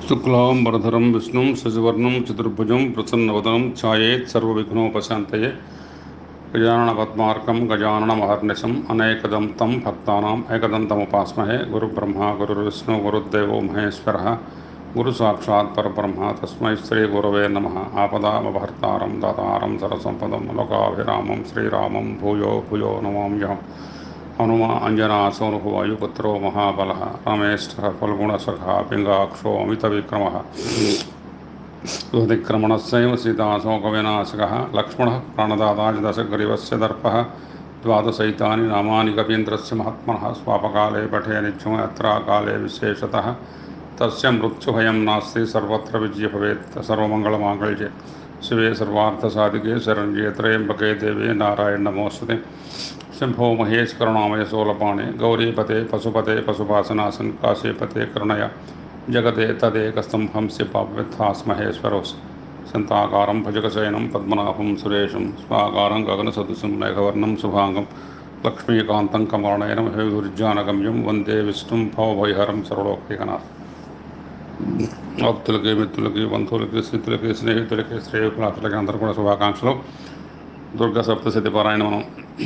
శుక్లాం వరధరం విష్ణుం శశివర్ణం చతుర్భుజం ప్రసన్నవదనం ఛాయేత్ సర్వవిఘ్నోపశాంతయే గజానన పద్మార్కం గజానన మహర్నిశం అనేకదంతం భక్తానాం ఏకదంతముపాస్మహే గురుబ్రహ్మ గురుర్విష్ణు గురుదేవో మహేశ్వర గురు సాక్షాత్ పరబ్రహ్మ తస్మై శ్రీ గురవే నమ ఆపదామభర్తారం దాతారం సరసంపదం లోకాభిరామం శ్రీరామం భూయో భూయో నమామ్యహం హనుమా అంజనా సౌనుహు వాయుపుత్రో మహాబల రమేష్ఠ ఫల్గుణసఖ పింగాక్షో అమితవిక్రమ దుహతిక్రమణస్యైవ సీతాశోకవినాశక లక్ష్మణ ప్రాణదాతాదశగ్రీవస్య దర్ప ద్వాదశైతాని నామాని కవీంద్రస్య మహాత్మనः స్వాపకాలే పఠే నిత్యం యత్రాకాలే విశేషతः తస్య మృత్యుభయం నాస్తి సర్వత్ర విజయ భవేత్ సర్వమంగళమాంగళ్యే శివే సర్వార్థసాధికే శరణ్యే త్రయంబకే దేవే నారాయణ నమోస్తుతే శంభో మహేష్ కరుణామయ సోలపాణి గౌరీపతే పశుపతే పశుపాసనాసన్ కాశీపతే కరుణయ జగతే తదేకస్తంభంస్య పాపవిత్థాస్మహేశ్వరోస్ సంతాకారం భుజగశయనం పద్మనాభం సురేషం స్వాకారం గగనసదృశం మేఘవర్ణం శుభాంగం లక్ష్మీకాంతం కమలనయనం హేదుర్జానగమ్యం వందే విష్ణుం భవభయహరం సర్వలోకైకనాథ్ భక్తులకి మిత్రులకి బంధువులకి స్నేహితులకి స్నేహితులకి శ్రేయకులాసులకి అందరూ కూడా శుభాకాంక్షలు దుర్గా సప్తశతి పారాయణ మనం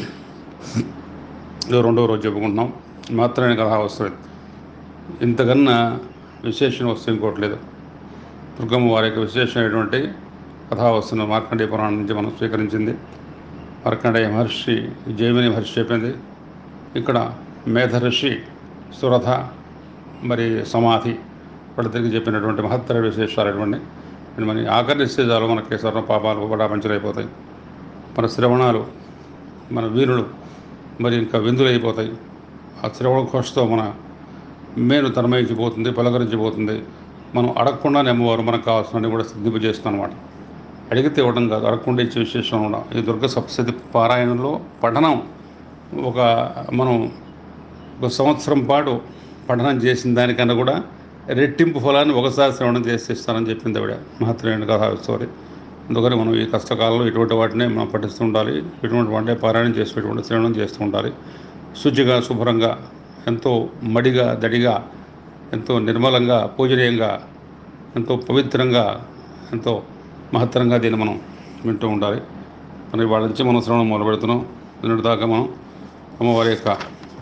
ఇది రెండవ రోజు చెప్పుకుంటున్నాం మాత్రమే కథ వస్తుంది ఇంతకన్నా విశేషణ వస్తువు ఇంకోటి లేదు దుర్గమ్మ వారి యొక్క విశేషమైనటువంటి కథా వస్తున్న మార్కండేయ పురాణం నుంచి మనం స్వీకరించింది మార్కండేయ మహర్షి జైమిని మహర్షి చెప్పింది ఇక్కడ మేధర్షి సురథ మరి సమాధి వాళ్ళిద్దరికి చెప్పినటువంటి మహత్తర విశేషాలటువంటి మరి ఆకర్ణిస్తే చాలు మనకి సర్వ పాపాలు కూడా మంచులైపోతాయి మన శ్రవణాలు మన వీరులు మరి ఇంకా విందులైపోతాయి ఆ శ్రవణ ఘోషతో మన మేలు తనమయించిపోతుంది పలకరించిపోతుంది మనం అడగకుండానే అమ్మవారు మనకు కావాల్సినవి కూడా సిద్ధింపజేస్తుంది అనమాట అడిగితే ఇవ్వడం కాదు అడగకుండా ఇచ్చే విశేషం కూడా ఈ దుర్గ సప్తశతి పారాయణంలో పఠనం ఒక మనం ఒక సంవత్సరం పాటు పఠనం చేసిన దానికన్నా కూడా రెట్టింపు ఫలాన్ని ఒకసారి శ్రవణం చేసి ఇస్తానని చెప్పింది ఆవిడ మహత్తరమైన కథ స్టోరీ అందుకని మనం ఈ కష్టకాలంలో ఇటువంటి వాటిని మనం పఠిస్తూ ఉండాలి ఇటువంటి వాటిని పారాయణం చేసేటువంటి శ్రవణం చేస్తూ ఉండాలి శుచిగా శుభ్రంగా ఎంతో మడిగా దడిగా ఎంతో నిర్మలంగా పూజనీయంగా ఎంతో పవిత్రంగా ఎంతో మహత్తరంగా దీన్ని మనం వింటూ ఉండాలి మరి వాళ్ళ నుంచి మనం శ్రవణం మొదలు పెడుతున్నాం నిన్నటి దాకా మనం అమ్మవారి యొక్క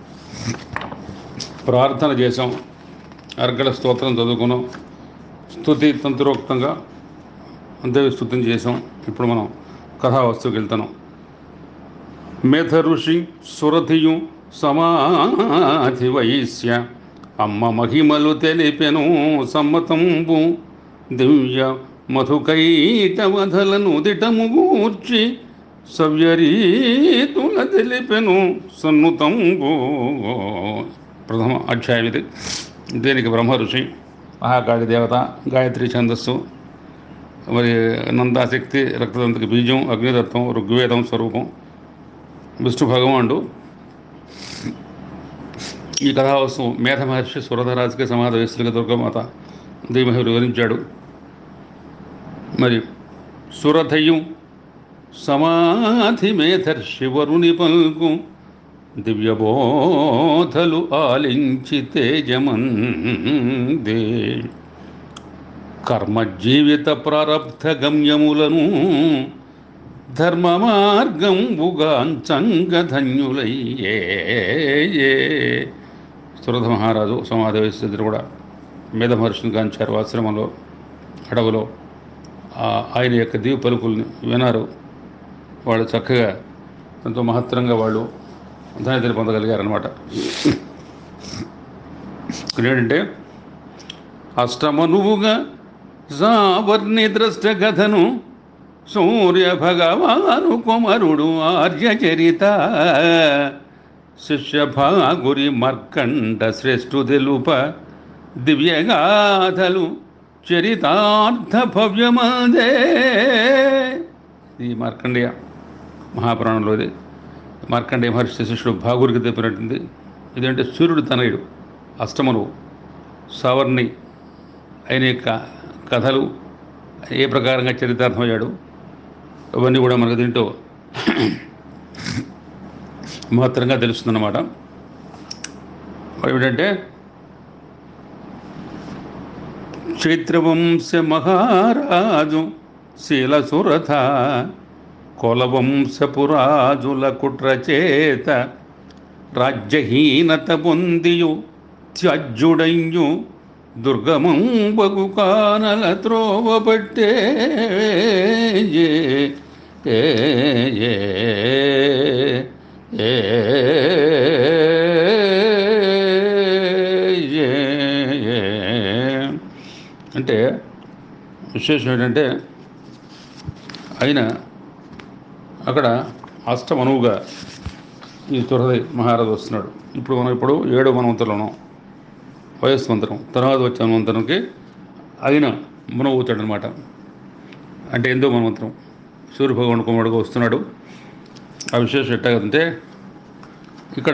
ప్రార్థన చేసాం అర్గళ స్తోత్రం చదువుకున్నాం స్థుతి తంత్రోక్తంగా అంతేవి స్థుతం చేసాం ఇప్పుడు మనం కథా వస్తువుకి వెళ్తున్నాం మేధ ఋషి సురథియు సమాధి వైశ్య అమ్మ మహిమలు తెలిపెను సమ్మతంబు దివ్య మధుకైటవధలను దిటము గూర్చి సవ్యరీతుల తెలిపెను సన్నుతంబు ప్రథమ అధ్యాయం ఇది దీనికి బ్రహ్మ ఋషి మహాకాళి దేవత గాయత్రి ఛందస్సు మరి నందాశక్తి రక్తదంతకి బీజం అగ్నితత్వం ఋగ్వేదం స్వరూపం విష్ణు భగవానుడు ఈ కథావస్తు మేధ మహర్షి సురధరాజుకి సమాధ వేస్తులుగా దుర్గమాత దీమహి వివరించాడు మరి సురథయం సమాధి మేధర్షి వరుని పల్కు దివ్యబోధలు ఆలించి తేజమందే కర్మ జీవిత ప్రారబ్ధ గమ్యములను ధర్మ మార్గంబుగాంచంగధన్యులయ్యే సురథ మహారాజు సమాధి వయస్సు కూడా మేధ మహర్షిని గాంచారు ఆశ్రమంలో అడవులో ఆయన యొక్క దీవ పలుకుల్ని వినారు వాళ్ళు చక్కగా ఎంతో మహత్తరంగా వాళ్ళు ధన్యతని పొందగలిగారనమాట ఇక్కడ ఏంటంటే అష్టమనువుగా సావర్ణి ద్రష్ట కథను సూర్య భగవాను కుమరుడు ఆర్యచరిత శిష్య భాగురి మర్కండ శ్రేష్ఠు తెలుప దివ్యగాథలు చరితార్థ భవ్యమాదే ఈ మార్కండేయ మహాపురాణంలో ఇది మార్కండేయ మహర్షి శిష్యుడు భాగురికి తెప్పినట్టుంది ఇదంటే సూర్యుడు తనయుడు అష్టమను సవర్ణి ఆయన యొక్క కథలు ఏ ప్రకారంగా చరితార్థమయ్యాడు అవన్నీ కూడా మనకు దీంట్లో మహత్తరంగా తెలుస్తుందన్నమాట ఏమిటంటే చైత్రవంశ మహారాజు శీలసురథ కులవంశపురాజుల కుట్రచేత రాజ్యహీనత పొందియు త్యజ్జుడయ్యు దుర్గమంబగు కానల త్రోవబట్టే ఏ ఏ ఏ ఏ ఏ ఏ అంటే విశేషం ఏంటంటే ఆయన అక్కడ అష్టమనువుగా ఈ తురది మహారాజు వస్తున్నాడు ఇప్పుడు మనం ఇప్పుడు ఏడో మనవంతులను వయస్సు మంత్రం తర్వాత వచ్చే మనవంతరంకి ఆయన మునవుతాడు అనమాట అంటే ఎందో మనవంతరం సూర్యభగవాన్ కుమారుడుగా వస్తున్నాడు ఆ విశేషం ఎట్టా కదంటే ఇక్కడ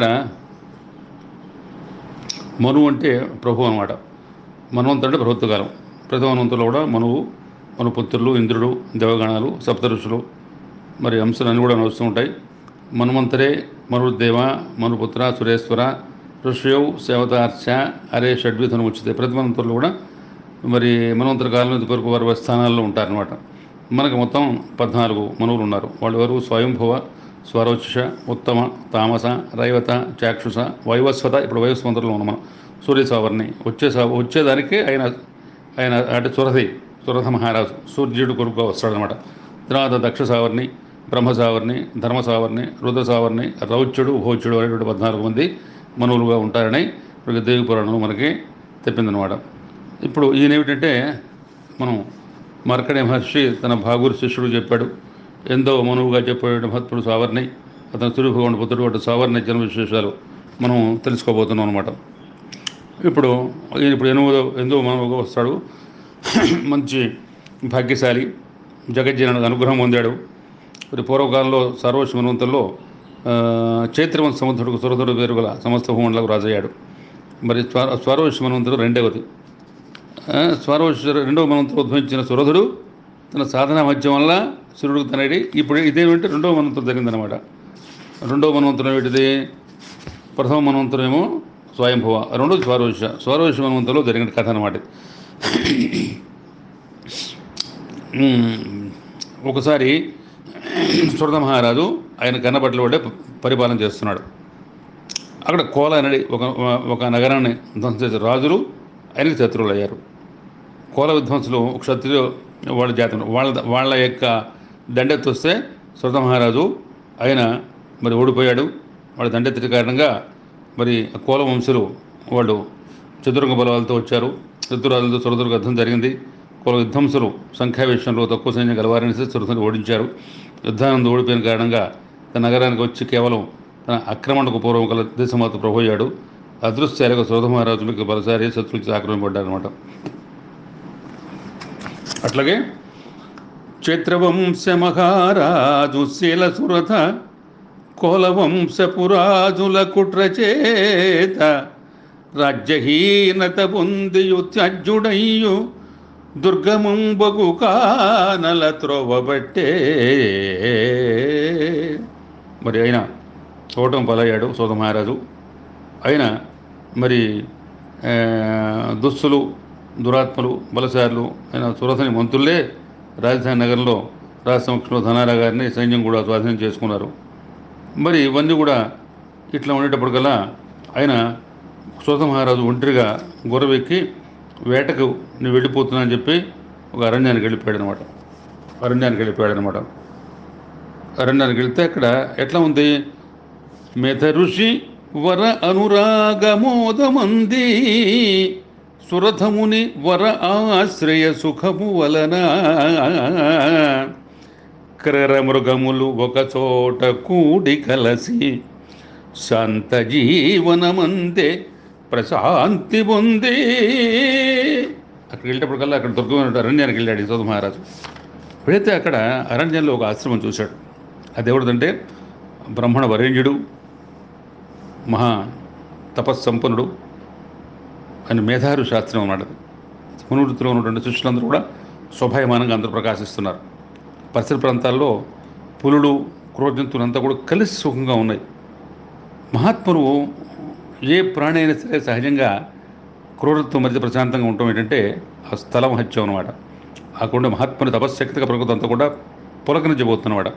మను అంటే ప్రభు అనమాట మన్వంతుడు అంటే ప్రభుత్వ కాలం ప్రతి మన్వంతులో కూడా మనువు మను పుత్రులు ఇంద్రుడు దేవగణాలు సప్తఋషులు మరి అంశాలు అన్నీ కూడా నడుస్తూ ఉంటాయి మన్వంతరే మనుదేవ మనుపుత్ర సురేశ్వర ఋషయౌ సేవతార్చ అరే షడ్విధను ఉచితే ప్రతి మన్వంతులు కూడా మరి మన్వంతర కాలం కొరకు వారి స్థానాల్లో ఉంటారనమాట మనకు మొత్తం పద్నాలుగు మనువులు ఉన్నారు వాళ్ళు ఎవరు స్వయంభవ స్వరోచ ఉత్తమ తామస రైవత చాక్షుష వైవస్వత ఇప్పుడు వైవస్వంతలో ఉన్నాం మనం సూర్య సావర్ణి వచ్చే సా వచ్చేదానికి ఆయన ఆయన అంటే సురథి సురథ మహారాజు సూర్యుడు కొడుకుగా వస్తాడనమాట తర్వాత దక్ష సావర్ణి బ్రహ్మ సావర్ణి ధర్మ సావర్ణి రుద్ర సావర్ణి రౌచ్యుడు భోచ్యుడు అనేటువంటి పద్నాలుగు మంది మనువులుగా ఉంటారని ఇప్పుడు దేవి పురాణం మనకి తెప్పిందనమాట ఇప్పుడు ఈయన ఏమిటంటే మనం మార్కడే మహర్షి తన భాగూరు శిష్యుడు చెప్పాడు ఎంతో మనువుగా చెప్పే మహత్తుడు సావర్ణి అతను సూర్యభగవాన్ పుత్రుడు వాటి సావర్ణి జన్మ విశేషాలు మనం తెలుసుకోబోతున్నాం అనమాట ఇప్పుడు ఈయన ఇప్పుడు ఎనిమిదో ఎంతో మనువుగా వస్తాడు మంచి భాగ్యశాలి జగజ్జనుడు అనుగ్రహం పొందాడు మరి పూర్వకాలంలో సర్వోష మన్వంతుల్లో చైత్రవంశ సముద్రుడికి సురధుడు పేరు గల సమస్త భూమండలకు రాజయ్యాడు మరి స్వ స్వరోష మన్వంతుడు రెండవది ఆ, స్వరోష రెండవ మన్వంతుడు ఉద్భవించిన సురధుడు తన సాధన మధ్యం వల్ల సూర్యుడికి తనడి ఇప్పుడు ఇదేమిటంటే రెండవ మన్వంతుడు జరిగిందనమాట రెండవ మన్వంతుడు ఏమిటిది ప్రథమ మన్వంతుడు ఏమో స్వయంభవ రెండోది స్వరోష స్వరోష మన్వంతులో జరిగిన కథ అనమాట ఇది. ఉమ్, ఒకసారి సురత మహారాజు ఆయన కన్నబట్టలు పడే పరిపాలన చేస్తున్నాడు అక్కడ కోల అనేది ఒక ఒక నగరాన్ని ధ్వంసం చేసే రాజులు ఆయనకి శత్రువులు అయ్యారు కోల విధ్వంసులు ఒక క్షత్రియ వాళ్ళ జాతి వాళ్ళ వాళ్ళ యొక్క దండెత్తి వస్తే సురత మహారాజు ఆయన మరి ఓడిపోయాడు వాళ్ళ దండెత్తి కారణంగా మరి ఆ కోల వంశులు వాళ్ళు చతురంగ బలవాలతో వచ్చారు శత్రురాజులతో సురతులకు యుద్ధం జరిగింది కుల విధ్వంసులు సంఖ్యా విషయంలో తక్కువ సైన్యం గలవారని సురతుని ఓడించారు యుద్ధానంద ఓడిపోయిన కారణంగా తన నగరానికి వచ్చి కేవలం తన ఆక్రమణకు పూర్వం గల దేశమాత ప్రభోయాడు అదృశ్యాలకు సురత మహారాజు మీకు బలసారి శత్రువులకి ఆక్రమింపడ్డారనమాట అట్లాగే చైత్రవంశ మహారాజు శీలసురథ కోలవంశపురాజుల కుట్రచేత రాజ్యహీనత పొందియు త్యజ్జుడయ్యు దుర్గమంబగు కానల త్రోవబట్టే మరి ఆయన చూడటం పలయ్యాడు సోద మహారాజు ఆయన మరి ఆ, దుస్తులు దురాత్మలు బలశారులు ఆయన సురథని మంత్రులే రాజధాని నగరంలో రాజసమక్షంలో ధనారా గారిని సైన్యం కూడా స్వాధీనం చేసుకున్నారు మరి ఇవన్నీ కూడా ఇట్లా ఉండేటప్పటికల్లా ఆయన సురథ మహారాజు ఒంటరిగా గుర్రవెక్కి వేటకు నేను వెళ్ళిపోతున్నా అని చెప్పి ఒక అరణ్యానికి వెళ్ళిపోయాడు అనమాట అరణ్యానికి వెళ్ళిపోయాడు అనమాట అరణ్యానికి వెళ్తే అక్కడ ఎట్లా ఉంది మెథ ఋషి వర అనురాగమోదమంది సురథముని వర ఆశ్రయ సుఖము వలన క్రర మృగములు ఒక చోట కూడి కలసి శాంత జీవనమందే ప్రశాంతి పొంది అక్కడికి వెళ్ళేటప్పటికల్లా అక్కడ దుర్గమైన అరణ్యానికి వెళ్ళాడు ఈ సోద మహారాజు వెళితే అక్కడ అరణ్యంలో ఒక ఆశ్రమం చూశాడు అది ఎవరిదంటే బ్రహ్మణ వరేణ్యుడు మహా తపస్సంపన్నుడు అని మేధారు శాస్త్రం అన్నాడు మునువృత్తిలో ఉన్నటువంటి శిష్యులందరూ కూడా స్వభాయమానంగా అందరూ ప్రకాశిస్తున్నారు పరిసర ప్రాంతాల్లో పులులు క్రోజంతులంతా కూడా కలిసి సుఖంగా ఉన్నాయి మహాత్ములు ఏ ప్రాణి అయినా సరే సహజంగా క్రూరత్వం మధ్య ప్రశాంతంగా ఉండటం ఏంటంటే ఆ స్థలం హత్యం అనమాట అక్కడ మహాత్ముని తపశ్శక్తిగా ప్రకృతి అంతా కూడా పులకరించబోతున్నమాట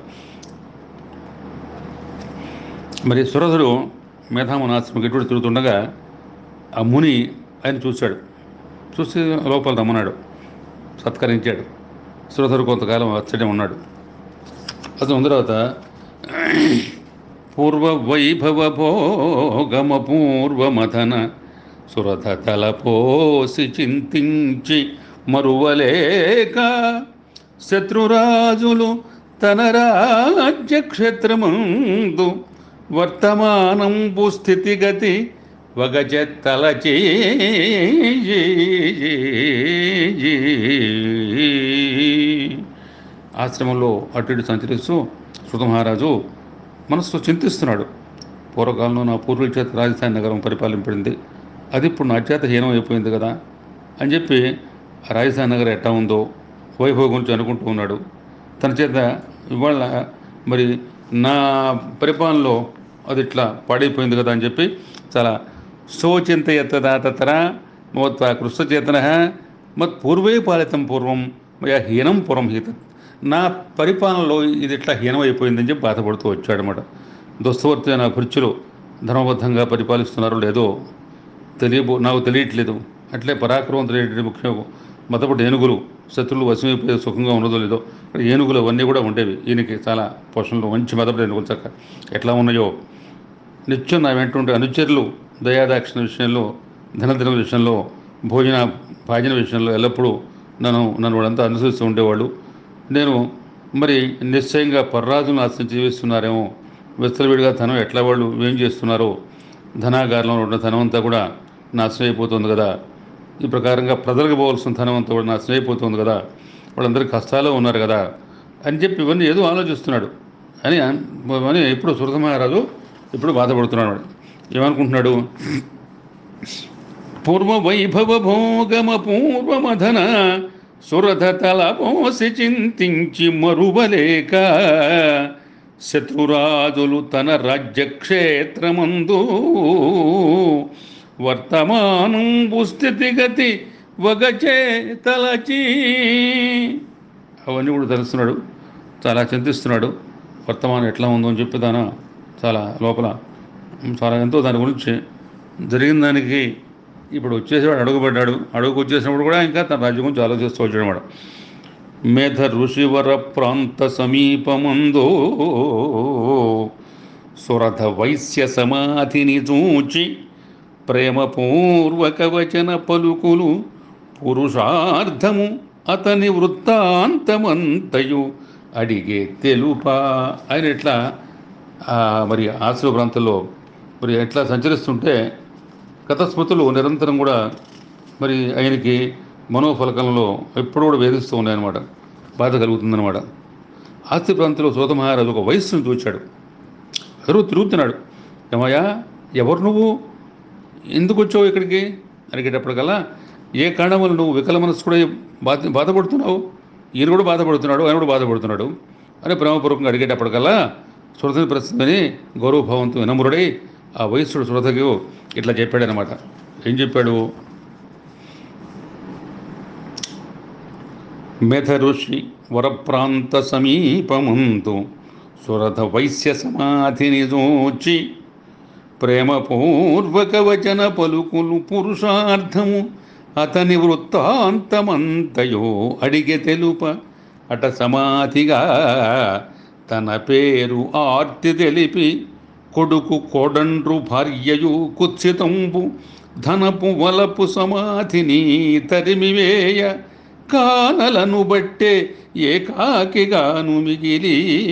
మరి సురధుడు మేధామనాశ్రమకి ఎటువంటి తిరుగుతుండగా ఆ ముని ఆయన చూశాడు చూసి లోపల రమ్మన్నాడు సత్కరించాడు సురధుడు కొంతకాలం అచ్చడే ఉన్నాడు అతను ఉన్న తర్వాత పూర్వ వైభవ భోగమ పూర్వమథన సురథ తలపోసి చింతించి మరువలేక శత్రురాజులు తన రాజ్యక్షేత్రమందు వర్తమానంబు స్థితిగతి వగచెత్తలచి ఆశ్రమంలో అటు ఇటు సంచరిస్తూ శృత మహారాజు మనసులో చింతిస్తున్నాడు పూర్వకాలంలో నా పూర్వీకుల చేత రాజధాని నగరం పరిపాలింపడింది అది ఇప్పుడు నా చేత హీనం అయిపోయింది కదా అని చెప్పి ఆ రాజధాని నగరం ఎట్టా ఉందో వైభవం గురించి అనుకుంటూ ఉన్నాడు తన చేత ఇవాళ మరి నా పరిపాలనలో అది ఇట్లా పాడైపోయింది కదా అని చెప్పి చాలా శోచింతయత్తదా తత్ర మోత్వ కృష్ణచేతన మత్ పూర్వే పాలితం పూర్వం మయా హీనం పురం హీత నా పరిపాలనలో ఇది ఇట్లా హీనం అయిపోయిందని చెప్పి బాధపడుతూ వచ్చాడనమాట దుస్తవర్తి నా కుర్చీలో ధర్మబద్ధంగా పరిపాలిస్తున్నారో లేదో తెలియబో నాకు తెలియట్లేదు అట్లే పరాక్రమవంతులైనటువంటి ముఖ్య మతపడి ఏనుగులు శత్రువులు వశమైపోయే సుఖంగా ఉన్నదో లేదో ఇక్కడ ఏనుగులు అవన్నీ కూడా ఉండేవి ఈయనకి చాలా పోషణలు మంచి మతపడి ఏనుగులు చక్క ఎట్లా ఉన్నాయో నిత్యం నా వెంట ఉండే అనుచరులు దయాదాక్షిణ విషయంలో ధనదిన విషయంలో భోజన భాజన విషయంలో ఎల్లప్పుడూ నన్ను నన్ను వాళ్ళంతా అనుసరిస్తూ ఉండేవాళ్ళు నేను మరి నిశ్చయంగా పర్రాజును ఆశ్రయించి జీవిస్తున్నారేమో విస్తలవిడిగా ధనం ఎట్లా వాళ్ళు ఏం చేస్తున్నారో ధనాగారంలో ఉన్న ధనం అంతా కూడా నాశనం అయిపోతుంది కదా ఈ ప్రకారంగా ప్రజలకు పోవాల్సిన ధనం అంతా కూడా నాశనం అయిపోతుంది కదా వాళ్ళందరూ కష్టాల్లో ఉన్నారు కదా అని చెప్పి ఇవన్నీ ఏదో ఆలోచిస్తున్నాడు అని అన్- అని ఇప్పుడు సురత మహారాజు ఇప్పుడు బాధపడుతున్నాడు వాడు. ఏమనుకుంటున్నాడు పూర్వ వైభవ భోగమ పూర్వమధన సురథ తలపోసి చింతించి మరువలేక శత్రురాజులు తన రాజ్యక్షేత్రమందు వర్తమానంబు స్థితిగతి వగచే తలచి అవన్నీ కూడా తెలుస్తున్నాడు చాలా చింతిస్తున్నాడు వర్తమానం ఎట్లా ఉందో అని చెప్పి దాన చాలా లోపల చాలా ఎంతో దాని గురించి జరిగిన దానికి ఇప్పుడు వచ్చేసేవాడు అడుగుపడ్డాడు అడుగుకు వచ్చేసినప్పుడు కూడా ఇంకా తన రాజ్యం గురించి ఆలోచిస్తూ వచ్చాడు అనమాట మేధ ఋషివర ప్రాంత సమీపమందో సురథ వైశ్య సమాధిని చూచి ప్రేమపూర్వక వచన పలుకులు పురుషార్థము అతని వృత్తాంతమంతయు అడిగే తెలుపా ఆయన ఎట్లా ఆ, మరి ఆశ్రమ ప్రాంతంలో మరి ఎట్లా సంచరిస్తుంటే గత స్మృతులు నిరంతరం కూడా మరి ఆయనకి మనోఫలకంలో ఎప్పుడు కూడా వేధిస్తూ ఉన్నాయన్నమాట బాధ కలుగుతుందన్నమాట ఆస్తి ప్రాంతంలో సోత మహారాజు ఒక వయస్సును చూచాడు ఎవరు తిరుగుతున్నాడు ఏమయ్యా ఎవరు నువ్వు ఎందుకు వచ్చావు ఇక్కడికి అడిగేటప్పటికల్లా ఏ కారణం వల్ల నువ్వు వికల మనసు కూడా బాధ బాధపడుతున్నావు ఈయన కూడా బాధపడుతున్నాడు ఆయన కూడా బాధపడుతున్నాడు అని ప్రేమపూర్వకంగా అడిగేటప్పటికల్లా సురథని ప్రస్తుతని గౌరవభావంతో వినమ్రుడై ఆ వయస్సుడు సురథకు ఇట్లా చెప్పాడనమాట ఏం చెప్పాడు మెథ ఋషి వరప్రాంత సమీపమంతు సురథ వైశ్య సమాధిని చూచి ప్రేమపూర్వక వచన పలుకులు పురుషార్థము అతని వృత్తాంతమంతయో అడిగే తెలుప అట సమాధిగా తన పేరు ఆర్తి తెలిపి కొడుకు కోడండ్రు భార్యయు కుత్సితంబు ధనపు వలపు సమాధిని తరిమివేయ కానలను బట్టే ఏకాకిగాను మిగిలి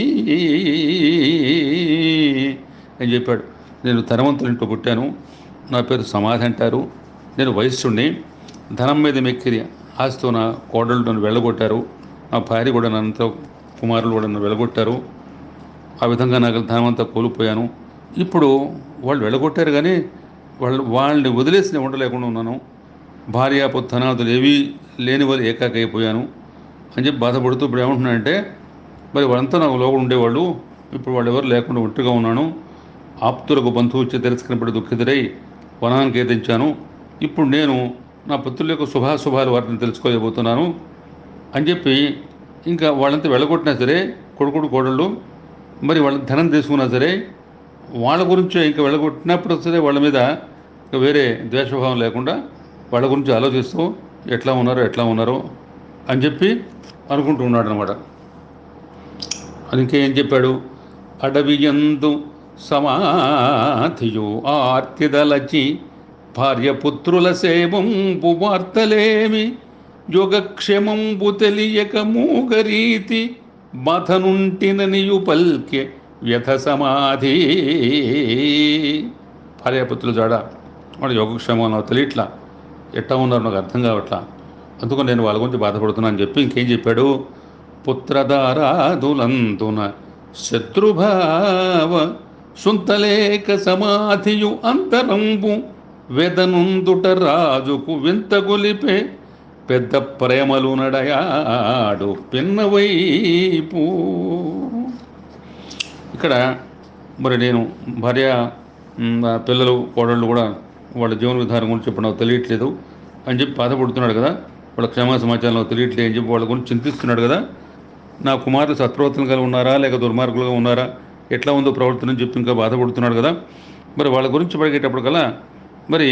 అని చెప్పాడు నేను ధనవంతుల ఇంట్లో పుట్టాను నా పేరు సమాధి అంటారు నేను వయస్సుని ధనం మీద మెక్కిరి ఆస్తితో నా కోడళ్ళు నన్ను వెళ్ళగొట్టారు నా భార్య కూడా నన్ను కుమారులు కూడా నన్ను వెళ్ళగొట్టారు ఆ విధంగా నాకు ధనం అంతా కోల్పోయాను ఇప్పుడు వాళ్ళు వెళ్ళగొట్టారు కానీ వాళ్ళు వాళ్ళని వదిలేసి నేను ఉండలేకుండా ఉన్నాను భార్య పుత్తనాదులు ఏవి లేని వాళ్ళు ఏకాకైపోయాను అని చెప్పి బాధపడుతూ ఇప్పుడు ఏమంటున్నానంటే మరి వాళ్ళంతా నాకు లోపల ఉండేవాళ్ళు ఇప్పుడు వాళ్ళు ఎవరు లేకుండా ఒంటిగా ఉన్నాను ఆప్తులకు బంధువు వచ్చి తిరస్కరింపడి దుఃఖితుడై వనానికి ఏదించాను ఇప్పుడు నేను నా పుత్రుల యొక్క శుభాశుభాలు వాటిని తెలుసుకోలేకపోతున్నాను అని చెప్పి ఇంకా వాళ్ళంతా వెళ్ళగొట్టినా సరే కొడుకుడు కోడళ్ళు మరి వాళ్ళ ధనం తీసుకున్నా సరే వాళ్ళ గురించి ఇంకా వెళ్ళగొట్టినప్పుడు సరే వాళ్ళ మీద ఇంకా వేరే ద్వేషభావం లేకుండా వాళ్ళ గురించి ఆలోచిస్తూ ఎట్లా ఉన్నారో ఎట్లా ఉన్నారో అని చెప్పి అనుకుంటూ ఉన్నాడు అనమాట అది ఇంకేం చెప్పాడు అడవియందు సమాధియు ఆర్తిదలచి భార్యపుత్రుల సేవంపు వార్తలేమి యోగక్షేమంబు తెలియక మూగరీతి బాధనుంటిననియు పల్కె వ్యథ సమాధి భార్యాపుత్రుల జాడ వాడు యోగక్షేమం నాకు తెలియట్లా ఎట్టా ఉన్నారు నాకు అర్థం కావట్లా అందుకని నేను వాళ్ళ గురించి బాధపడుతున్నా అని చెప్పి ఇంకేం చెప్పాడు పుత్రదారాదులందున శత్రుభావ సుంతలేక సమాధియు అంతరంబు వెదనుందుట రాజుకు వింత గొలిపే పెద్ద ప్రేమలు నడయాడు పిన్నవైపు ఇక్కడ మరి నేను భార్య మ్, ఆ పిల్లలు కోడళ్ళు కూడా వాళ్ళ జీవన విధానం గురించి ఇప్పుడు నాకు తెలియట్లేదు అని చెప్పి బాధపడుతున్నాడు కదా వాళ్ళ క్షేమ సమాచారం నాకు తెలియట్లేదు అని చెప్పి వాళ్ళ గురించి చింతిస్తున్నాడు కదా నా కుమారులు సత్ప్రవర్తన కలిగి ఉన్నారా లేక దుర్మార్గులుగా ఉన్నారా ఎట్లా ఉందో ప్రవర్తన అని చెప్పి ఇంకా బాధపడుతున్నాడు కదా మరి వాళ్ళ గురించి పడిగేటప్పుడు కల్లా మరి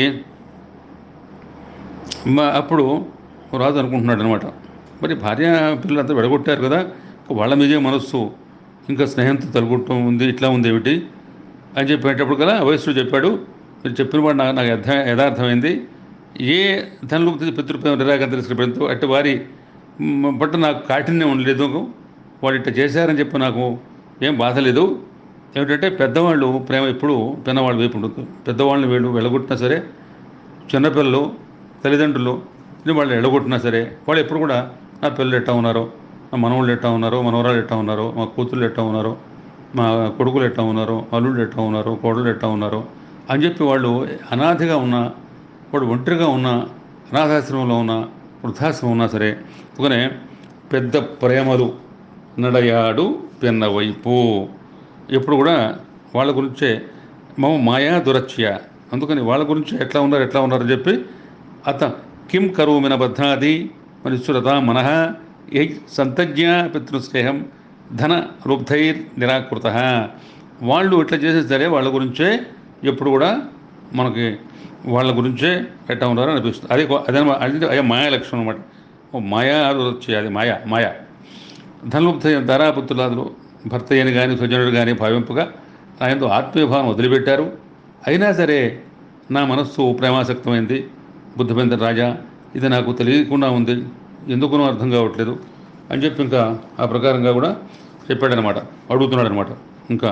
మా అప్పుడు రాజు అనుకుంటున్నాడు అనమాట మరి భార్య పిల్లలంతా విడగొట్టారు కదా వాళ్ళ మీదే మనస్సు ఇంకా స్నేహంతో తలుగుట్టం ఉంది ఇట్లా ఉంది ఏమిటి అని చెప్పేటప్పుడు కదా వయస్సుడు చెప్పాడు మీరు చెప్పిన వాడు నాకు నాకు యథా యథార్థమైంది ఏ ధనలుప్తి పితృప్రేమ నిరాకరణ తెలుసుకుపోయిందో అట్టి వారి మ్, పట్ల నాకు కాఠిన్యం ఉండలేదు వాడు ఇట్లా చేశారని చెప్పి నాకు ఏం బాధ లేదు ఏమిటంటే పెద్దవాళ్ళు ప్రేమ ఎప్పుడు పిన్నవాళ్ళు వైపు ఉంటుంది పెద్దవాళ్ళని వీళ్ళు వెళ్ళగొట్టినా సరే చిన్నపిల్లలు తల్లిదండ్రులు ఇది వాళ్ళు ఎడగొట్టినా సరే వాళ్ళు ఎప్పుడు కూడా నా పిల్లలు ఎట్టా ఉన్నారో నా మనవాళ్ళు ఎట్టా ఉన్నారో మనవరాలు ఎట్టా ఉన్నారో మా కూతుళ్ళు ఎట్టా ఉన్నారో మా కొడుకులు ఎట్టా ఉన్నారో అల్లుళ్ళు ఎట్టా ఉన్నారో కోడళ్ళు ఎట్టా ఉన్నారో అని చెప్పి వాళ్ళు అనాథగా ఉన్న వాడు ఒంటరిగా ఉన్న అనాథాశ్రమంలో ఉన్న వృద్ధాశ్రమం ఉన్నా సరే అందుకనే పెద్ద ప్రేమలు నడయాడు పెన్న వైపు ఎప్పుడు కూడా వాళ్ళ గురించే మమ మాయా దురచ్య అందుకని వాళ్ళ గురించి ఎట్లా ఉన్నారు ఎట్లా ఉన్నారని చెప్పి అత కిం కరోమిన బద్ధాది మనుష్యురత మనః ఏ సంతజ్ఞ పితృస్నేహం ధన రుబ్ధైర్ నిరాకృత వాళ్ళు ఇట్లా చేసే సరే వాళ్ళ గురించే ఎప్పుడు కూడా మనకి వాళ్ళ గురించే ఎట్లా ఉన్నారో అనిపిస్తుంది అది అదే అది అదే మాయా లక్షణం అనమాట ఓ మాయా వచ్చి అది మాయా మాయా ధనలుప్త ధారాపుత్రులాదులు భర్త అయిన కానీ స్వజనుడు కానీ భావింపగా ఆయనతో ఆత్మీయభావం వదిలిపెట్టారు అయినా సరే నా మనస్సు ప్రేమాసక్తమైంది బుద్ధపేంద్ర రాజా ఇది నాకు తెలియకుండా ఉంది ఎందుకునో అర్థం కావట్లేదు అని చెప్పి ఇంకా ఆ ప్రకారంగా కూడా చెప్పాడనమాట అడుగుతున్నాడు అనమాట ఇంకా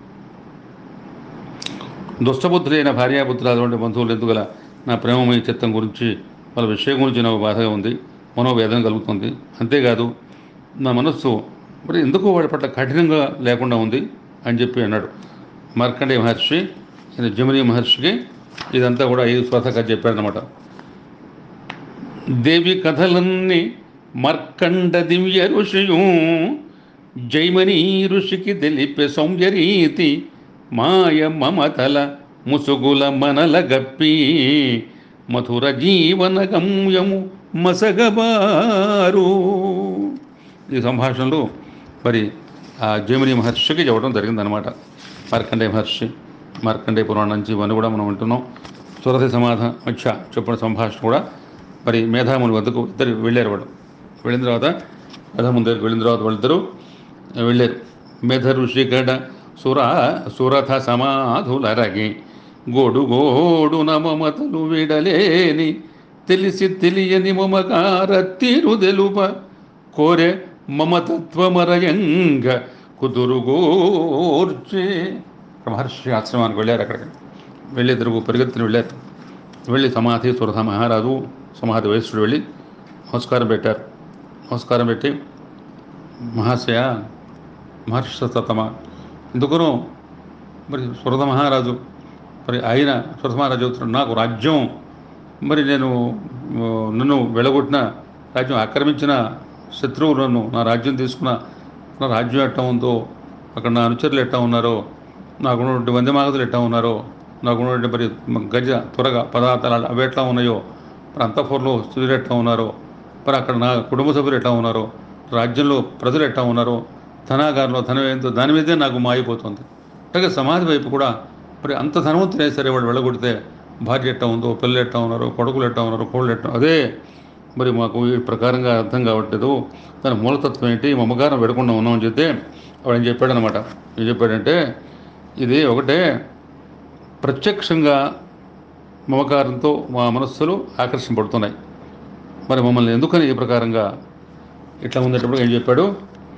దుష్టబుద్ధులైన భార్యాపుత్రులటువంటి బంధువులు ఎందుకు గల నా ప్రేమమయ చిత్తం గురించి వాళ్ళ విషయం గురించి నాకు బాధగా ఉంది మనోవేదన కలుగుతుంది అంతేకాదు నా మనస్సు మరి ఎందుకు వాడి పట్ల కఠినంగా లేకుండా ఉంది అని చెప్పి అన్నాడు మార్కండేయ మహర్షి ఈయన జమిని మహర్షికి ఇదంతా కూడా ఐదు శ్వాసగా చెప్పాడనమాట దేవి కథలన్నీ మర్కండ దివ్య ఋషియు జైమని ఋషికి తెలిపే సౌందరీతి మాయ మమతల ముసుగుల మనల గప్పి మధుర జీవన గమ్యము మసగబారు ఈ సంభాషణలు మరి ఆ జమిని మహర్షికి చెప్పడం జరిగిందనమాట మార్కండేయ మహర్షి మార్కండేయ పురాణం నుంచి ఇవన్నీ కూడా మనం వింటున్నాం సురథి సమాధ మధ్య చెప్పిన సంభాషణ కూడా మరి మేధాముని వద్దకు ఇద్దరు వెళ్ళారు వాడు వెళ్ళిన తర్వాత మేధాముని దగ్గరికి వెళ్ళిన తర్వాత వాళ్ళిద్దరూ వెళ్ళారు మేధ ఋషిగడ సుర సురథ సమాధులరగి గోడు గోడు నమమతలు విడలేని తెలిసి తెలియని మమకార తీరు తెలుప కోరె మమతత్వమరయంగ కుదురుగోర్చే మహర్షి ఆశ్రమానికి వెళ్ళారు అక్కడికి వెళ్ళి ఇద్దరు పరిగెత్తుని వెళ్ళారు వెళ్ళి సమాధి సురథ మహారాజు సమాధి వయస్సుడు వెళ్ళి నమస్కారం పెట్టారు నమస్కారం పెట్టి మహాశయ మహర్షి సతమ ఎందుకునో మరి సురథ మహారాజు మరి ఆయన సురథ మహారాజు చెబుతున్నాడు నాకు రాజ్యం మరి నేను ఆ, నన్ను వెళ్ళగొట్టిన రాజ్యం ఆక్రమించిన శత్రువు నన్ను నా రాజ్యం తీసుకున్న నా రాజ్యం ఎట్టా ఉందో అక్కడ నా అనుచరులు ఎట్టా ఉన్నారో నాకు ఉన్నటువంటి వంద మాగదులు ఎట్టా ఉన్నారో నాకు ఉన్నటువంటి మరి గజ త్వరగా పదార్థాలు అవి ఎట్లా ఉన్నాయో మరి అంతఃపురంలో స్త్రీలు ఎట్లా ఉన్నారో మరి అక్కడ నా కుటుంబ సభ్యులు ఎట్లా ఉన్నారో రాజ్యంలో ప్రజలు ఎట్లా ఉన్నారో ధనాగారంలో ధనం ఏంతో దాని మీదే నాకు మాయిపోతుంది అలాగే సమాధి వైపు కూడా మరి అంత ధనవంతులే సరే వాళ్ళు వెళ్ళగొడితే భార్య ఎట్లా ఉందో పిల్లలు ఎట్లా ఉన్నారో కొడుకులు ఎట్లా ఉన్నారో కోళ్ళు ఎట్లా అదే మరి మాకు ఈ ప్రకారంగా అర్థం కావట్లేదు దాని మూలతత్వం ఏంటి మా అమ్మగారం పెడకుండా ఉన్నామని చెప్తే వాడు ఏం చెప్పాడనమాట ఏం చెప్పాడంటే ఇది ఒకటే ప్రత్యక్షంగా మమకారంతో మా మనస్సులు ఆకర్షింపడుతున్నాయి మరి మమ్మల్ని ఎందుకని ఈ ప్రకారంగా ఇట్లా ఉండేటప్పుడు ఏం చెప్పాడు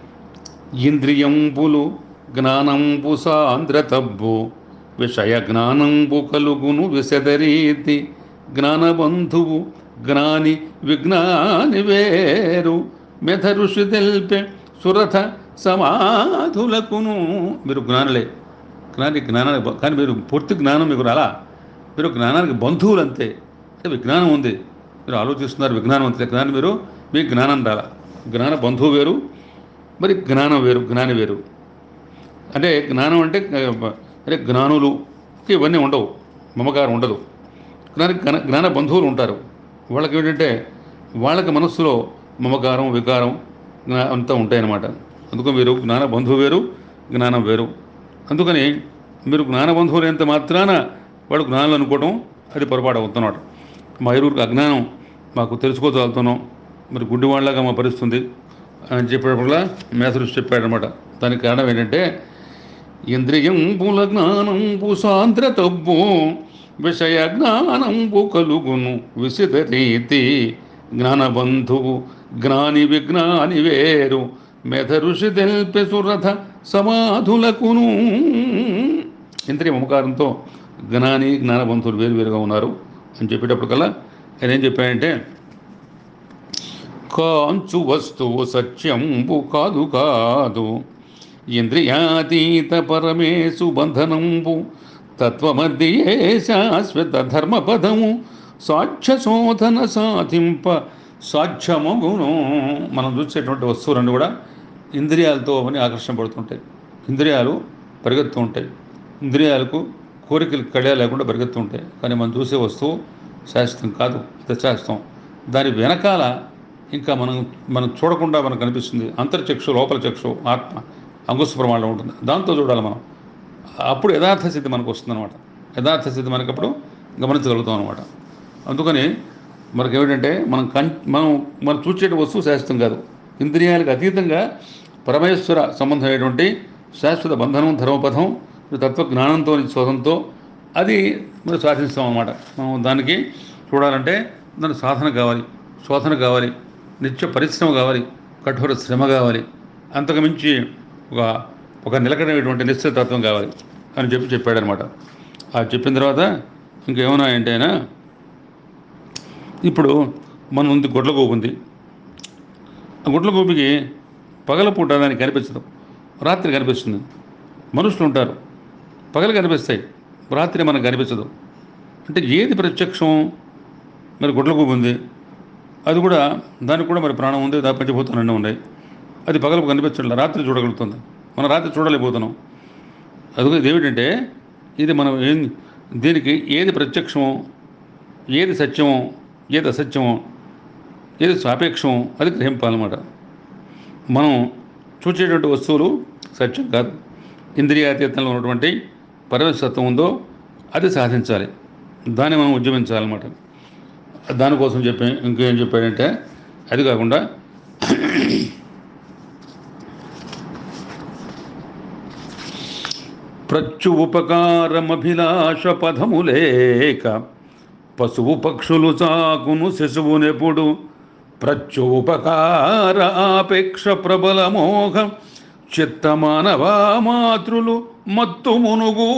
ఇంద్రియంబులు జ్ఞానంబు సాంద్రతబ్బు విషయ జ్ఞానంబు కలుగును విశదరీతి జ్ఞానబంధువు జ్ఞాని విజ్ఞాని వేరు మెథ ఋషి తెల్పే సురథ సమాధులకును మీరు జ్ఞానులే జ్ఞాని జ్ఞానానికి కానీ మీరు పూర్తి జ్ఞానం మీకు రాలా మీరు జ్ఞానానికి బంధువులు అంతే అంటే విజ్ఞానం ఉంది మీరు ఆలోచిస్తున్నారు విజ్ఞానం అంతే జ్ఞానం మీరు మీ జ్ఞానం రాలా జ్ఞాన బంధువు వేరు మరి జ్ఞానం వేరు జ్ఞాని వేరు అంటే జ్ఞానం అంటే అంటే జ్ఞానులుకి ఇవన్నీ ఉండవు మమకారం ఉండదు జ్ఞాన జ్ఞాన జ్ఞాన బంధువులు ఉంటారు వాళ్ళకి ఏంటంటే వాళ్ళకి మనస్సులో మమకారం వికారం జ్ఞా- అంతా ఉంటాయన్నమాట అందుకని మీరు జ్ఞాన బంధువు వేరు జ్ఞానం వేరు అందుకని మీరు జ్ఞాన బంధువులు ఎంత మాత్రాన వాడు జ్ఞానాలు అనుకోవడం అది పొరపాటు అవుతున్నాడు మా ఇరువురికి అజ్ఞానం మాకు తెలుసుకోగలుగుతున్నాం మరి గుడ్డి వాళ్ళగా మా పరిస్థితుంది అని చెప్పేటప్పుడులా మేధరుడు చెప్పాడనమాట దానికి కారణం ఏంటంటే ఇంద్రియంబుల జ్ఞానంబు సాంద్రతబ్బు విషయ జ్ఞానంబు కలుగును విసిత రీతి జ్ఞానబంధువు జ్ఞాని విజ్ఞాని వేరు మెథ ఋషి తెల్పె సురథ సమాధులకును ఇంద్రియ మమకారంతో జ్ఞాని జ్ఞానబంధువులు వేరువేరుగా ఉన్నారు అని చెప్పేటప్పటికల్లా ఆయన ఏం చెప్పాడంటే కాంచు వస్తువు సత్యంబు కాదు కాదు ఇంద్రియాతీత పరమేశు బంధనంబు తత్వమధ్యే శాశ్వత ధర్మపదము సాక్ష్య శోధన సాధింప సాధ్యమగును మనం చూసేటువంటి వస్తువులన్నీ కూడా ఇంద్రియాలతో అని ఆకర్షణపడుతుంటాయి ఇంద్రియాలు పరిగెత్తు ఉంటాయి ఇంద్రియాలకు కోరికలు కడియా లేకుండా పరిగెత్తు ఉంటాయి కానీ మనం చూసే వస్తువు శాశ్వతం కాదు శాశ్వతం దాని వెనకాల ఇంకా మనం మనం చూడకుండా మనకు కనిపిస్తుంది అంతర్చక్షు లోపల చక్షు ఆత్మ అంగుశ ప్రమాణం ఉంటుంది దాంతో చూడాలి మనం అప్పుడు యథార్థ స్థితి మనకు వస్తుందన్నమాట యథార్థ స్థితి మనకి అప్పుడు గమనించగలుగుతాం అనమాట అందుకని మనకి ఏమిటంటే మనం కన్ మనం మనం చూసే వస్తువు శాశ్వతం కాదు ఇంద్రియాలకు అతీతంగా పరమేశ్వర సంబంధమైనటువంటి శాశ్వత బంధనం ధర్మపథం తత్వ జ్ఞానంతో శోధంతో అది మనం సాధిస్తాం అన్నమాట మనం దానికి చూడాలంటే దాని సాధన కావాలి శోధన కావాలి నిత్య పరిశ్రమ కావాలి కఠోర శ్రమ కావాలి అంతకు మించి ఒక ఒక నిలకడైనటువంటి నిశ్చితత్వం కావాలి అని చెప్పి చెప్పాడనమాట ఆ చెప్పిన తర్వాత ఇంకేమన్నా అంటే ఆయన ఇప్పుడు మన ఉంది గొడ్ల గోపు ఉంది ఆ గుడ్ల గోపికి పగలపూట దానికి కనిపించదు రాత్రి కనిపిస్తుంది మనుషులు ఉంటారు పగలు కనిపిస్తాయి రాత్రి మనకు కనిపించదు అంటే ఏది ప్రత్యక్షం మరి గుడ్ల గోపు ఉంది అది కూడా దానికి కూడా మరి ప్రాణం ఉంది దా పంచభూతాలన్నీ ఉన్నాయి అది పగలకు కనిపించట్లేదు రాత్రి చూడగలుగుతుంది మనం రాత్రి చూడలేకపోతున్నాం అది ఇది ఏమిటంటే ఇది మనం ఏం దీనికి ఏది ప్రత్యక్షమో ఏది సత్యమో ఏది అసత్యమో ఏది సాపేక్షమో అది గ్రహింపాలన్నమాట మనం చూసేటువంటి వస్తువులు సత్యం కాదు ఇంద్రియాతీతంలో ఉన్నటువంటి పరమసత్వం ఉందో అది సాధించాలి దాన్ని మనం ఉద్యమించాలన్నమాట దానికోసం చెప్పి ఇంకేం చెప్పాడంటే అది కాకుండా ప్రత్యుపకారమభిలాష పదములేక పశువు పక్షులు చాకును శిశువునెప్పుడు ప్రత్యుపకార ఆపేక్ష ప్రబల మోహ చిత్తమానవా మాతృలు మత్తు మునుగు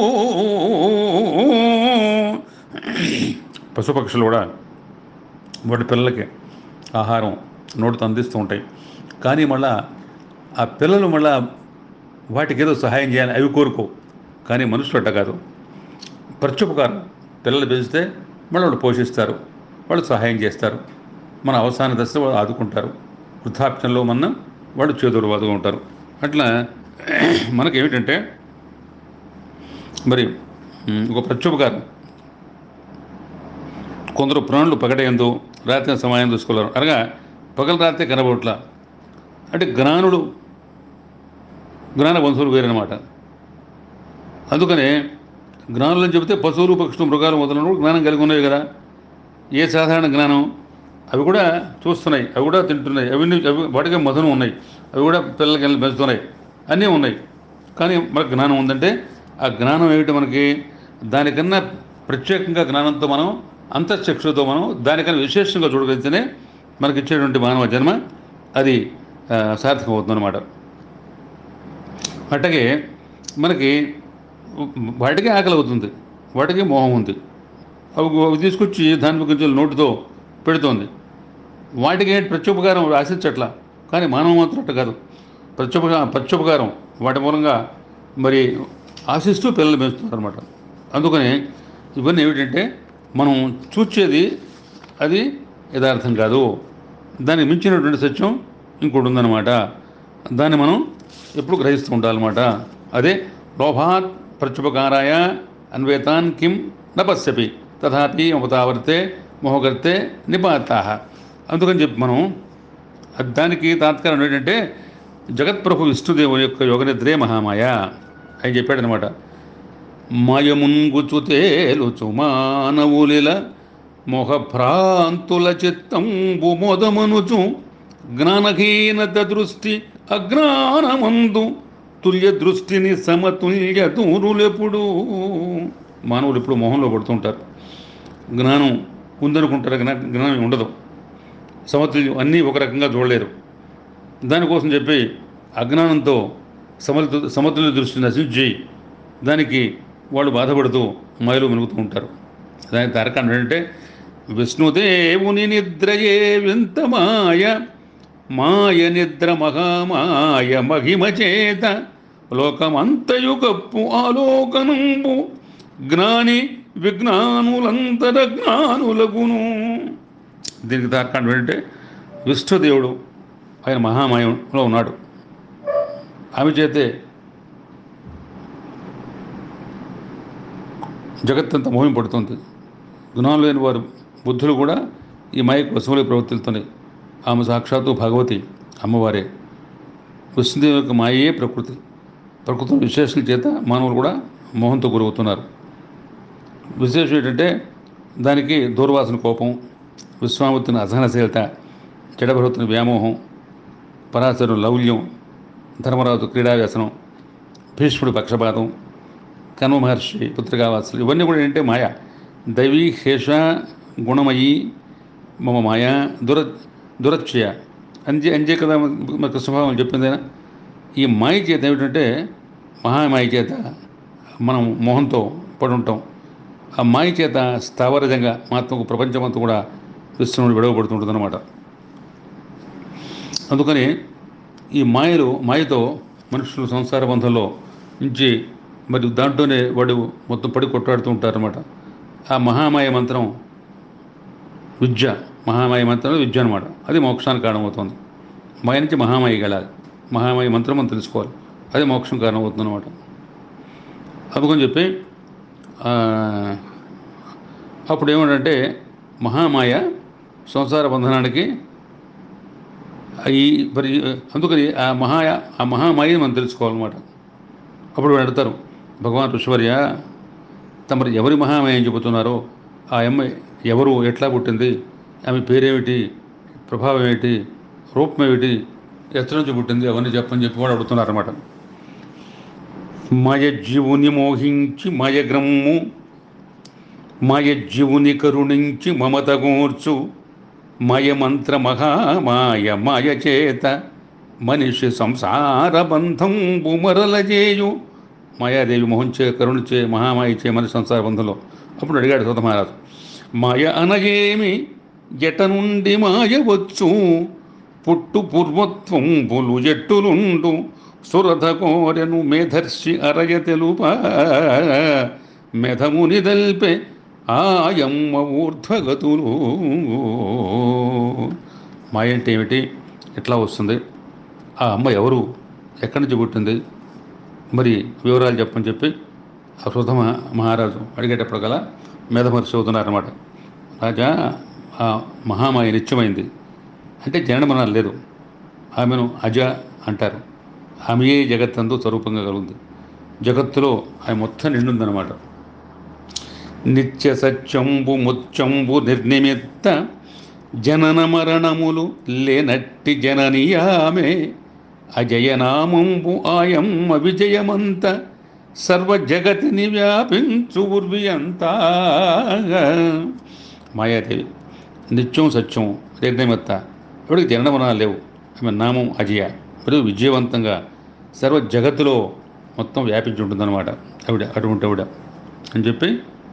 పశుపక్షులు కూడా వాటి పిల్లలకి ఆహారం నోటితో అందిస్తూ ఉంటాయి కానీ మళ్ళా ఆ పిల్లలు మళ్ళా వాటికి ఏదో సహాయం చేయాలి అవి కోరుకో కానీ మనుషులు అట్ట కాదు ప్రత్యుపకారం పిల్లలు పెంచితే మళ్ళీ వాళ్ళు పోషిస్తారు వాళ్ళు సహాయం చేస్తారు మన అవసాన దశలో వాళ్ళు ఆదుకుంటారు వృద్ధాప్యంలో మన వాళ్ళు చేతులు వాదుగా ఉంటారు అట్లా మనకేమిటంటే మరి ఉమ్, ఒక ప్రత్యుపకారం కొందరు ప్రాణులు పగటయందు రాత్రి సమయం చూసుకోలేరు అనగా పగలు రాత్రి కనబడట్ల అంటే జ్ఞానుడు జ్ఞాన బంధువులు వేరనమాట అందుకనే జ్ఞానులు అని చెబితే పశువులు పక్షులు మృగాలు మొదలైన జ్ఞానం కలిగి ఉన్నాయి కదా ఏ సాధారణ జ్ఞానం అవి కూడా చూస్తున్నాయి అవి కూడా తింటున్నాయి అవి అవి వాటికి మధునం ఉన్నాయి అవి కూడా పిల్లలకి వెళ్ళి పెంచుతున్నాయి అన్నీ ఉన్నాయి కానీ మనకు జ్ఞానం ఉందంటే ఆ జ్ఞానం ఏమిటి మనకి దానికన్నా ప్రత్యేకంగా జ్ఞానంతో మనం అంతఃచక్షుతో మనం దానికన్నా విశేషంగా చూడగలిగితేనే మనకి ఇచ్చేటువంటి మానవ జన్మ అది ఆ, సార్థకం అవుతుందన్నమాట అట్టగే మనకి వాటికి ఆకలి అవుతుంది వాటికి మోహం ఉంది అవి అవి తీసుకొచ్చి దాని కొంచెం నోటితో పెడుతోంది వాటికి ఏంటి ప్రత్యుపకారం ఆశించట్ల కానీ మానవ మాత్రం అట్ట కాదు ప్రత్యుపక ప్రత్యుపకారం వాటి మూలంగా మరి ఆశిస్తూ పిల్లలు పెంచుతున్నారు అనమాట అందుకని ఇవన్నీ ఏమిటంటే మనం చూచేది అది యథార్థం కాదు దానికి మించినటువంటి సత్యం ఇంకోటి ఉందన్నమాట దాన్ని మనం ఎప్పుడు గ్రహిస్తూ ఉండాలన్నమాట అదే లోభాత్ ప్రత్యుపకారాయ అన్వేతాన్ కిం న పశ్యపి తథాపి అవతావర్తే మోహకర్తే నిపాతా అందుకని చెప్పి మనం అది దానికి తాత్కాలం ఏంటంటే జగత్ప్రభు విష్ణుదేవుని యొక్క యోగనిద్రే మహామాయ అని చెప్పాడనమాట మాయమున్గుచు తేలుచు మానవులిల మోహభ్రాంతుల చిత్తంబు మొదమనుచు జ్ఞానహీనత దృష్టి అజ్ఞానమందు తుల్య దృష్టిని సమతుల్య దూరులెప్పుడు మానవులు ఇప్పుడు మోహంలో పడుతుంటారు జ్ఞానం ఉందనుకుంటారు జ్ఞా జ్ఞానం ఉండదు సమతుల్యం అన్నీ ఒక రకంగా చూడలేరు దానికోసం చెప్పి అజ్ఞానంతో సమతు సమతుల్య దృష్టిని నశించి దానికి వాళ్ళు బాధపడుతూ మాయలో మెలుగుతూ ఉంటారు దాని తారకాండ ఏంటంటే విష్ణుదేవుని నిద్రయే వింత మాయ మాయ నిద్ర మహామాయ మహిమ చేత లోకమంతయు కప్పు ఆలోకనంబు జ్ఞాని విజ్ఞానులంతర జ్ఞానులగును దీనికి తార్కాండం ఏంటంటే విష్ణుదేవుడు ఆయన మహామాయంలో ఉన్నాడు ఆమె చేతే జగత్తంతా మోహింపడుతుంది గుణాలు లేని వారు బుద్ధులు కూడా ఈ మాయకు వశములై ప్రవర్తిస్తున్నాయి ఆమె సాక్షాత్తు భగవతి అమ్మవారే విష్ణుదేవి యొక్క మాయే ప్రకృతి ప్రకృతి విశేషాల చేత మానవులు కూడా మోహంతో గురవుతున్నారు విశేషం ఏంటంటే దానికి దూర్వాసన కోపం విశ్వామిత్రుని అసహనశీలత జడభరతుని వ్యామోహం పరాశరు లౌల్యం ధర్మరాజు క్రీడా వ్యసనం భీష్ముడి పక్షపాతం కన్వ మహర్షి పుత్రికావాసులు ఇవన్నీ కూడా ఏంటంటే మాయ దైవీ హేష గుణమయి మమ మాయ దుర దురచ్చయ అంజే అంజే కదా మన కృష్ణభావం చెప్పిందేనా ఈ మాయ చేత ఏమిటంటే మహామాయ చేత మనం మోహంతో పడి ఉంటాం ఆ మాయ చేత స్థావరజంగా మాత్మకు ప్రపంచమంతా కూడా విశ్వనుడు విడవబడుతుంటుందన్నమాట అందుకని ఈ మాయలు మాయతో మనుషులు సంసార బంధంలో నుంచి మరి దాంట్లోనే వాడు మొత్తం పడి కొట్టాడుతూ ఉంటారన్నమాట ఆ మహామాయ మంత్రం విద్య మహామాయ మంత్రం విద్య అనమాట అది మోక్షానికి కారణమవుతుంది మాయ నుంచి మహామాయ వెళ్ళాలి మహామాయ మంత్రం మనం తెలుసుకోవాలి అది మోక్షం కారణమవుతుంది అనమాట అందుకని చెప్పి ఆ, అప్పుడు ఏమంటే మహామాయ సంసార బంధనానికి ఈ మరి అందుకని ఆ మహాయ ఆ మహామాయని మనం తెలుసుకోవాలన్నమాట అప్పుడు వాళ్ళు అడుగుతారు భగవాన్ ఋషివర్య తమరు ఎవరి మహామాయ అని చెబుతున్నారో ఆ అమ్మాయి ఎవరు ఎట్లా పుట్టింది ఆమె పేరేమిటి ప్రభావం ఏమిటి రూపం ఏమిటి ఎత్తడి నుంచి పుట్టింది అవన్నీ చెప్పని చెప్పి కూడా అడుగుతున్నారన్నమాట మాయ జీవుని మోహించి మాయగ్రమ్ము మాయ జీవుని కరుణించి మమత గూర్చు మాయమంత్ర మహామాయ మాయ చేత మనిషి సంసార బంధం బుమరలజేయు మాయాదేవి మోహంచే కరుణించే మహామాయ చే మనిషి సంసార బంధంలో అప్పుడు అడిగాడు సోత మహారాజు మాయ అనగేమి జట నుండి మాయ వచ్చు పుట్టు పూర్వత్వం పులు జట్టులుండు సురథ కోరెను మేధర్షి అరయ తెలుప మెధముని దల్పే ఆయమ్మ ఊర్ధ్వగతులు మాయ అంటే ఏమిటి ఎట్లా వస్తుంది ఆ అమ్మ ఎవరు ఎక్కడి నుంచి పుట్టింది మరి వివరాలు చెప్పని చెప్పి ఆ సుధ మహా- మహారాజు అడిగేటప్పుడు గల మేధమహర్షి అవుతున్నారన్నమాట రాజా ఆ మహామాయ నిత్యమైంది అంటే జనన మరణాలు లేదు ఆమెను అజ అంటారు ఆమెయే జగత్తందు స్వరూపంగా కలుగుంది జగత్తులో ఆమె మొత్తం నిండుందన్నమాట నిత్య సత్యంబు ముత్యంబు నిర్నిమిత్త జనన మరణములు లేనట్టి జననీయామే అజయనామంబు ఆయమ్మ విజయమంత సర్వ జగతిని వ్యాపించు ఉర్వి అంతా మాయాదేవి నిత్యం సత్యం నిర్ణయమత్త ఎవరికి జనన మరణాలు లేవు ఆమె నామం అజయ మరియు విజయవంతంగా సర్వ జగత్తులో మొత్తం వ్యాపించి ఉంటుందన్నమాట ఆవిడ అటువంటి ఆవిడ అని చెప్పి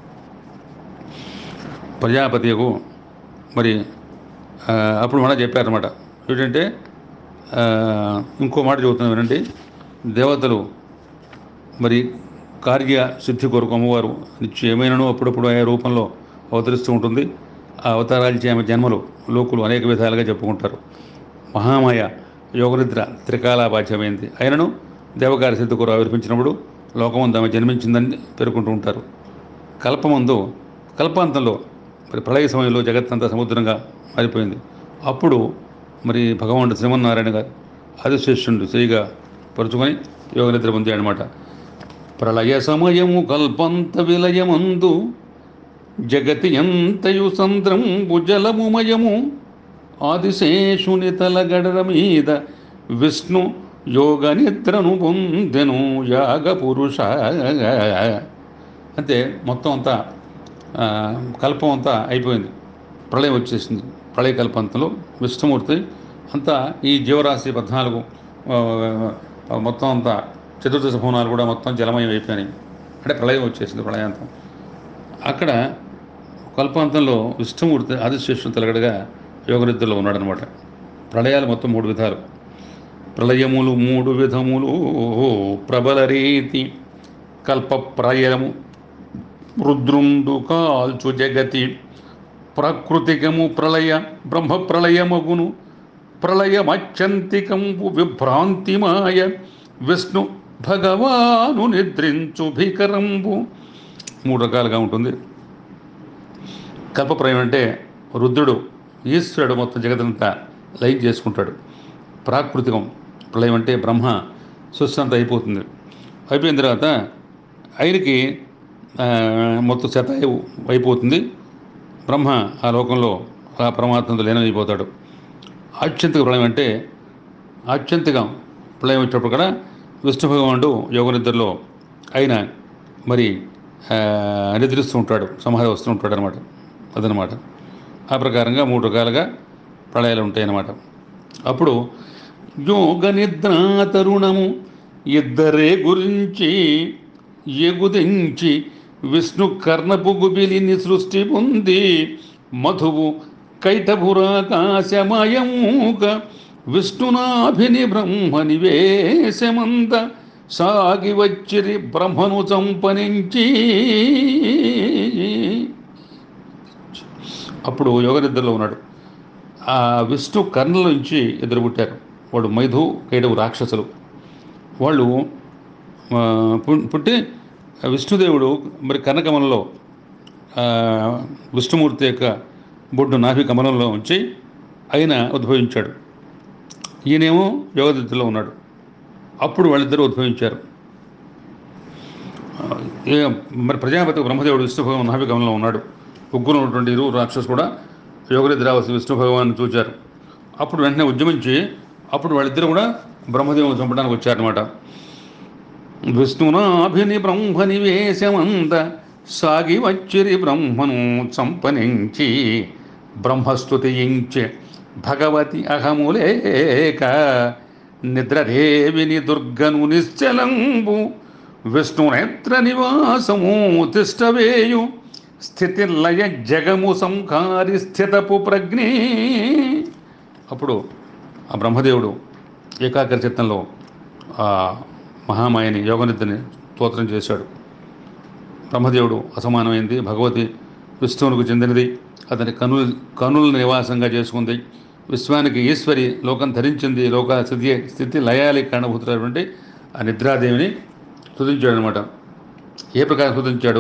ప్రజాపతికు మరి ఆ, అప్పుడు మన చెప్పారనమాట ఏంటంటే ఆ, ఇంకో మాట చెబుతున్నాను వినండి దేవతలు మరి కార్య సిద్ధి కొరకు అమ్మవారు నిత్యం ఏమైనానో అప్పుడప్పుడు ఆయా రూపంలో అవతరిస్తూ ఉంటుంది ఆ అవతారాలు ఆమె జన్మలు లోకులు అనేక విధాలుగా చెప్పుకుంటారు మహామాయ యోగనిద్ర త్రికాలాపాధ్యమైంది అయినను దేవకార్య సిద్ధి కొరకు ఆవిర్భించినప్పుడు లోకమందు ఆమె జన్మించిందని పేర్కొంటూ ఉంటారు కల్పమందు కల్పాంతంలో మరి ప్రళయ సమయంలో జగత్తంతా సముద్రంగా మారిపోయింది అప్పుడు మరి భగవానుడు శ్రీమన్నారాయణ గారు ఆదిశేషుడు శ్రీగా పరుచుకొని యోగ నిద్ర పొందాడు అనమాట ప్రళయ సమయము కల్పంత విలయమందు జగతి ఎంతయు సంద్రంబు జలముమయము ఆదిశేషుని తలగడల మీద విష్ణు యోగ నిద్రను పొందెను యాగ పురుష అంతే మొత్తం అంతా ఆ, కల్పం అంతా అయిపోయింది ప్రళయం వచ్చేసింది ప్రళయ కల్పంతలో విష్ణుమూర్తి అంతా ఈ జీవరాశి పద్నాలుగు ఆ, ఆ, మొత్తం అంతా చతుర్దశ భవనాలు కూడా మొత్తం జలమయం అయిపోయినాయి అంటే ప్రళయం వచ్చేసింది ప్రళయాంతం అక్కడ కల్పాంతంలో విష్ణుమూర్తి ఆదిశేషుని తలగడగా యోగనిద్రలో ఉన్నాడనమాట ప్రళయాలు మొత్తం మూడు విధాలు ప్రళయములు మూడు విధములు ప్రబల రీతి కల్ప ప్రళయము రుద్రుండు కాల్చు జగతి ప్రాకృతికము ప్రళయ బ్రహ్మ ప్రళయమగును ప్రళయమత్యంతికంపు విభ్రాంతిమాయ విష్ణు భగవాను నిద్రించు భీకరంబు మూడు రకాలుగా ఉంటుంది కల్పప్రయం అంటే రుద్రుడు ఈశ్వరుడు మొత్తం జగతంతా లైన్ చేసుకుంటాడు ప్రాకృతికం ప్రళయం అంటే బ్రహ్మ సృష్టి అంతా అయిపోతుంది అయిపోయిన తర్వాత ఆయనకి ఆ, మొత్తం శతాయు అయిపోతుంది బ్రహ్మ ఆ లోకంలో ఆ పరమాత్మతో లీనమైపోతాడు ఆత్యంతిక ప్రళయం అంటే ఆత్యంతిక ప్రళయం వచ్చినప్పుడు కూడా విష్ణు భగవానుడు యోగ నిద్రలో ఆయన మరి ఆ, నిద్రిస్తూ ఉంటాడు సమాధి వస్తూ ఉంటాడు అనమాట అదనమాట ఆ ప్రకారంగా మూడు రకాలుగా ప్రళయాలు ఉంటాయి అన్నమాట అప్పుడు యోగ నిద్రా తరుణము ఇద్దరే గురించి ఎగుదించి విష్ణు కర్ణపు గుబిలిని సృష్టి పొంది మధువు కైటభురాకాశమయముక విష్ణునాభిని బ్రహ్మ నివేశమంత సాగి వచ్చిరి బ్రహ్మను చంపనించి అప్పుడు యోగనిద్రలో ఉన్నాడు ఆ విష్ణు కర్ణల నుంచి ఎదురు పుట్టారు వాడు మైధు కైడవు రాక్షసులు వాళ్ళు ఆ, పు- పుట్టి ఆ విష్ణుదేవుడు మరి కర్ణకమలంలో ఆ, విష్ణుమూర్తి యొక్క బొడ్డు నాభి కమలంలో ఉంచి ఆయన ఉద్భవించాడు ఈయనేమో యోగదిద్దులో ఉన్నాడు అప్పుడు వాళ్ళిద్దరూ ఉద్భవించారు ఆ, ఏ- మరి ప్రజాపతి బ్రహ్మదేవుడు విష్ణు భగవాన్ నాభి కమలంలో ఉన్నాడు ముగ్గురు ఉన్నటువంటి ఇరువురు రాక్షసు కూడా యోగనిద్రావసి విష్ణు భగవాన్ చూచారు అప్పుడు వెంటనే ఉద్యమించి అప్పుడు వాళ్ళిద్దరు కూడా బ్రహ్మదేవుని చంపడానికి వచ్చారనమాట విష్ణునాభిని బ్రహ్మ నివేశమంత సాగి వచ్చిరి బ్రహ్మను చంపనించి బ్రహ్మస్తుతించే భగవతి అహములేక నిద్రదేవిని దుర్గను నిశ్చలంబు విష్ణునేత్ర నివాసము తిష్టవేయు స్థితిలయ జగము సంహారి స్థితపు ప్రజ్ఞే అప్పుడు ఆ బ్రహ్మదేవుడు ఏకాగ్ర చిత్తంలో ఆ మహామాయని యోగనిద్రని స్తోత్రం చేశాడు బ్రహ్మదేవుడు అసమానమైంది భగవతి విష్ణువునికి చెందినది అతని కనులు కనుల నివాసంగా చేసుకుంది విశ్వానికి ఈశ్వరి లోకం ధరించింది లోక స్థితి స్థితి లయాలి కారణభూతున్నటువంటి ఆ నిద్రాదేవిని స్తుతించాడు అనమాట ఏ ప్రకారం స్తుతించాడు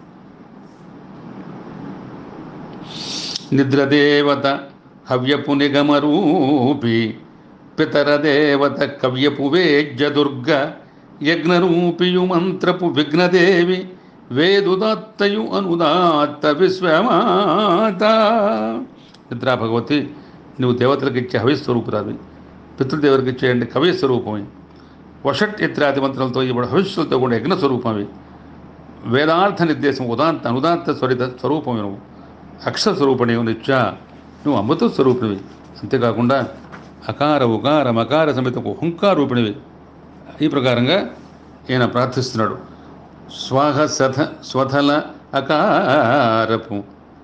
నిద్రదేవత హవ్యపు నిగమరూపి పితరదేవత కవ్యపు వేజ్య దుర్గ యజ్ఞరూపియు మంత్రపు విఘ్నదేవి వేదుదత్తయు అనుదాత్త విశ్వమాత నిద్రా భగవతి నువ్వు దేవతలకు ఇచ్చే హవిస్వరూపురావి పితృదేవులకు ఇచ్చేయండి కవి స్వరూపమే వషట్ ఇత్రాది మంత్రాలతో ఇప్పుడు హవిష్యులతో కూడా యజ్ఞ స్వరూపమే వేదార్థ నిర్దేశం ఉదాంత అనుదాంత స్వరిత స్వరూపమే నువ్వు అక్షర స్వరూపణి నిత్య నువ్వు అమృత స్వరూపిణివి అంతేకాకుండా అకార ఉకార మకార సమితకు హుంకార రూపిణివి ఈ ప్రకారంగా ఈయన ప్రార్థిస్తున్నాడు స్వాహ సథ స్వథల అకారపు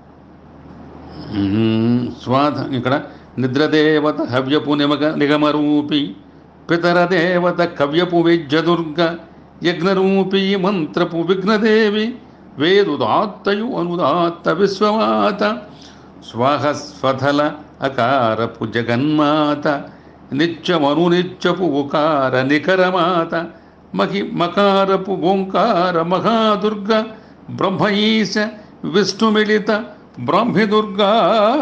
మ్మ్. స్వాధ ఇక్కడ నిద్రదేవత హవ్యపు నిమగ నిగమరూపి పితరదేవత కవ్యపు విద్యదుర్గ యజ్ఞరూపి మంత్రపు విఘ్నదేవి వేదుదాత్తయు అనుదాత్త విశ్వమాత స్వాహ స్వథల అకారపు జగన్మాత నిత్యమను నిత్యపు ఉకార నికరమాత మహి మకారపు ఓంకార మహాదుర్గ బ్రహ్మఈశ విష్ణుమిళిత బ్రాహ్మిదుర్గా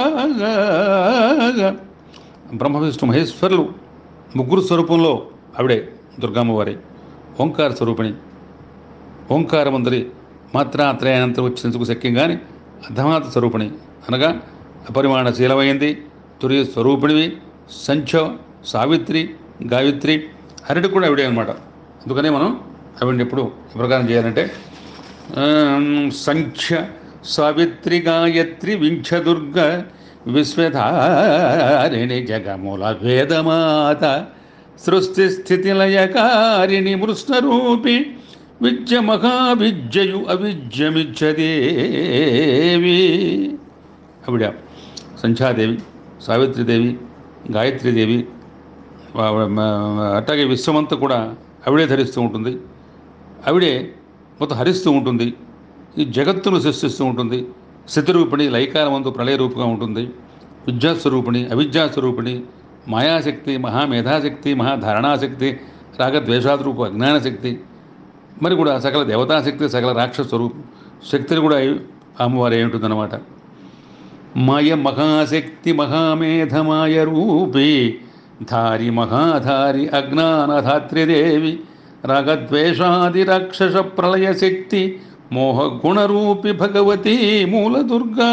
బ్రహ్మ విష్ణు మహేశ్వరులు ముగ్గురు స్వరూపంలో ఆవిడే దుర్గామ్మవారి ఓంకార స్వరూపిణి ఓంకారమందరి మాత్రాత్రయానంతరం వచ్చినందుకు శక్యం కానీ అర్ధమాత స్వరూపిణి అనగా అపరిమాణశీలమైంది తురి స్వరూపిణివి సంఖ్య సావిత్రి గాయత్రి అరటి కూడా ఆవిడే అనమాట అందుకనే మనం ఆవిడని ఎప్పుడు ఈ ప్రకారం చేయాలంటే ఆమ్, సంఖ్య సావిత్రి గాయత్రి వింఛదుర్గ విశ్వధారిణి జగముల వేదమాత సృష్టి స్థితి లయకారిణి మృష్ణరూపి విద్య మహావిద్యయు అవిద్యమిచ్చదేవి ఆవిడ సంధ్యాదేవి సావిత్రిదేవి గాయత్రీదేవి వా- వా- మ- అట్లాగే విశ్వమంతా కూడా ఆవిడే ధరిస్తూ ఉంటుంది ఆవిడే మొత్తం హరిస్తూ ఉంటుంది ఈ జగత్తును సృష్టిస్తూ ఉంటుంది స్థితిరూపిణి లైకాలమందు ప్రళయ రూపుగా ఉంటుంది విద్యాస్వరూపిణి అవిద్యాస్వరూపిణి మాయాశక్తి మహామేధాశక్తి మహాధారణాశక్తి రాగద్వేషాద్రూపు అజ్ఞానశక్తి మరి కూడా సకల దేవతాశక్తి సకల రాక్షస స్వరూపం శక్తిని కూడా అమ్మవారు అయి ఉంటుందన్నమాట మాయ మహాశక్తి మహామేధమాయ రూపి ధారి మహాధారి అజ్ఞానధాత్రిదేవి రాగద్వేషాది రాక్షస ప్రళయ శక్తి మోహ గుణరూపి భగవతి మూల దుర్గా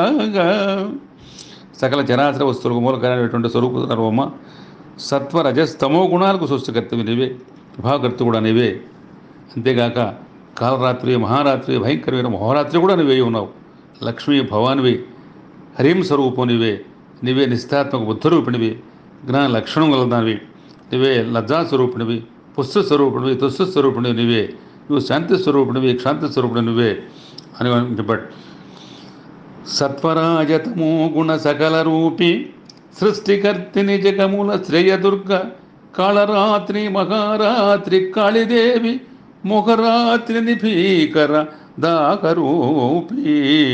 సకల చరాచర వస్తువులకు మూలకరమైనటువంటి స్వరూప సర్వమ్మ సత్వ రజస్తమో గుణాలకు సృష్టికర్తవి నీవే విభాకర్త కూడా నీవే అంతేగాక కాలరాత్రి మహారాత్రి భయంకరమైన మహోరాత్రి కూడా నువ్వే ఉన్నావు లక్ష్మీ భవానివి హరిం స్వరూపం నీవే నీవే నిస్తాత్మక బుద్ధరూపిణివి జ్ఞాన లక్షణం గలదానివి నీవే లజ్జా స్వరూపిణివి పుష్ట స్వరూపిణివి తుష్ట స్వరూపిణివి నీవే నువ్వు శాంతి స్వరూపిణివి క్షాంతి స్వరూపిణి నువ్వే అని చెప్పాడు సత్వరాజతమో గుణ సకల రూపి సృష్టికర్తిని జగముల శ్రేయదుర్గ కాళరాత్రి మహారాత్రి కాళిదేవి ముఖరాత్రి నిభీకర దాకరూపీ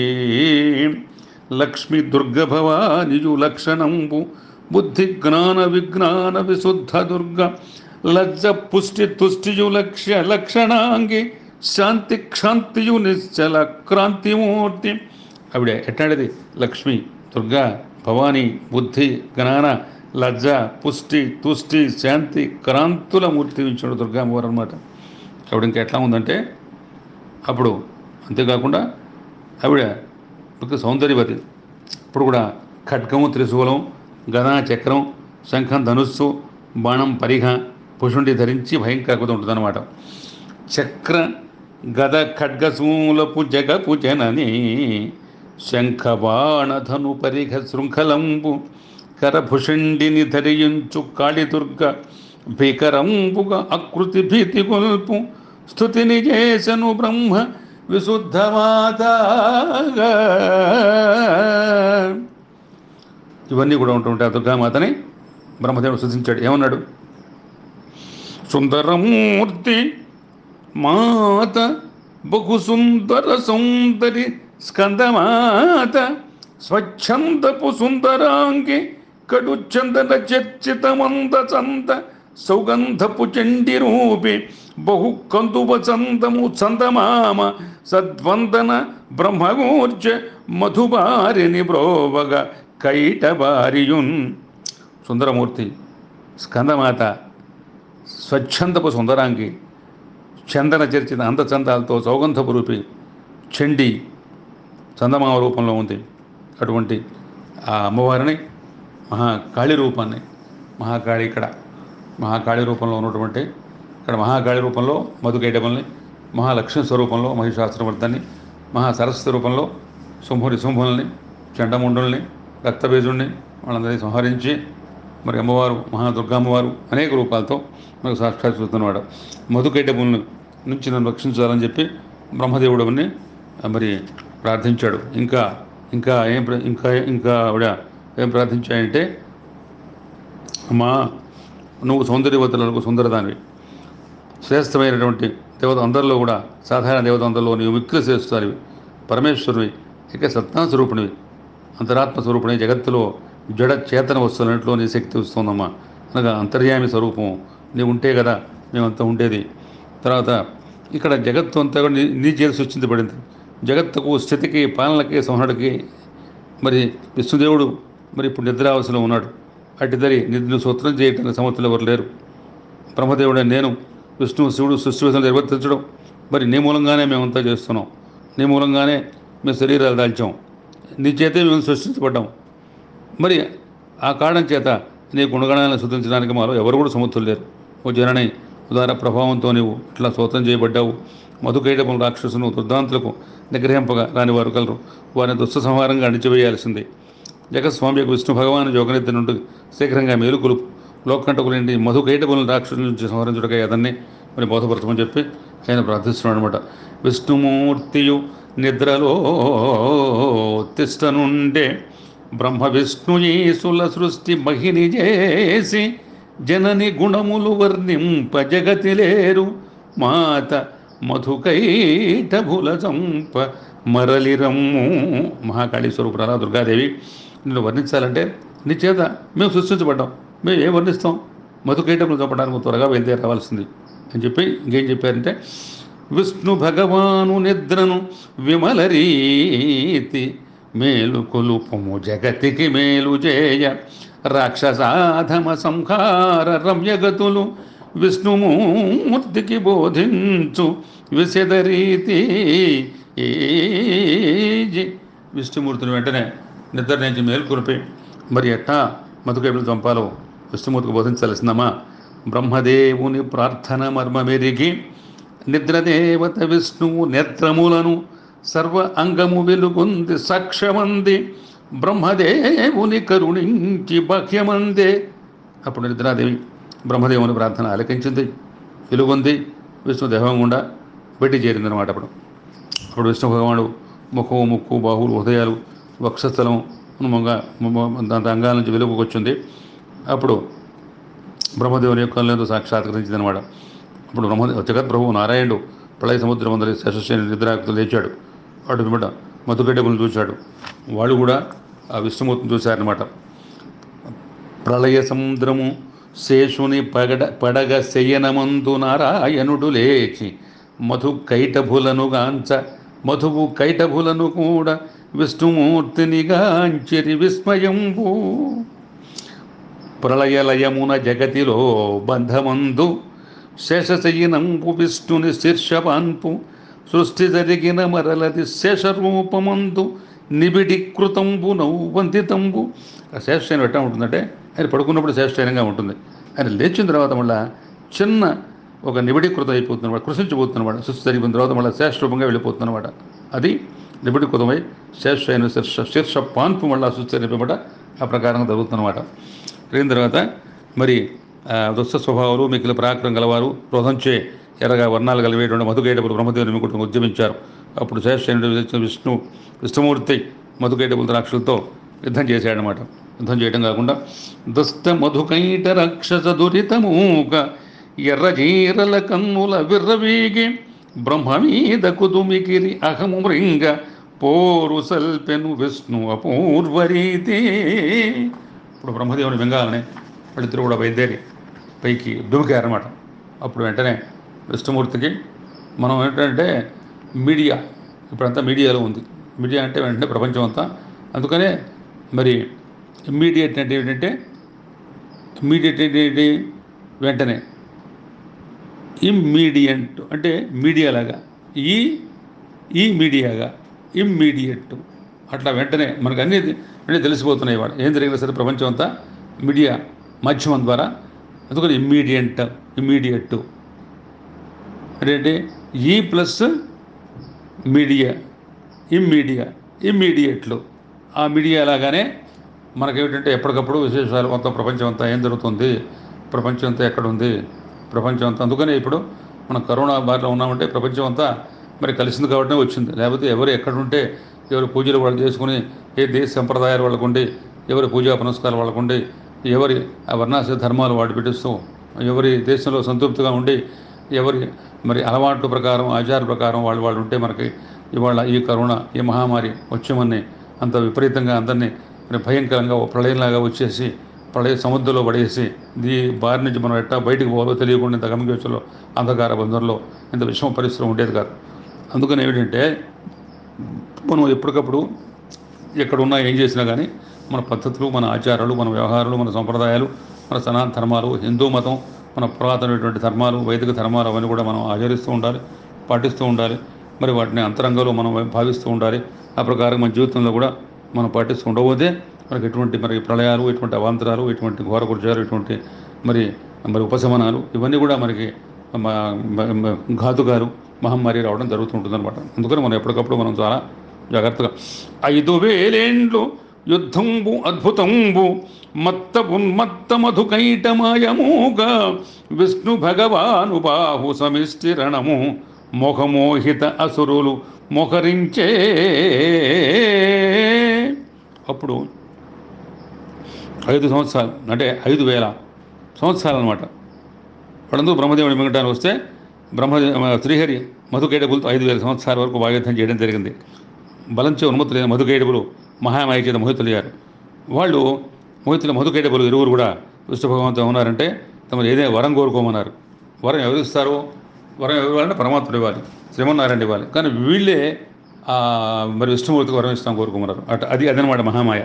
లక్ష్మి దుర్గ భవానియు లక్షణంబు బుద్ధి జ్ఞాన విజ్ఞాన విశుద్ధ దుర్గ లజ్జ పుష్టి తుష్టియు లక్ష్య లక్షణాంగి శాంతి క్షాంతియు నిశ్చల క్రాంతిమూర్తి ఆవిడ ఎట్లాంటిది లక్ష్మి దుర్గా భవాని బుద్ధి జ్ఞాన లజ్జ పుష్టి తుష్టి శాంతి క్రాంతుల మూర్తి ఇచ్చాడు దుర్గామ్మవారు అనమాట ఆవిడ ఇంకా ఎట్లా ఉందంటే అప్పుడు అంతేకాకుండా ఆవిడ ఒక సౌందర్యవతి ఇప్పుడు కూడా ఖడ్గము త్రిశూలం గదా చక్రం శంఖం ధనుస్సు బాణం పరిఘ పుషుండి ధరించి భయంకరత ఉంటుందన్నమాట చక్ర గద ఖడ్గశూలపు జగపు జనని శంఖ బాణధను పరిఘ శృంఖలంబు కరభుషండిని ధరించు కాళిదుర్గ భీకరంబుగా అకృతి భీతి గొల్పు స్థుతిని చేసను బ్రహ్మ విశుద్ధమాత ఇవన్నీ కూడా ఉంటుంటే ఆ దుర్గామాతని బ్రహ్మదేవుడు సూచించాడు ఏమన్నాడు సుందరమూర్తి మాత బహు సుందర సౌందరి స్కందమాత స్వచ్ఛందపు సుందరాంగి కడు చందన చర్చిత మంద చంద సౌగంధపు చండి రూపి బహు కందువ చందము చందమామ సద్వందన బ్రహ్మగూర్చ మధుబారిని బ్రోవగ కైటబారియున్ సుందరమూర్తి స్కందమాత స్వచ్ఛందపు సుందరాంగి చందన చర్చిత అందచందాలతో సౌగంధపు రూపి చండి చందమామ రూపంలో ఉంది అటువంటి ఆ అమ్మవారిని మహాకాళి రూపాన్ని మహాకాళి ఇక్కడ మహాకాళి రూపంలో ఉన్నటువంటి ఇక్కడ మహాకాళి రూపంలో మధుకైటమల్ని మహాలక్ష్మి స్వరూపంలో మహిషాస్త్రవర్ధన్ని మహా సరస్వతి రూపంలో శుంభుని శుంభుల్ని చండముండుల్ని రక్తబీజుణ్ణి వాళ్ళందరినీ సంహరించి మరి అమ్మవారు మహాదుర్గా అమ్మవారు అనేక రూపాలతో మనకు సాక్షాత్కరిస్తున్నవాడు మధుకైటములను నుంచి నన్ను రక్షించాలని చెప్పి బ్రహ్మదేవుడిని మరి ప్రార్థించాడు ఇంకా ఇంకా ఏం ప్ర- ఇంకా ఇంకా ఆవిడ ఏం ప్రార్థించాయంటే అమ్మా నువ్వు సౌందర్యవతులకు సుందరదానివి శ్రేష్టమైనటువంటి దేవత అందరిలో కూడా సాధారణ దేవత అందరిలో నీవు మిక్కిలి శ్రేష్ఠానివి పరమేశ్వరుని ఇక సత్తా స్వరూపునివి అంతరాత్మ స్వరూపుని జగత్తులో జడ చేతన వస్తువులన్నింటిలో నీ శక్తి వస్తుందమ్మా అనగా అంతర్యామి స్వరూపం నీవు ఉంటే కదా మేమంతా ఉండేది తర్వాత ఇక్కడ జగత్తు అంతా కూడా నీ నీ చేతి సృష్టించబడింది జగత్తుకు స్థితికి పాలనకి సంహరణకి మరి విష్ణుదేవుడు మరి ఇప్పుడు నిద్రావసలో ఉన్నాడు అటుదరి నిద్రను సూత్రం చేయటానికి సమర్థులు ఎవరు లేరు బ్రహ్మదేవుడే నేను విష్ణువు శివుడు సృష్టి విధానం నిర్వర్తించడం మరి నీ మూలంగానే మేమంతా చేస్తున్నాం నీ మూలంగానే మేము శరీరాలు దాల్చాం నీ చేతే మేము సృష్టించబడ్డాం మరి ఆ కారణం చేత నీ గుణగణాలను శుద్ధించడానికి మాలో ఎవరు కూడా సమర్థులు లేరు ఓ జనని ఉదార ప్రభావంతో నీవు ఇట్లా సూత్రం చేయబడ్డావు మధుకైటములు రాక్షసును దుర్దాంతులకు నిగ్రహింపగా రాని వారు కలరు వారిని దుష్ట సంహారంగా అణిచివేయాల్సిందే జగత్స్వామి యొక్క విష్ణు భగవాను యోగనిద్ర నుండి శీఘ్రంగా మేలుకొలు లోకంటకు నుండి మధుకైటములను రాక్షసుల నుంచి సంహరించుటకై అతన్ని మరి బోధపరచమని చెప్పి ఆయన ప్రార్థిస్తున్నాడు అనమాట విష్ణుమూర్తియు నిద్రలో తిష్టనుండే బ్రహ్మ విష్ణుయీసుల సృష్టి మహిని చేసి జనని గుణములు వర్ణింప జగతి లేరు మాత మధుకైటభుల చంప మరలిరమ్ము మహాకాళీ స్వరూపురాలా దుర్గాదేవి నిన్ను వర్ణించాలంటే నీ చేత మేము సృష్టించబడ్డాం మేము ఏం వర్ణిస్తాం మధుకైటములు చంపడానికి త్వరగా బయలుదేరి రావాల్సింది అని చెప్పి ఇంకేం చెప్పారంటే విష్ణు భగవాను నిద్రను విమల రీతి మేలు కొలుపము జగతికి మేలు చేయ రాక్షసాధమ సంహార రమ్యగతులు విష్ణుమూర్తికి బోధించు విశద రీతి ఏజి విష్ణుమూర్తిని వెంటనే నిద్ర నుంచి మేల్కొలిపి మరి ఎట్టా మధుకైపులు చంపాలో విష్ణుమూర్తికి బోధించాల్సిందమ్మా బ్రహ్మదేవుని ప్రార్థన మర్మమెరిగి నిద్రదేవత విష్ణువు నేత్రములను సర్వ అంగము వెలుగుంది సాక్ష్యమంది బ్రహ్మదేవుని కరుణించి బాహ్యమందే అప్పుడు నిద్రాదేవి బ్రహ్మదేవుని ప్రార్థన ఆలకించింది వెలుగొంది విష్ణుదేహం గుండా బయటి చేరిందనమాట అప్పుడు అప్పుడు విష్ణు భగవానుడు ముఖము ముక్కు బాహువులు హృదయాలు వక్షస్థలం మొంగ దాని అంగాల నుంచి వెలుగుకు వచ్చింది అప్పుడు బ్రహ్మదేవుని యొక్క కళ్ళతో సాక్షాత్కరించింది అనమాట అప్పుడు బ్రహ్మ జగద్ప్రభువు నారాయణుడు ప్రళయ సముద్రం అందరి శేషశ్రేణి నిద్రాకులు లేచాడు వాడు పిమ్మట మధుగడ్డములు చూశాడు వాళ్ళు కూడా ఆ విష్ణుమూర్తిని చూశారనమాట ప్రళయ సముద్రము శేషుని పగడ పడగ శయనమందు నారాయణుడు లేచి మధు కైటభులను గాంచ మధువు కైటభులను కూడా విష్ణుమూర్తిని గాంచిరి విస్మయంబు ప్రళయలయమున జగతిలో బంధమందు శేషశయనంపు విష్ణుని శీర్షపాన్పు సృష్టి జరిగిన మరలది శేషరూపమందు నిబిడి కృతంబు నౌవంతితంబు ఆ శేషశయనం ఎట్టా ఉంటుందంటే ఆయన పడుకున్నప్పుడు శేషశయనంగా ఉంటుంది ఆయన లేచిన తర్వాత మళ్ళా చిన్న ఒక నిబిడీకృతం అయిపోతున్నమాట కృషించిపోతున్నమాట సృష్టి జరిగిన తర్వాత మళ్ళీ శేషరూపంగా వెళ్ళిపోతున్నమాట అది నిబిడీకృతమై శేషశయన శీర్ష శీర్ష పాన్పు మళ్ళా సృష్టి జరిపేమాట ఆ ప్రకారం జరుగుతున్నమాట జరిగిన తర్వాత మరి ఆ, దుష్ట స్వభావాలు మిగిలిన పరాక్రమం గలవారు క్రోధంచే ఎర్రగా వర్ణాలు కలివేటువంటి మధుగైటపులు బ్రహ్మదేవుని విముకుటం ఉద్యమించారు అప్పుడు శేషశయనుడు విష్ణు విష్ణుమూర్తి మధుకైటపుల రాక్షసులతో యుద్ధం చేశాడనమాట యుద్ధం చేయడం కాకుండా దుష్ట మధుకైట రాక్షస దురితమూక ఎర్రజీరల కన్నుల విర్రవీగి బ్రహ్మ మీద కుదుమికిరి అహము మృంగ పోరు సల్పెను విష్ణు అపూర్వరీతి ఇప్పుడు బ్రహ్మదేవుని వెంగాలని వాళ్ళిద్దరు కూడా బయలుదేరి పైకి దుమికారనమాట అప్పుడు వెంటనే విష్ణుమూర్తికి మనం ఏంటంటే మీడియా ఇప్పుడంతా మీడియాలో ఉంది మీడియా అంటే వెంటనే ప్రపంచం అంతా అందుకనే మరి ఇమ్మీడియట్ అంటే ఏంటంటే ఇమ్మీడియట్ అంటే ఏంటి వెంటనే ఇమ్మీడియట్ అంటే మీడియా లాగా ఈ ఈ మీడియాగా ఇమ్మీడియట్ అట్లా వెంటనే మనకు అన్నీ అన్నీ తెలిసిపోతున్నాయి వాడు ఏం జరిగినా సరే ప్రపంచం అంతా మీడియా మాధ్యమం ద్వారా అందుకని ఇమ్మీడియట్ ఇమ్మీడియట్ అంటే ఈ ప్లస్ మీడియా ఇమ్మీడియా ఇమ్మీడియట్లు ఆ మీడియా లాగానే మనకేమిటంటే ఎప్పటికప్పుడు విశేషాలు మొత్తం ప్రపంచం అంతా ఏం జరుగుతుంది ప్రపంచం అంతా ఎక్కడ ఉంది ప్రపంచం అంతా అందుకనే ఇప్పుడు మనం కరోనా బారిలో ఉన్నామంటే ప్రపంచం అంతా మరి కలిసింది కాబట్టి వచ్చింది లేకపోతే ఎవరు ఎక్కడుంటే ఎవరి పూజలు వాళ్ళు చేసుకుని ఏ దేశ సంప్రదాయాలు వాళ్ళకు ఉండి ఎవరి పూజా పునస్కారాలు వాళ్ళకు ఉండి ఎవరి ఆ వర్ణాశ్ర ధర్మాలు వాడు పెట్టిస్తూ ఎవరి దేశంలో సంతృప్తిగా ఉండి ఎవరి మరి అలవాట్ల ప్రకారం ఆచార ప్రకారం వాళ్ళు వాళ్ళు ఉంటే మనకి ఇవాళ ఈ కరోనా ఈ మహమ్మారి వచ్చామని అంత విపరీతంగా అందరినీ మరి భయంకరంగా ఓ ప్రళయంలాగా వచ్చేసి ప్రళయ సముద్రంలో పడేసి ఈ బారి నుంచి మనం ఎట్టా బయటికి పోవాలో తెలియకుండా ఇంత గమనించలో అంధకార బంధంలో ఇంత విషమ పరిస్థితి ఉండేది కాదు అందుకని ఏమిటంటే మనం ఎప్పటికప్పుడు ఎక్కడ ఉన్నా ఏం చేసినా కానీ మన పద్ధతులు మన ఆచారాలు మన వ్యవహారాలు మన సంప్రదాయాలు మన సనాతన ధర్మాలు హిందూ మతం మన పురాతనమైనటువంటి ధర్మాలు వైదిక ధర్మాలు అవన్నీ కూడా మనం ఆచరిస్తూ ఉండాలి పాటిస్తూ ఉండాలి మరి వాటిని అంతరంగంలో మనం భావిస్తూ ఉండాలి ఆ ప్రకారం మన జీవితంలో కూడా మనం పాటిస్తూ ఉండబోతే మనకి ఎటువంటి మరి ప్రళయాలు ఎటువంటి అవాంతరాలు ఎటువంటి ఘోర గుర్జాలు ఎటువంటి మరి మరి ఉపశమనాలు ఇవన్నీ కూడా మనకి మ- మ- మ- ఘాతుకాలు మహమ్మారి రావడం జరుగుతుంటుందన్నమాట అందుకని మనం ఎప్పటికప్పుడు మనం చాలా జాగ్రత్తగా ఐదు వేలేండ్లు యుద్ధంబు అద్భుతంబు మత్త ఉన్మత్త మధుకైటమాయముగా విష్ణు భగవాను బాహు సమిష్టిరణము మొహమోహిత అసురులు మొహరించే అప్పుడు ఐదు సంవత్సరాలు అంటే ఐదు వేల సంవత్సరాలు అనమాట వాళ్ళందరూ బ్రహ్మదేవుడి మింగటానికి వస్తే బ్రహ్మ శ్రీహరి మధుకైడబులతో ఐదు వేల సంవత్సరాల వరకు వాయుద్ధం చేయడం జరిగింది బలంచే ఉన్మత్తులైన మధుకైడబులు మహామాయ చేత మోహితులయ్యారు వాళ్ళు మోహితుల మధుకైడబులు ఇరువురు కూడా విష్ణు భగవంతుడు ఉన్నారంటే తమరు ఏదైనా వరం కోరుకోమన్నారు వరం ఎవరు ఇస్తారో వరం ఎవరు ఇవ్వాలంటే పరమాత్ముడు ఇవ్వాలి శ్రీమన్నారాయణ ఇవ్వాలి కానీ వీళ్ళే ఆ, మరి విష్ణుమూర్తికి వరం ఇస్తాం కోరుకోమన్నారు అట అది అదనమాట మహామాయ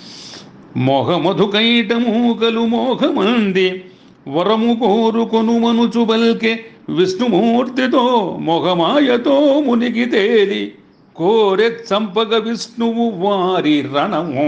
మోహమధుకైటము కలు మోహమంది వరము కోరుకొను మనుచు బల్కె విష్ణుమూర్తితో మొహమాయతో మునిగి తేలి కోరె చంపగ విష్ణువు వారి రణము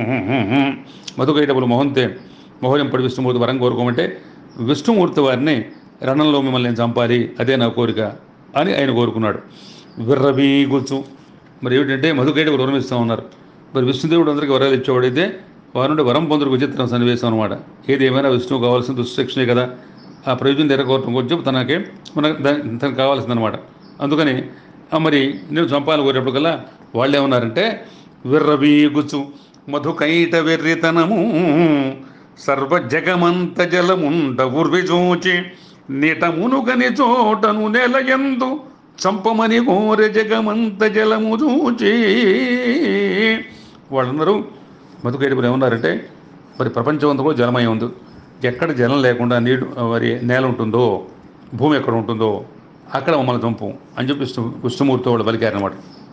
మధుకైటములు మొహంతే మొహరింపడి విష్ణుమూర్తి వరం కోరుకోమంటే విష్ణుమూర్తి వారిని రణంలో మిమ్మల్ని నేను చంపాలి అదే నా కోరిక అని ఆయన కోరుకున్నాడు విర్రబీగుచు మరి ఏమిటంటే మధుకైటములు వరం ఇస్తా ఉన్నారు మరి విష్ణుదేవుడు అందరికీ వరాలు ఇచ్చేవాడైతే వారి నుండి వరం పొందరు విచిత్రం సన్నివేశం అనమాట ఏది ఏమైనా విష్ణువు కావాల్సిన దుశ్శిక్షణే కదా ఆ ప్రయోజనం నెరవేరటం కొంచెం తనకి మన దా- తనకు కావాల్సిందనమాట అందుకని ఆ మరి నేను చంపాలని కోరేటప్పటికల్లా వాళ్ళు ఏమన్నారంటే విర్రవీగుచు మధుకైట వెర్రితనము సర్వ జగమంత జలముండ ఉర్విచూచి నిట మునుగని చోటను నెలయందు చంపమని కోరె జగమంత జలము చూచి వాళ్ళందరూ మధుకైటపులు ఏమన్నారంటే మరి ప్రపంచం అంతా కూడా జలమయం ఉంది ఎక్కడ జలం లేకుండా నీరు మరి నేల ఉంటుందో భూమి ఎక్కడ ఉంటుందో అక్కడ మమ్మల్ని చంపు అని చెప్పి విష్ణు విష్ణుమూర్తి వాళ్ళు పలికారనమాట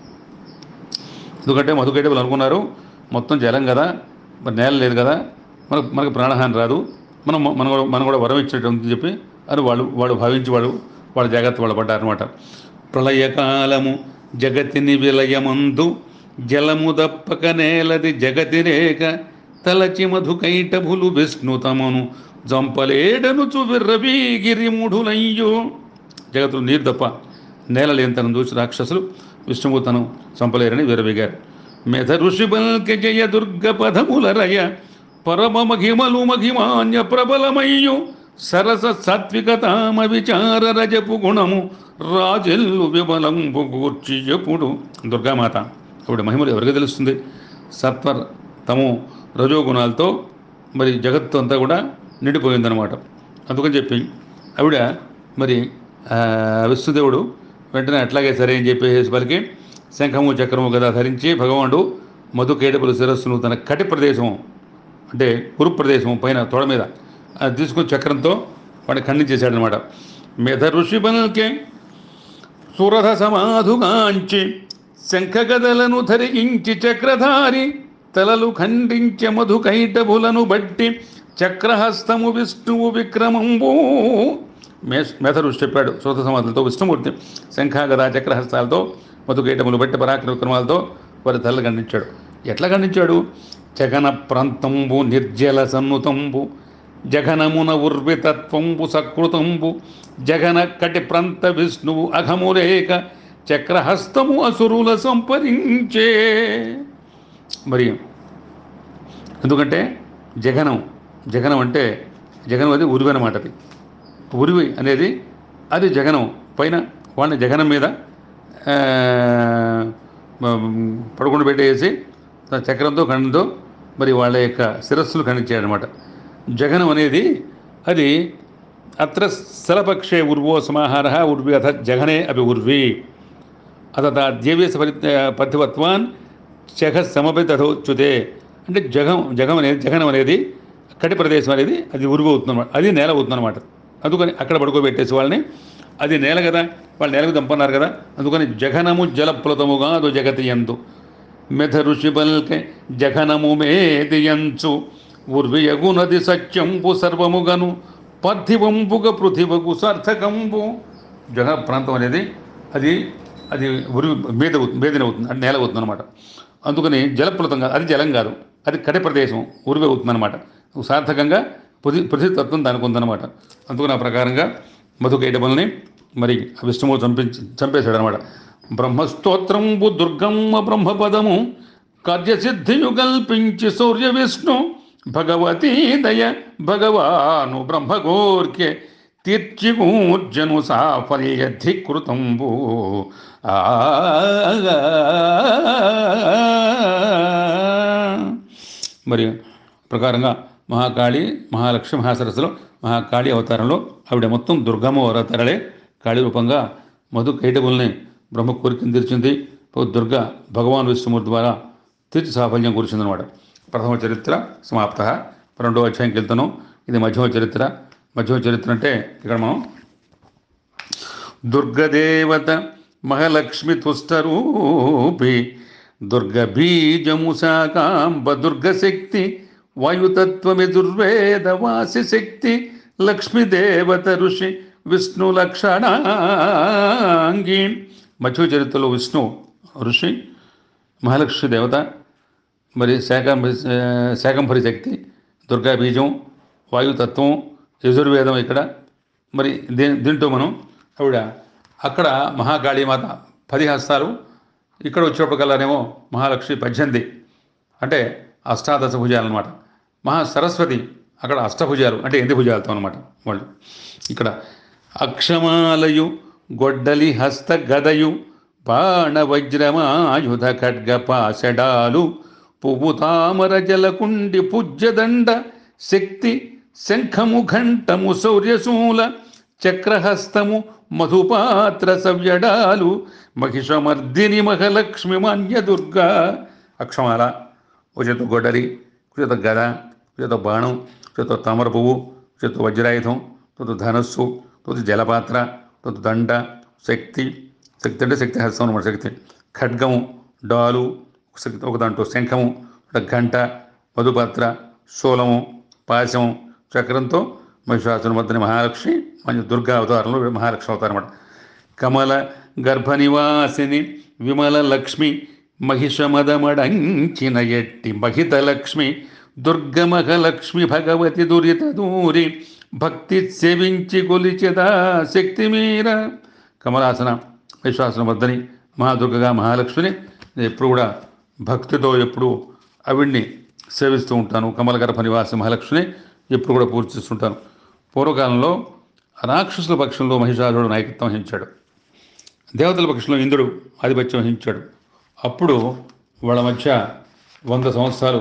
ఎందుకంటే మధుకైటపులు అనుకున్నారు మొత్తం జలం కదా మరి నేల లేదు కదా మనకు మనకు ప్రాణహాని రాదు మనం మనం కూడా మనం కూడా వరం ఇచ్చినట్టు ఉందని చెప్పి అని వాళ్ళు వాళ్ళు భావించి వాళ్ళు వాళ్ళ జాగ్రత్త వాళ్ళు పడ్డారనమాట ప్రళయకాలము జగతిని విలయమందు జలము దప్పక నేలది జగతి రేఖ తలచి మధుకైటభులు విష్ణుతమను జంపలేడనుచు విర్రవీగిరిముఢులయ్యో జగత్తులో నీరు తప్ప నేల లేనితనం చూసి రాక్షసులు విష్ణుమూర్తను చంపలేరని విరవిగారు మెథ ఋషి బల్కె జయ దుర్గ పదముల రయ పరమ మహిమలు మహిమాన్య ప్రబలమయ్యు సరస సాత్వికతామ విచార రజపు గుణము రాజెల్లు విబలంబు గూర్చి ఎప్పుడు దుర్గామాత ఆవిడ మహిమలు ఎవరికి తెలుస్తుంది సత్వ తము రజోగుణాలతో మరి జగత్తు అంతా కూడా నిండిపోయిందనమాట అందుకని చెప్పి ఆవిడ మరి ఆ, విష్ణుదేవుడు వెంటనే అట్లాగే సరే అని చెప్పేసి పలికి శంఖము చక్రము గదా ధరించి భగవానుడు మధుకేడపుల శిరస్సును తన కటి ప్రదేశం అంటే కురు ప్రదేశం పైన తొడ మీద అది తీసుకుని చక్రంతో వాడిని ఖండించేశాడనమాట మెధ ఋషి బల్కే సురథ సమాధుగాంచి శంఖగదలను ధరించి చక్రధారి తలలు ఖండించ మధుకైటభులను బట్టి చక్రహస్తము విష్ణువు విక్రమంబు మే మెథరుడు చెప్పాడు సురథ సమాధులతో విష్ణుమూర్తి శంఖాగద చక్రహస్తాలతో మధుకైటములు బట్టి పరాక్రమ విక్రమాలతో వారి తలలు ఖండించాడు ఎట్లా ఖండించాడు జగన ప్రాంతంబు నిర్జల సన్నుతంబు జగనమున ఉర్వితత్వంబు సకృతంబు జగన కటి ప్రాంత విష్ణువు అఘమురేక చక్రహస్తము అసురుల సంపరించే మరి ఎందుకంటే జగనం జగనం అంటే జగనం అది ఉరివి అన్నమాట అది ఉరివి అనేది అది జగనం పైన వాడిని జగనం మీద ఆ, మ- పడుకుండా పెట్టేసి తన చక్రంతో ఖండంతో మరి వాళ్ళ యొక్క శిరస్సులు ఖండించాడనమాట జగనం అనేది అది అత్ర స్థలపక్షే ఉర్వో సమాహార ఉర్వి అథ జగనే అపి ఉర్వి అత ద్యవ్యస పరి పథివత్వాన్ జగ సమపి తథోచ్యుతే అంటే జగం జగం అనేది జగనం అనేది కటి ప్రదేశం అనేది అది ఉరుగు అవుతుందన్నమాట అది నేల అవుతుందన్నమాట అందుకని అక్కడ పడుకోబెట్టేసి వాళ్ళని అది నేల కదా వాళ్ళు నేలకు దంపన్నారు కదా అందుకని జగనము జలప్లుతముగా అదో జగతి ఎందు మెథ ఋషి బల్కె జగనము మేదియంచు ఉర్వియగునది సత్యంబు సర్వముగను పర్థివంబుగ పృథివగు సార్థకంబు జగ ప్రాంతం అనేది అది అది ఉరి మీద అవుతుంది మేదిన అవుతుంది అంటే నేల అవుతుంది అనమాట అందుకని జలప్లుతం కాదు అది జలం కాదు అది కటి ప్రదేశం ఉరివి అవుతుంది అనమాట సార్థకంగా పృథి పృథితత్వం దానికి ఉందన్నమాట అందుకని ఆ ప్రకారంగా మధుకైటములని మరి విష్ణువు చంపించి చంపేశాడు అనమాట బ్రహ్మస్తోత్రంబు దుర్గమ్మ బ్రహ్మపదము కార్యసిద్ధియు కల్పించి సూర్య విష్ణు భగవతీ దయ భగవాను బ్రహ్మగోర్కే తీర్చిగూర్జను సాఫల్య ధికృతంబు ఆ మరి ప్రకారంగా మహాకాళి మహాలక్ష్మి మహాసరస్సులో మహాకాళి అవతారంలో ఆవిడ మొత్తం దుర్గమ్మ అవతారాలే కాళీ రూపంగా మధు కైటబుల్ని బ్రహ్మ కోరికను తీర్చింది ఓ దుర్గ భగవాన్ విష్ణుమూర్తి ద్వారా తీర్చి సాఫల్యం కూర్చుందనమాట ప్రథమ చరిత్ర సమాప్త రెండో అధ్యాయంకి వెళ్తాను ఇది మధ్యమ చరిత్ర మధ్యమ చరిత్ర అంటే ఇక్కడ మనం దుర్గదేవత మహాలక్ష్మి తుష్టరూపి దుర్గ బీజము శాకాంబ దుర్గశక్తి వాయుతత్వమి దుర్వేద వాసి శక్తి లక్ష్మీదేవత ఋషి విష్ణు లక్షణాంగి మధ్య చరిత్రలో విష్ణు ఋషి మహాలక్ష్మి దేవత మరి శాకంభరి శాకంభరి శక్తి దుర్గా బీజం వాయుతత్వం యజుర్వేదం ఇక్కడ మరి దీ దీంట్లో మనం ఆవిడ అక్కడ మహాకాళీమాత పది హస్తాలు ఇక్కడ వచ్చేప్పటికల్లానేమో మహాలక్ష్మి పద్దెనిమిది అంటే అష్టాదశ భుజాలు అనమాట మహా సరస్వతి అక్కడ అష్టభుజాలు అంటే ఎనిమిది భుజాలతో అనమాట వాళ్ళు ఇక్కడ అక్షమాలయు గొడ్డలి హస్త గదయు బాణ వజ్రమాయుధ ఖడ్గ పాషడాలు పువ్వు తామర జలకుండి పుజ్యదండ శక్తి శంఖము ఘంటము శౌర్యశూల చక్రహస్తము మధుపాత్ర సవ్యడాలు మహిషమర్దిని మహలక్ష్మి మాన్య దుర్గా అక్షమాల ఒక చేత గొడ్డలి ఒక చేత గద ఒక చేత బాణం ఒక చేత తామర పువ్వు ఒక చేత వజ్రాయుధం తొత్తు ధనస్సు తొత్తు జలపాత్ర తొత్తు దండ శక్తి శక్తి అంటే శక్తి హస్తం అనమాట శక్తి ఖడ్గము డాలు ఒక శక్తి ఒక దాంట్లో శంఖము ఒక గంట మధుపాత్ర శూలము పాశం చక్రంతో మహిషాసుని వద్దని మహాలక్ష్మి మంచి దుర్గా అవతారంలో మహాలక్ష్మి అవతారం అనమాట కమల గర్భనివాసిని విమల లక్ష్మి మహిషమదమడంచిన ఎట్టి మహిత లక్ష్మి దుర్గమహలక్ష్మి భగవతి దురిత దూరి భక్తి సేవించి కొలిచెదా శక్తి మీర కమలాసన విశ్వాసన వద్దని మహాదుర్గగా మహాలక్ష్మిని నేను ఎప్పుడు కూడా భక్తితో ఎప్పుడు ఆవిడ్ని సేవిస్తూ ఉంటాను కమల గర్భ నివాసి మహాలక్ష్మిని ఎప్పుడు కూడా పూజిస్తుంటాను పూర్వకాలంలో రాక్షసుల పక్షంలో మహిషాసురుడు నాయకత్వం వహించాడు దేవతల పక్షంలో ఇంద్రుడు ఆధిపత్యం వహించాడు అప్పుడు వాళ్ళ మధ్య వంద సంవత్సరాలు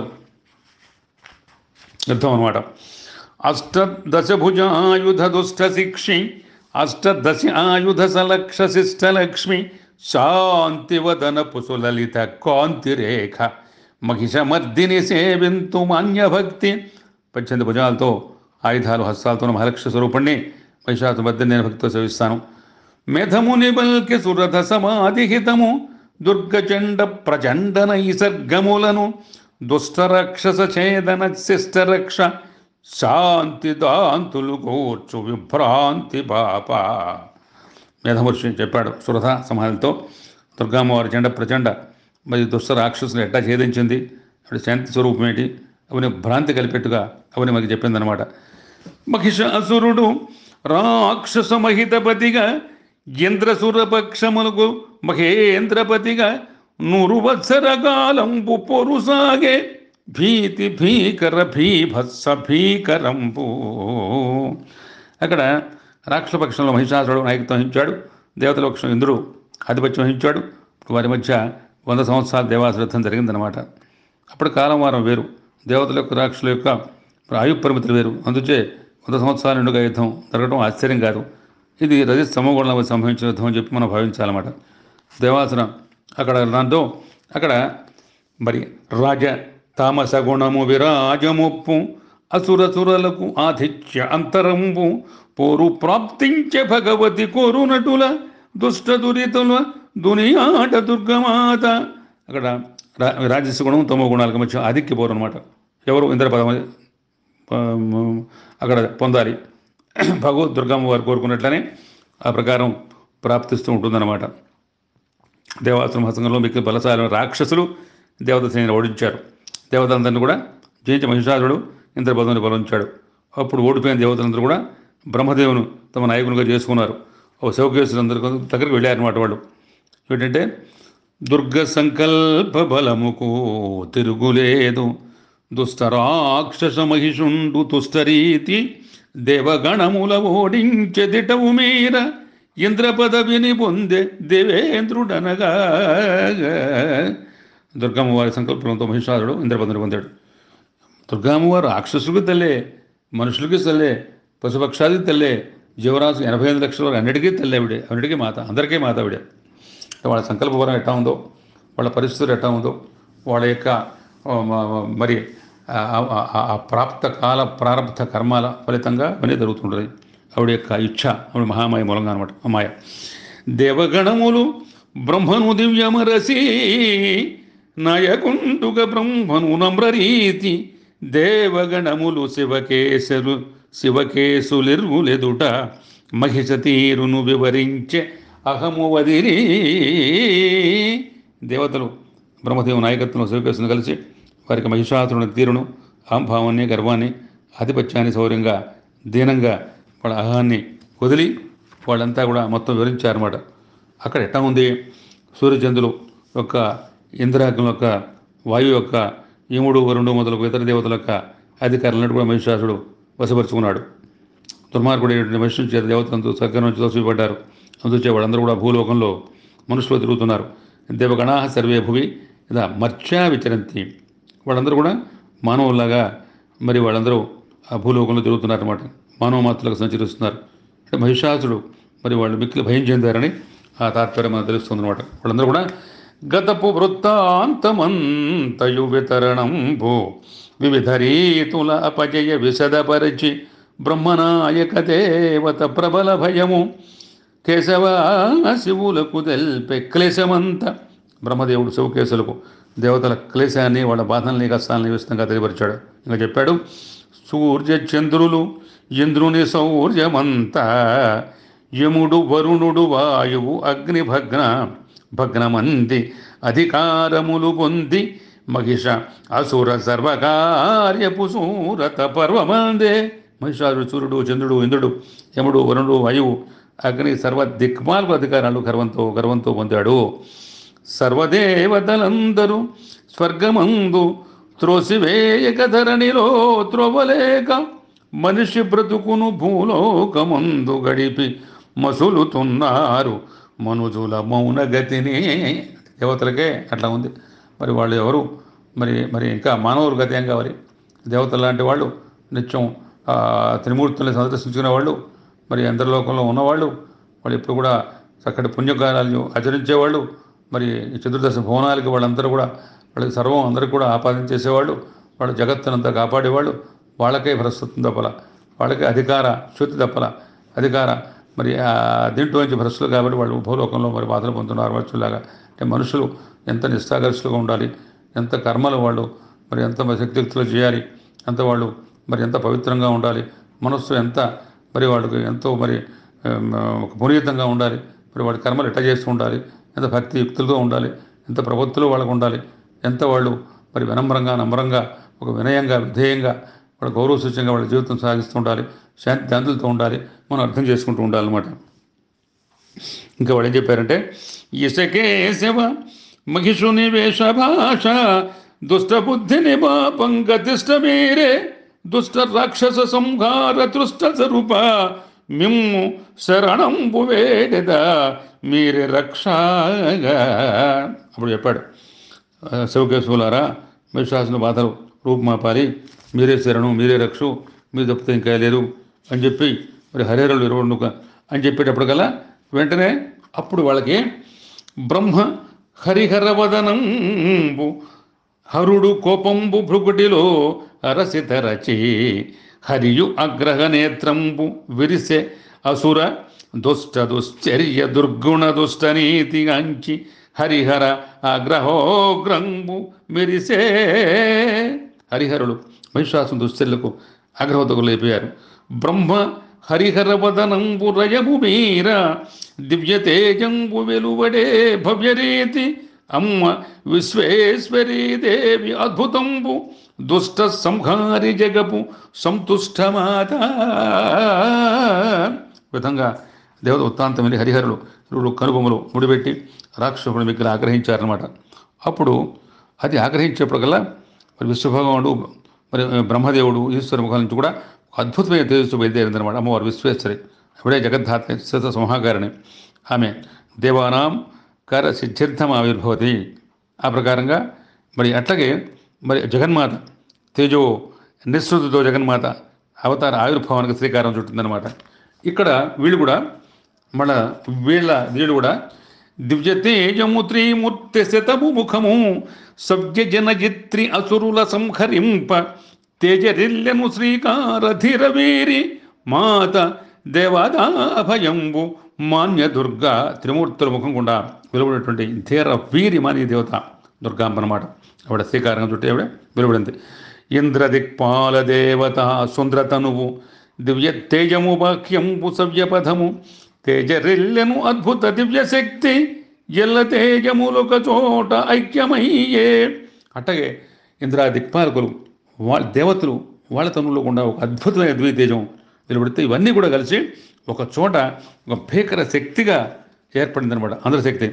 యుద్ధం అనమాట అష్టదశభుజాయుధ దుష్ట శిక్షి అష్టదశ ఆయుధ సలక్ష శిష్ట లక్ష్మి శాంతివదన పుసులలిత కాంతి రేఖ మహిషమర్దిని సేవింతు మాన్యభక్తి పద్దెనిమిది భుజాలతో ఆయుధాలు హస్తాలతో మహాలక్ష్మి స్వరూపుణ్ణి మహిషాసు మధ్య నేను భక్తితో సేవిస్తాను మెధముని బల్కి సురథ సమాధిహితము దుర్గచండ ప్రచండ నైసర్గములను దుష్టరక్షస ఛేదన శిష్టరక్ష శాంతి దాంతులు కూర్చు విభ్రాంతి పాప మేధమహర్షి చెప్పాడు సురథ సమాధితో దుర్గామ్మవారి చెండ ప్రచండ మరి దుష్ట రాక్షసులు ఎట్టా ఛేదించింది అప్పుడు శాంతి స్వరూపం ఏంటి అవని భ్రాంతి కలిపెట్టుగా అవని మనకి చెప్పిందనమాట మహిషాసురుడు రాక్షస మహితపతిగా ఇంద్రసురపక్షములకు మహేంద్రపతిగా నూరు వత్సర కాలంపు పొరుసాగే భీతి భీకర భీభత్స భీకరంపు అక్కడ రాక్షస పక్షంలో మహిషాసురుడు నాయకత్వం వహించాడు దేవతల పక్షం ఇంద్రుడు ఆధిపత్యం వహించాడు వారి మధ్య వంద సంవత్సరాల దేవాసురత్వం జరిగిందనమాట అప్పుడు కాలం వారం వేరు దేవతల యొక్క రాక్షసుల యొక్క ఆయు పరిమితులు వేరు అందుచే వంద సంవత్సరాల నిండుగా యుద్ధం జరగడం ఆశ్చర్యం కాదు ఇది రజత సమగుణంలో సంభవించిన యుద్ధం అని చెప్పి మనం భావించాలన్నమాట దేవాసురం అక్కడ దాంతో అక్కడ మరి రాజ తామస గుణము విరాజముప్పు అసురసురలకు ఆతిథ్య అంతరంబు పోరు ప్రాప్తించే భగవతి కోరునటుల దుష్ట దురితుల దునియాట దుర్గమాత అక్కడ రా- రాజస గుణం తమో గుణాలకు మధ్య ఆధిక్య పోరు అనమాట ఎవరు ఇంద్రపదం అక్కడ పొందాలి భగవద్ దుర్గమ్మ వారు కోరుకున్నట్లనే ఆ ప్రకారం ప్రాప్తిస్తూ ఉంటుందన్నమాట దేవాసుర హస్తంలో మీకు బలశాలి రాక్షసులు దేవత శ్రేణిని ఓడించారు దేవతలందరినీ కూడా జయించి మహిషాసురుడు ఇంద్రపదవిని బలించాడు అప్పుడు ఓడిపోయిన దేవతలందరూ కూడా బ్రహ్మదేవును తమ నాయకునిగా చేసుకున్నారు ఓ శివకేశులందరూ దగ్గరికి వెళ్ళారన్నమాట వాళ్ళు ఏంటంటే దుర్గ సంకల్ప బలముకు తిరుగులేదు దుస్తరాక్షస మహిషుండు తుష్టరీతి దేవగణముల ఓడించెదిటవు మీర ఇంద్ర పదవిని పొందే దేవేంద్రుడనగా దుర్గమ్మ వారి సంకల్పంతో మహిషాసుడు ఇంద్ర పదవిని పొందాడు దుర్గామ్మవారు రాక్షసులకు తల్లే మనుషులకి తల్లే పశుపక్షాలకి తల్లే జీవరాశి ఎనభై ఐదు లక్షల వరకు అన్నిటికీ తల్లి ఆవిడే అన్నిటికీ మాత అందరికీ మాత ఆవిడే వాళ్ళ సంకల్పవరం ఎట్టా ఉందో వాళ్ళ పరిస్థితులు ఎట్టా ఉందో వాళ్ళ యొక్క ఆ, మ- మ- మరి ఆ- ఆ- ఆ- ఆ ప్రాప్త కాల ప్రారంభ కర్మాల ఫలితంగా అవన్నీ జరుగుతుంటుంది ఆవిడ యొక్క ఇచ్ఛ ఆవిడ మహామాయ మూలంగా అనమాట అమ్మాయ దేవగణములు బ్రహ్మను దివ్యమరసి నయకుండుగ బ్రహ్మను నమ్రరీతి దేవగణములు శివకేశరు శివకేశులిర్వులెదుట మహిష తీరును వివరించే అహము వదిరి దేవతలు బ్రహ్మదేవు నాయకత్వంలో శివకేశుని కలిసి వారికి మహిషాసురుని తీరును అహంభావాన్ని గర్వాన్ని ఆధిపత్యాన్ని శౌర్యంగా దీనంగా వాళ్ళ అహాన్ని వదిలి వాళ్ళంతా కూడా మొత్తం వివరించారన్నమాట అక్కడ ఎట్టా ఉంది సూర్యచంద్రులు యొక్క ఇంద్రాగ్ని యొక్క వాయువు యొక్క యముడు వరుణుడు మొదలగు ఇతర దేవతల యొక్క అధికారులను కూడా మహిషాసుడు వశపరుచుకున్నాడు దుర్మార్గుడైనటువంటి మనుషుల చేత దేవతలంతా స్వర్గం నుంచి తోసిపడ్డారు అందుచే వాళ్ళందరూ కూడా భూలోకంలో మనుషులు తిరుగుతున్నారు దేవగణా సర్వే భువి ఇదా మర్చా విచరంతి వాళ్ళందరూ కూడా మానవుల్లాగా మరి వాళ్ళందరూ ఆ భూలోకంలో తిరుగుతున్నారు అనమాట మానవ మాత్రలకు సంచరిస్తున్నారు అంటే మహిషాసుడు మరి వాళ్ళు మిక్కిలి భయం చెందారని ఆ తాత్పర్యం మనకు తెలుస్తుంది అనమాట వాళ్ళందరూ కూడా గతపు వృత్తాంతమంతయు వితరణంబు వివిధ రీతుల అపజయ విశదపరచి బ్రహ్మనాయక దేవత ప్రబల భయము కేశవ శివులకు తెల్పే క్లేశమంత బ్రహ్మదేవుడు శివకేశులకు దేవతల క్లేశాన్ని వాళ్ళ బాధల్ని కష్టాలని విస్తృతంగా తెలియపరిచాడు ఇంకా చెప్పాడు సూర్య చంద్రులు ఇంద్రుని శౌర్యమంతా యముడు వరుణుడు వాయువు అగ్ని భగ్న భగ్నమంది అధికారములు పొంది మహిష అసుర సర్వకార్యపు సూరత పర్వమందే మహిషాసుడు సూర్యుడు చంద్రుడు ఇంద్రుడు యముడు వరుణుడు వాయువు అగ్ని సర్వ దిక్మాలకు అధికారాలు గర్వంతో గర్వంతో పొందాడు సర్వదేవతలందరూ స్వర్గమందు త్రోసివేయక ధరణిలో త్రోవలేక మనిషి బ్రతుకును భూలోకమందు గడిపి మసులుతున్నారు మనుజుల మౌన గతిని దేవతలకే అట్లా ఉంది మరి వాళ్ళు ఎవరు మరి మరి ఇంకా మానవుల గతి ఏం కావాలి దేవతలు లాంటి వాళ్ళు నిత్యం ఆ, త్రిమూర్తుల్ని సందర్శించుకునే వాళ్ళు మరి అంతర్లోకంలో ఉన్నవాళ్ళు వాళ్ళు ఎప్పుడు కూడా చక్కటి పుణ్యకార్యాలు ఆచరించేవాళ్ళు మరి ఈ చతుర్దశ భువనాలకి వాళ్ళందరూ కూడా వాళ్ళకి సర్వం అందరికీ కూడా ఆపాదన చేసేవాళ్ళు వాళ్ళు జగత్తునంతా కాపాడేవాళ్ళు వాళ్ళకే భ్రస్తుతం తప్పల వాళ్ళకి అధికార శృతి తప్పల అధికార మరి ఆ దీంట్లో నుంచి భ్రష్టులు కాబట్టి వాళ్ళు భూలోకంలో మరి బాధలు పొందుతున్నారు వచ్చులాగా అంటే మనుషులు ఎంత నిష్ఠాగరిష్ఠులుగా ఉండాలి ఎంత కర్మలు వాళ్ళు మరి ఎంత మరి శక్తియుక్తులు చేయాలి ఎంత వాళ్ళు మరి ఎంత పవిత్రంగా ఉండాలి మనస్సు ఎంత మరి వాళ్ళకి ఎంతో మరి ఆమ్, ఒక పునీతంగా ఉండాలి మరి వాడి కర్మలు ఎట్లా చేస్తూ ఉండాలి ఎంత భక్తి యుక్తులతో ఉండాలి ఎంత ప్రవృత్తులు వాళ్ళకు ఉండాలి ఎంత వాళ్ళు మరి వినమ్రంగా నమ్రంగా ఒక వినయంగా విధేయంగా వాళ్ళ గౌరవ సూచంగా వాళ్ళ జీవితం సాగిస్తూ ఉండాలి శాంతి శాంతులతో ఉండాలి మనం అర్థం చేసుకుంటూ ఉండాలన్నమాట ఇంకా వాళ్ళు ఏం చెప్పారంటే ఇసకే శివ మహిషుని వేష భాష దుష్ట బుద్ధి నిపాపం గతిష్ట మీరే దుష్ట రాక్షస సంహార దృష్ట స్వరూప మిమ్ము శరణంబు వేడెద మీరే రక్షగా అప్పుడు చెప్పాడు ఆ, శివకేశవులారా విశ్వాసుల బాధలు రూపుమాపాలి మీరే శరణం మీరే రక్షు మీరు తప్పితే ఇంకా లేదు అని చెప్పి మరి హరిహరులు ఇరవై అని చెప్పేటప్పటికల్లా వెంటనే అప్పుడు వాళ్ళకి బ్రహ్మ హరిహరవదనంబు హరుడు కోపంబు భృగుటిలో అరసితరచి హరియు అగ్రహ నేత్రంబు విరిసె అసుర దుష్ట దుశ్చర్య దుర్గుణ దుష్ట నీతిగాంచి హరిహర ఆగ్రహోగ్రంబు మెరిసే హరిహరులు మహిషాసు దుశ్చర్యలకు ఆగ్రహోదకులు లేపారు బ్రహ్మ హరిహర వదనంబు రయము మీర దివ్య తేజంబు వెలువడే భవ్యరీతి అమ్మ విశ్వేశ్వరీ దేవి అద్భుతంబు దుష్ట సంహారి జగపు సంతుష్టమాత విధంగా దేవత ఉత్తాంతం వెళ్ళి హరిహరులు ఇరువురు కనుబొమ్మలు ముడిపెట్టి రాక్షసుడు మిగిలి ఆగ్రహించారనమాట అప్పుడు అది ఆగ్రహించేప్పటికల్లా మరి విశ్వభగవానుడు మరి బ్రహ్మదేవుడు ఈశ్వర ముఖం నుంచి కూడా ఒక అద్భుతమైన తేజస్సు బయలుదేరిందనమాట అమ్మవారు విశ్వేశ్వరి ఆవిడే జగద్ధాత్మ శత సంహాకారిణి ఆమె దేవానాం కర సిద్ధ్యర్థం ఆవిర్భవతి ఆ ప్రకారంగా మరి అట్లాగే మరి జగన్మాత తేజో నిశ్రుతితో జగన్మాత అవతార ఆవిర్భావానికి శ్రీకారం చుట్టిందనమాట ఇక్కడ వీళ్ళు కూడా మన వీళ్ళ వీళ్ళు కూడా దివ్య తేజము త్రిమూర్తి శతము ముఖము సవ్య జనజిత్రి అసురుల సంహరింప తేజరిల్లెను శ్రీకారధిరవీరి మాత దేవదాభయంబు మాన్య దుర్గా త్రిమూర్తుల ముఖం గుండా వెలువడినటువంటి ధీర వీరి మాని దేవత దుర్గాంబ అన్నమాట ఆవిడ శ్రీకారం చుట్టి ఆవిడ వెలువడింది ఇంద్రదిక్పాల దేవత సుంద్రతనువు దివ్య తేజము వాక్యంబు సవ్యపథము తేజరిల్లెను అద్భుత దివ్య శక్తి ఎల్ల తేజములొక చోట ఐక్యమయ్యే అట్టగే ఇంద్రా దిక్పాలకులు వాళ్ళ దేవతలు వాళ్ళ తనుల్లో కూడా ఒక అద్భుతమైన ద్వీ తేజం నిలబడితే ఇవన్నీ కూడా కలిసి ఒక చోట ఒక భీకర శక్తిగా ఏర్పడిందనమాట అందరశక్తి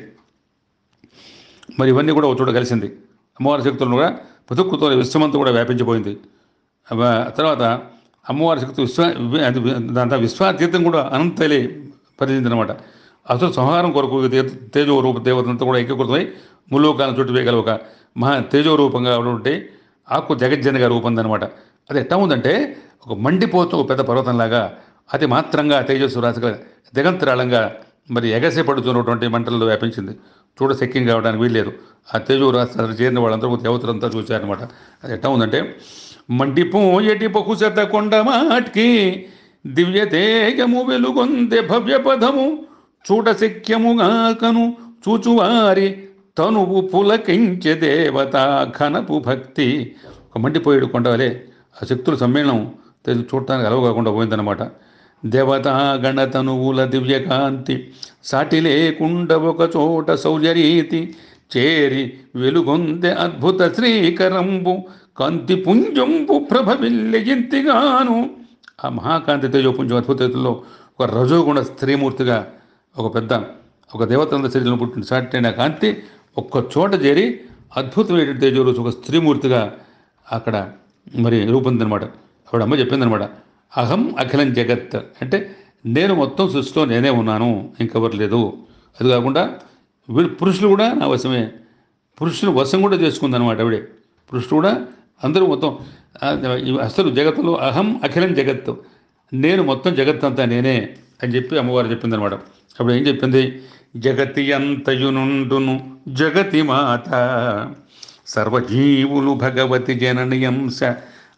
మరి ఇవన్నీ కూడా ఒక చోట కలిసింది అమ్మవారి శక్తులను కూడా పుతుక్కుతో విశ్వమంతా కూడా వ్యాపించిపోయింది అవ- తర్వాత అమ్మవారి శక్తి విశ్వ వి- అది వి- దాంతో విశ్వాతీతం కూడా అనంతలే పరిచిందనమాట అసలు సంహారం కొరకు తే- తేజో రూప దేవతలతో కూడా ఏకీకృతమై ముల్లోకాలను చుట్టూ వేయగల ఒక మహా తేజో రూపంగా ఉంటే ఆకు జగజ్జనగా రూపొందనమాట అది ఎట్టా ఉందంటే ఒక మండిపోతూ ఒక పెద్ద పర్వతంలాగా అతి మాత్రంగా తేజస్సు రాశిగా దిగంతరాళంగా మరి ఎగసి పడుతున్నటువంటి మంటల్లో వ్యాపించింది చూడ శక్యం కావడానికి వీల్లేదు ఆ తేజో రాష్ట్రాలు చేరిన వాళ్ళందరూ దేవతలంతా చూశారనమాట అది ఎట్టా ఉందంటే మండిపోయేటి బహుశత కొండ మాట్కి దివ్య తేజము వెలుగొందె భవ్య పదము చూడ శక్యముగాకను చూచువారి తనువు పులకించె దేవత ఘనపు భక్తి ఒక మండిపోయేడు కొండ వలె ఆ శక్తుల సమ్మేళనం తెలు చూడటానికి అలవ కాకుండా పోయిందనమాట దేవతా గణతనువుల దివ్యకాంతి సాటి లేకుండా ఒక చోట శౌర్యరీతి చేరి వెలుగొందె అద్భుత శ్రీకరంబు కాంతి పుంజంబు ప్రభవిల్లెంతిగాను ఆ మహాకాంతి తేజోపుంజం అద్భుత రీతిలో ఒక రజోగుణ స్త్రీమూర్తిగా ఒక పెద్ద ఒక దేవతంద శరీరంలో పుట్టిన సాటి అయిన కాంతి ఒక్క చోట చేరి అద్భుతమైన తేజోరు ఒక స్త్రీమూర్తిగా అక్కడ మరి రూపొందనమాట ఆవిడ అమ్మ చెప్పిందనమాట అహం అఖిలం జగత్ అంటే నేను మొత్తం సృష్టిలో నేనే ఉన్నాను ఇంకెవరు లేదు అది కాకుండా వీళ్ళు పురుషులు కూడా నా వశమే పురుషులు వశం కూడా చేసుకుందనమాట ఆవిడే పురుషుడు కూడా అందరూ మొత్తం ఆ, ఈ అసలు జగత్తులో అహం అఖిలం జగత్తు నేను మొత్తం జగత్ అంతా నేనే అని చెప్పి అమ్మవారు చెప్పిందనమాట అప్పుడు ఏం చెప్పింది జగతి అంతయునుండును జగతి మాత సర్వజీవులు భగవతి జననియంశ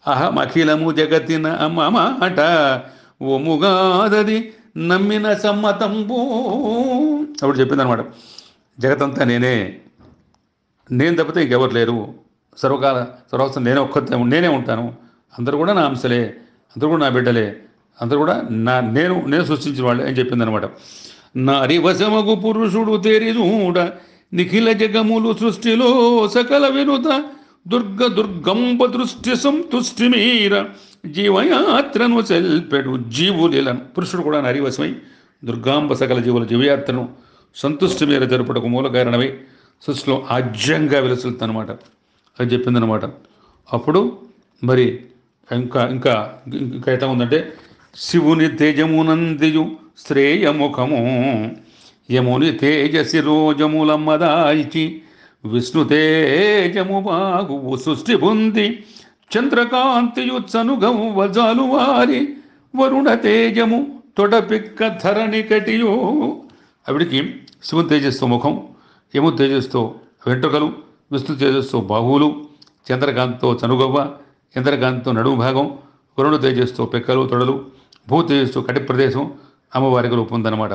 అహం అఖిలము జగతిన మాట ఒముగాదది నమ్మిన సమ్మతంబు అప్పుడు చెప్పింది అనమాట జగతంతా నేనే నేను తప్పితే ఇంకెవరు లేరు సర్వకాల సర్వస్వం నేనే ఒక్క నేనే ఉంటాను అందరూ కూడా నా అంశలే అందరూ కూడా నా బిడ్డలే అందరూ కూడా నా నేను నేను సృష్టించిన వాళ్ళే అని చెప్పింది అనమాట నా అరివశమగు పురుషుడు తేరిజూడ నిఖిల జగములు సృష్టిలో సకల వినుత దుర్గ దుర్గంబ దృష్టి సంతుష్టి మీర జీవయాత్రను సెల్పెడు జీవులిలను పురుషుడు కూడా నరివశమై దుర్గాంబ సకల జీవుల జీవయాత్రను సంతుష్టి మేర జరుపుటకు మూల కారణమై సృష్టిలో ఆజ్యంగా వెలుసులుతుందన్నమాట అది చెప్పిందనమాట అప్పుడు మరి ఇంకా ఇంకా ఇంకా ఎట్లా ఉందంటే శివుని తేజమునందియు శ్రేయముఖము యముని తేజసి రోజములమ్మదాయిచి విష్ణు తేజము బాగు సృష్టి పొంది చంద్రకాంతియు చనుగము వజాలు వారి వరుణ తేజము తొడపిక్క ధరణి కటియో ఆవిడికి శివుని తేజస్తో ముఖం యము తేజస్తో వెంట్రుకలు విష్ణు తేజస్తో బాహువులు చంద్రకాంత్తో చనుగవ్వ చంద్రకాంత్తో నడుము భాగం వరుణ తేజస్తో పెక్కలు తొడలు భూ తేజస్తో కటి ప్రదేశం అమ్మవారికి రూపం ఉందన్నమాట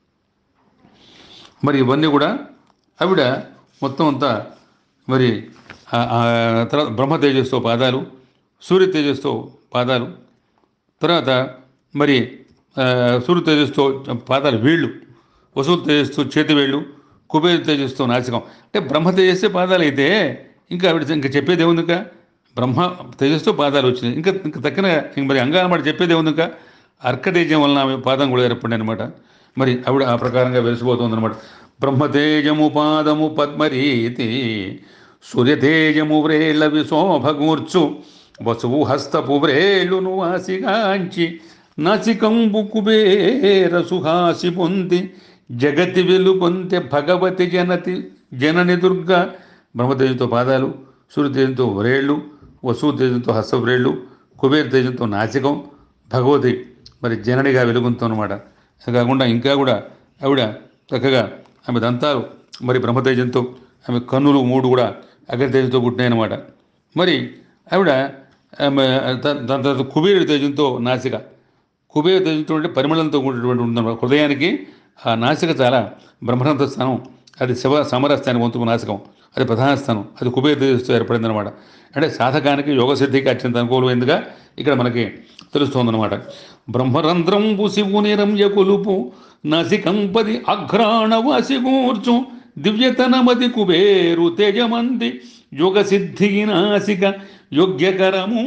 మరి ఇవన్నీ కూడా ఆవిడ మొత్తం అంతా మరి ఆ- ఆ తర్వాత బ్రహ్మ తేజస్తో పాదాలు సూర్య తేజస్తో పాదాలు తర్వాత మరి ఆ, సూర్య తేజస్తో పాదాలు వేళ్ళు వసువు తేజస్తో చేతి వేళ్ళు కుబేర తేజస్తో నాసికం అంటే బ్రహ్మ తేజస్సే పాదాలు అయితే ఇంకా ఆవిడ ఇంకా చెప్పేది ఏముంది ఇంకా బ్రహ్మ తేజస్తో పాదాలు వచ్చినాయి ఇంకా ఇంకా తక్కిన ఇంక మరి అంగానమాట చెప్పేది ఏముంది ఇంకా అర్కతేజం వలన ఆమె పాదం కూడా ఏర్పడింది అనమాట మరి ఆవిడ ఆ ప్రకారంగా వెలిసిపోతుంది అనమాట బ్రహ్మతేజము పాదము పద్మరీతి సూర్యతేజము వ్రేళ్ళ విశోభగూర్చు వసువు హస్తపు వ్రేళ్ళును వాసిగాంచి నాసికంబు కుబేర సుహాసి పొంది జగతి వెలుగొంతె భగవతి జనతి జనని దుర్గ బ్రహ్మతేజంతో పాదాలు సూర్యతేజంతో వ్రేళ్ళు వసువు తేజంతో హస్తవ్రేళ్ళు కుబేర తేజంతో నాసికం భగవతి మరి జననిగా వెలుగుంతో అనమాట అది కాకుండా ఇంకా కూడా ఆవిడ చక్కగా ఆమె దంతాలు మరి బ్రహ్మతేజంతో ఆమె కన్నులు మూడు కూడా అగ్రతేజంతో పుట్టినాయి అనమాట మరి ఆవిడ ఆమె ద- దాని తర్వాత కుబేరుడి తేజంతో నాసిక కుబేర తేజంతో అంటే పరిమళంతో కూడినటువంటి ఉందన్నమాట హృదయానికి ఆ నాసిక చాలా బ్రహ్మరంత స్థానం అది శివ సమరస్థానికి వంతుకు నాసికం అది ప్రధాన స్థానం అది కుబేర తేజస్తో ఏర్పడిందనమాట అంటే సాధకానికి యోగ సిద్ధికి అత్యంత అనుకూలమైందిగా ఇక్కడ మనకి తెలుస్తోందనమాట బ్రహ్మరంధ్రంబు శివుని రమ్య కొలుపు నసికంపది అఘ్రాణవాసి కూర్చు దివ్యతనమది కుబేరు తేజమంది యోగ సిద్ధికి నాసిక యోగ్యకరము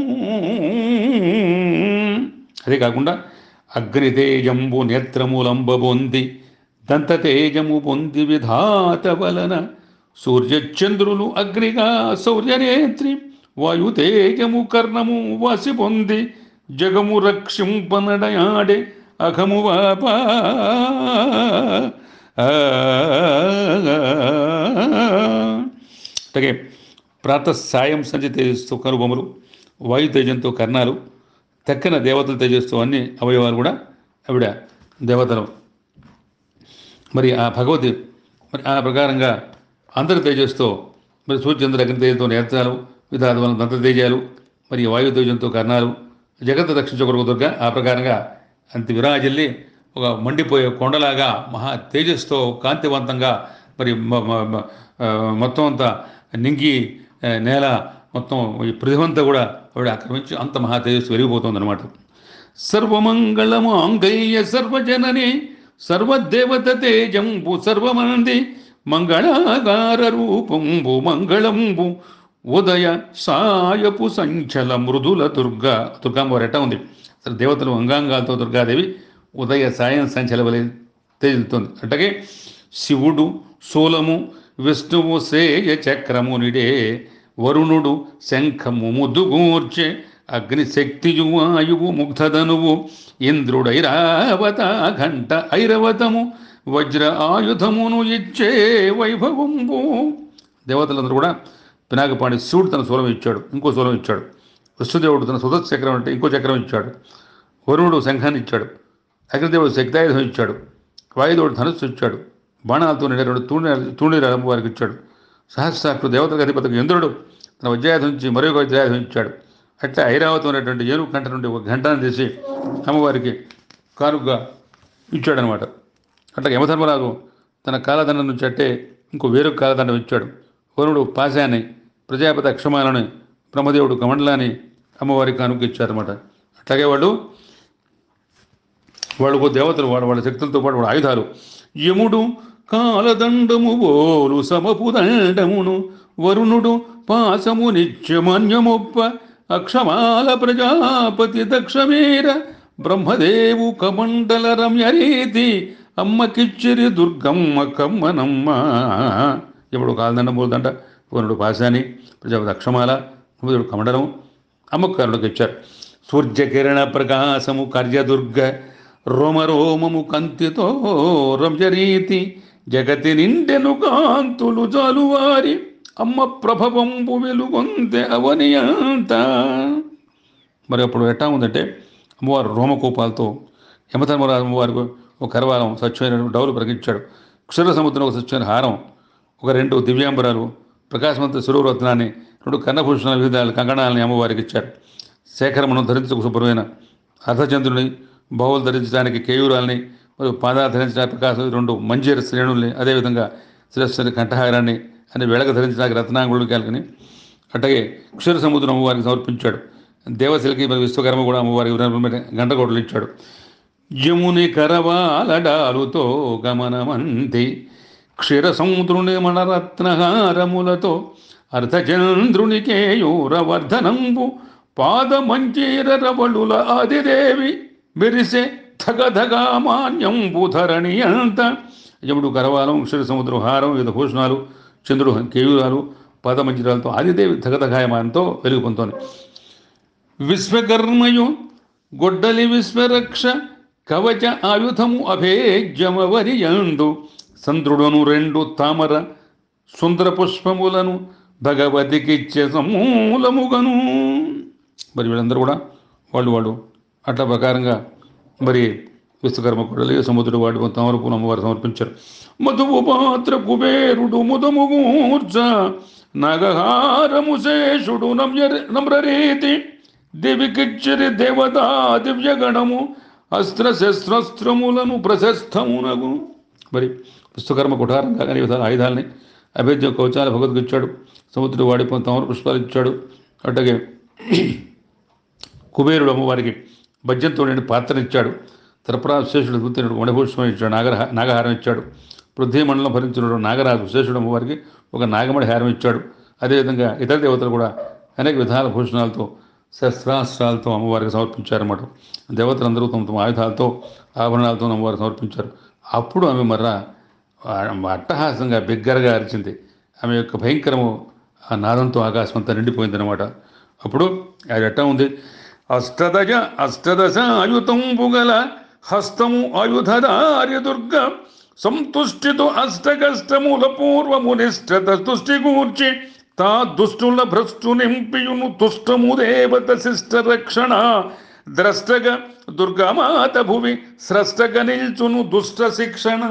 అదే కాకుండా అగ్నితేజంబు నేత్రములంబొంది దంతతేజము పొంది విధాత వలన సూర్యచంద్రులు అగ్నిగా శౌర్యనేత్రి వాయుతేజము కర్ణము వాసి పొంది జగము రక్షింపనడయాడే అఘము వాపా అలాగే ప్రాతః సాయం సంధ్య తేజస్తో కనుబొమ్మలు వాయు తేజంతో కర్ణాలు తక్కిన దేవతల తేజస్తో అన్ని అవయవాలు కూడా ఆవిడ దేవతలు మరి ఆ భగవతి మరి ఆ ప్రకారంగా అందరి తేజస్తో మరి సూర్యచంద్ర అగ్ని తేజంతో నేత్రాలు విధాన దంత తేజాలు మరి వాయు తేజంతో కర్ణాలు జగత్ రక్షించ కొరకు దుర్గ ఆ ప్రకారంగా అంత విరాజిల్లి ఒక మండిపోయే కొండలాగా మహా తేజస్తో కాంతివంతంగా మరి మ- మ- మ- ఆ, మొత్తం అంతా నింగి ఆ, నేల మొత్తం ఈ పృథివంతా కూడా ఆవిడ ఆక్రమించి అంత మహా తేజస్సు వెలిగిపోతుంది అనమాట సర్వమంగళము అంగయ్య సర్వజనని సర్వదేవత తేజంబు సర్వమంది మంగళాగార రూపంబు మంగళంబు ఉదయ సాయపు సంచల మృదుల దుర్గ దుర్గాంబ ఎట్ట ఉంది అసలు దేవతలు అంగాంగాలతో దుర్గాదేవి ఉదయ సాయం సంచల వలె తేలుతుంది అట్టగే శివుడు శూలము విష్ణువు శ్రేయ చక్రమునిడే వరుణుడు శంఖము ముద్దుగూర్చే అగ్నిశక్తియు వాయువు ముగ్ధధనువు ఇంద్రుడైరావత ఘంట ఐరవతము వజ్ర ఆయుధమును ఇచ్చే వైభవంబు దేవతలందరూ కూడా పినాకపాణి శివుడు తన శూలం ఇచ్చాడు ఇంకో శూలం ఇచ్చాడు విష్ణుదేవుడు తన సుదర్శ చక్రం అంటే ఇంకో చక్రం ఇచ్చాడు వరుణుడు శంఖాన్ని ఇచ్చాడు అగ్నిదేవుడు శక్తాయుధం ఇచ్చాడు వాయుదేవుడు ధనుస్సు ఇచ్చాడు బాణాలతో నిండే రెండు తూణి తూణీరు అలంబు వారికి ఇచ్చాడు సహస్రాక్షు దేవతలకు అధిపతికి ఇంద్రుడు తన వజ్రాయుధం ఇచ్చి మరొక వజ్రాయుధం ఇచ్చాడు అట్లా ఐరావతం అనేటువంటి ఏనుగు కంట నుండి ఒక గంటను తీసి అమ్మవారికి కానుకగా ఇచ్చాడనమాట అట్లా యమధర్మరాజు తన కాలదండం నుంచి అట్టే ఇంకో వేరొక కాలదండం ఇచ్చాడు వరుణుడు పాశాన్ని ప్రజాపతి అక్షమాలని బ్రహ్మదేవుడు కమండలాన్ని అమ్మవారికి కానుక ఇచ్చారన్నమాట అట్లాగే వాళ్ళు వాళ్ళకు దేవతలు వాళ్ళ వాళ్ళ శక్తులతో పాటు వాళ్ళ ఆయుధాలు యముడు కాలదండము బోలు సమపు దండమును వరుణుడు పాసము నిత్యమన్యమొప్ప అక్షమాల ప్రజాపతి దక్షమేర బ్రహ్మదేవు కమండల రమ్యరీతి అమ్మకిచ్చిరి దుర్గమ్మ కమ్మనమ్మ ఇప్పుడు కాలదండం బోలుదంట వరుణుడు పాశాని ప్రజాపతి అక్షమాల బ్రహ్మదేవుడు కమండలం అమ్మకారులకు ఇచ్చారు సూర్యకిరణ ప్రకాశము కార్యదుర్గ రోమరోమము కంతితో రంజరీతి జగతి నిండెను కాంతులు జాలువారి అమ్మ ప్రభవంబు వెలుగొందె అవనియంత మరి అప్పుడు ఎట్టా ఉందంటే అమ్మవారు రోమకోపాలతో యమధర్మరాజు అమ్మవారికి ఒక కరవాలం స్వచ్ఛమైన డౌలు ప్రకటించాడు క్షుర సముద్రం ఒక స్వచ్ఛమైన హారం ఒక రెండు దివ్యాంబరాలు ప్రకాశవంత సురవరత్నాన్ని రెండు కన్నభూషణాల వివిధాల కంకణాలని అమ్మవారికి ఇచ్చారు శేఖరమును ధరించకు శుభ్రమైన అర్ధచంద్రుని బావులు ధరించడానికి కేయూరాల్ని మరియు పాదాలు ధరించడానికి ప్రకాశం రెండు మంజీర శ్రేణుల్ని అదేవిధంగా శిరస్సుని కంఠహారాన్ని అని వెళక ధరించడానికి రత్నాంగుడు కాలకని అట్లాగే క్షీర సముద్రం అమ్మవారికి సమర్పించాడు దేవశిలకి మరి విశ్వకర్మ కూడా అమ్మవారికి గంటకోటలు ఇచ్చాడు యముని కరవాలడాలుతో గమనమంది క్షీర సముద్రుని మణరత్నహారములతో అర్ధచంద్రుని కేయూరవర్ధనంబు పాదమంజీర రవళుల ఆదిదేవి మెరిసే ధగధగా మాన్యంబు ధరణి అంత యముడు కరవాలం క్షీర సముద్రం హారం వివిధ భూషణాలు చంద్రుడు కేయూరాలు పాదమంజిరాలతో ఆదిదేవి ధగధగాయమానంతో వెలుగు పొందుతోంది విశ్వకర్మయు గొడ్డలి విశ్వరక్ష కవచ ఆయుధము అభేజ్యమవరియందు చంద్రుడును రెండు తామర సుందర పుష్పములను భగవతికిచ్చే సమూలముగను మరి వీళ్ళందరూ కూడా వాళ్ళు వాళ్ళు అట్లా ప్రకారంగా మరి విశ్వకర్మ కొడలి సముద్రుడు వాడి తామరపూలు అమ్మవారు సమర్పించారు మధువు పాత్ర కుబేరుడు ముదముగూర్జ నగహారము శేషుడు నమ్య నమ్రరీతి దివికిచ్చిరి దేవతా దివ్యగణము అస్త్ర శస్త్రస్త్రములను ప్రశస్తమునగు మరి విశ్వకర్మ కుఠారంగా కానీ విధాల ఆయుధాలని అభేద్య కవచాల భగవద్కి ఇచ్చాడు సముద్రుడు వాడిపోయిన తమరు పుష్పాలు ఇచ్చాడు అట్లాగే కుబేరుడు అమ్మవారికి భజ్యంతో నిండి పాత్ర ఇచ్చాడు తరపురా శేషుడు గుర్తినడు మణిభూషణం ఇచ్చాడు నాగర నాగహారం ఇచ్చాడు పృథ్వీ మండలం భరించిన నాగరాజు శేషుడు అమ్మవారికి ఒక నాగమణి హారం ఇచ్చాడు అదేవిధంగా ఇతర దేవతలు కూడా అనేక విధాల భూషణాలతో శస్త్రాస్త్రాలతో అమ్మవారికి సమర్పించారన్నమాట దేవతలందరూ తమ తమ ఆయుధాలతో ఆభరణాలతో అమ్మవారికి సమర్పించారు అప్పుడు ఆమె మర్రా అట్టహాసంగా బిగ్గరగా అరిచింది ఆమె యొక్క భయంకరము ఆ నాదంతో ఆకాశం అంతా నిండిపోయిందనమాట అప్పుడు అది ఎట్టా ఉంది అష్టదశ అష్టదశ ఆయుతంబు గల హస్తము ఆయుధదార్య దుర్గ సంతుష్టితో అష్టకష్టముల పూర్వము నిష్ఠత తుష్టి కూర్చి తా దుష్టుల భ్రష్టు నింపియును తుష్టము దేవత శిష్ట రక్షణ ద్రష్టగ దుర్గామాత భువి స్రష్టగ నిల్చును దుష్ట శిక్షణ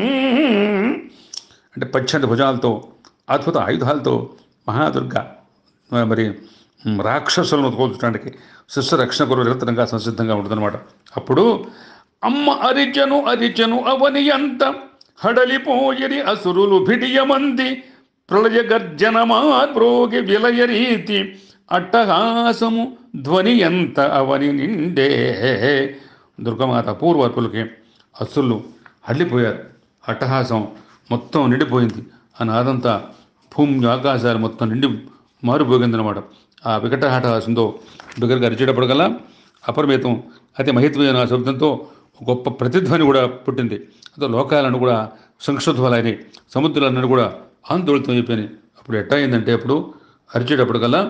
అంటే పచ్చటి భుజాలతో అద్భుత ఆయుధాలతో మహాదుర్గ మరి రాక్షసులను కోల్చడానికి శిష్య రక్షణ కొరకు నిరంతరంగా సంసిద్ధంగా ఉంటుందన్నమాట అప్పుడు అమ్మ అరిచను అరిచను అవని ఎంత హడలిపోయరి అసురులు భిడియమంది ప్రళయ గర్జనమాద్రోగి విలయ రీతి అట్టహాసము ధ్వని ఎంత అవని నిండే దుర్గమాత పూర్వర్పులకి అసురులు హళ్ళిపోయారు అట్టహాసం మొత్తం నిండిపోయింది ఆ నాదంతా భూమి ఆకాశాలు మొత్తం నిండి మారిపోయిందనమాట ఆ వికటహాటహాసంతో బిగ్గరగా అరిచేటప్పటికల్లా అపరిమితం అతి మహితమైన ఆ శబ్దంతో గొప్ప ప్రతిధ్వని కూడా పుట్టింది అదో లోకాలను కూడా సంక్షుధ్వలైనవి సముద్రాలను కూడా ఆందోళనతో అయిపోయినాయి అప్పుడు ఎట్టా అయిందంటే అప్పుడు అరిచేటప్పటికల్లా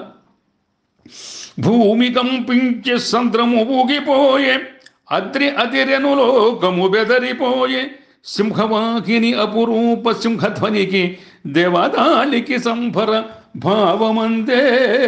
భూమి కంపించి సంద్రము ఊగిపోయే అద్రి అదిరెను లోకము బెదరిపోయే సింహవాహిని అపురూప సింహధ్వనికి దేవదాలికి సంభర భావమందే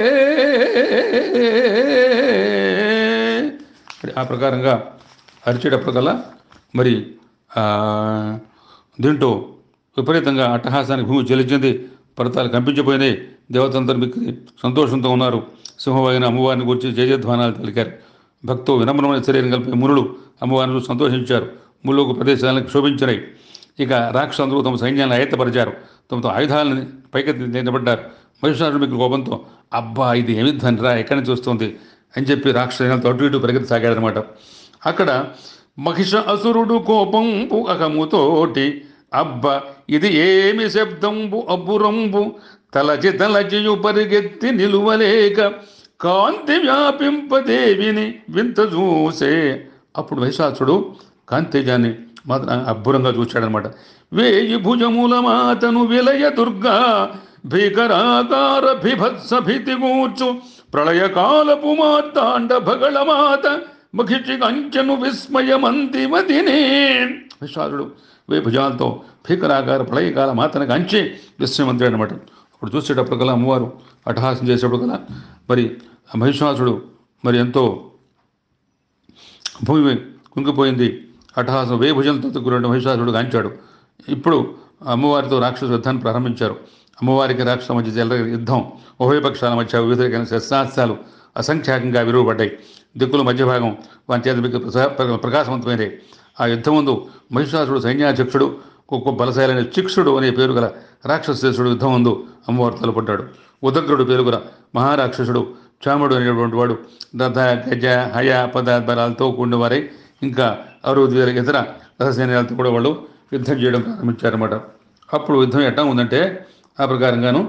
మరి ఆ ప్రకారంగా అరిచేటప్పటికల్లా మరి ఆ, దీంట్లో విపరీతంగా అట్టహాసానికి భూమి చెల్లించింది పర్వతాలు కంపించిపోయినాయి దేవతందరూ మిక్కి సంతోషంతో ఉన్నారు సింహమైన అమ్మవారిని గురించి జయజధ్వానాలు పలికారు భక్తో వినమ్రమైన శరీరం కలిపి మునులు అమ్మవారిని చూసి సంతోషించారు ముళ్ళకు ప్రదేశాలను క్షోభించినాయి ఇక రాక్షసులందరూ తమ సైన్యాన్ని ఆయత్తపరిచారు తమతో ఆయుధాలను పైకెత్తి నిలబడ్డారు మహిషాసుడు మీకు కోపంతో అబ్బా ఇది ఏమి ధనరా ఎక్కడి నుంచి వస్తుంది అని చెప్పి రాక్షసులతో అటు ఇటు పరిగెత్తి సాగాడనమాట అక్కడ మహిష అసురుడు కోపంబు అహముతోటి అబ్బ ఇది ఏమి శబ్దంబు అబ్బురంబు తలచి తలచియు పరిగెత్తి నిలువలేక కాంతి వ్యాపింపదేవిని వింత చూసే అప్పుడు మహిషాసుడు కాంతిజాన్ని మాత్రం అబ్బురంగా చూశాడనమాట వేయి భుజముల మాతను విలయ దుర్గా భీకరాకార బిభత్స భీతి కూర్చు ప్రళయకాలపు మాతాండ భగళ మాత మహిషి కంచెను విస్మయమంతిమతినే విశ్వాసుడు వే భుజాలతో భీకరాకార ప్రళయకాల మాతను కంచి విస్మయమంతుడు అనమాట అప్పుడు చూసేటప్పుడు కల్లా అమ్మవారు అట్టహాసం చేసేటప్పుడు కదా మరి ఆ మహిషాసుడు మరి ఎంతో భూమి కుంగిపోయింది అట్టహాసం వేభుజంతో గురుడు మహిషాసుడు గాంచాడు ఇప్పుడు అమ్మవారితో రాక్షస యుద్ధాన్ని ప్రారంభించారు అమ్మవారికి రాక్షస మధ్య జల యుద్ధం ఉభయపక్షాల మధ్య వివిధ రకాల శస్త్రాస్త్రాలు అసంఖ్యాకంగా విరువబడ్డాయి దిక్కుల మధ్య భాగం వారి చేత మీకు ప్రసా- ప్రకాశవంతమైనవి ఆ యుద్ధం ముందు మహిషాసుడు సైన్యాధ్యక్షుడు ఒక్కొక్క బలశాలైన చిక్షుడు అనే పేరు గల రాక్షసేశుడు యుద్ధం ముందు అమ్మవారు తలపడ్డాడు ఉదగ్రుడు పేరు గల మహారాక్షసుడు చాముడు అనేటువంటి వాడు రథ గజ హయ పద బలాలతో కూడిన వారై ఇంకా అరవై వేల ఇతర రహస్యాలతో కూడా వాళ్ళు యుద్ధం చేయడం ప్రారంభించారన్నమాట అప్పుడు యుద్ధం ఎట్టా ఉందంటే ఆ ప్రకారంగాను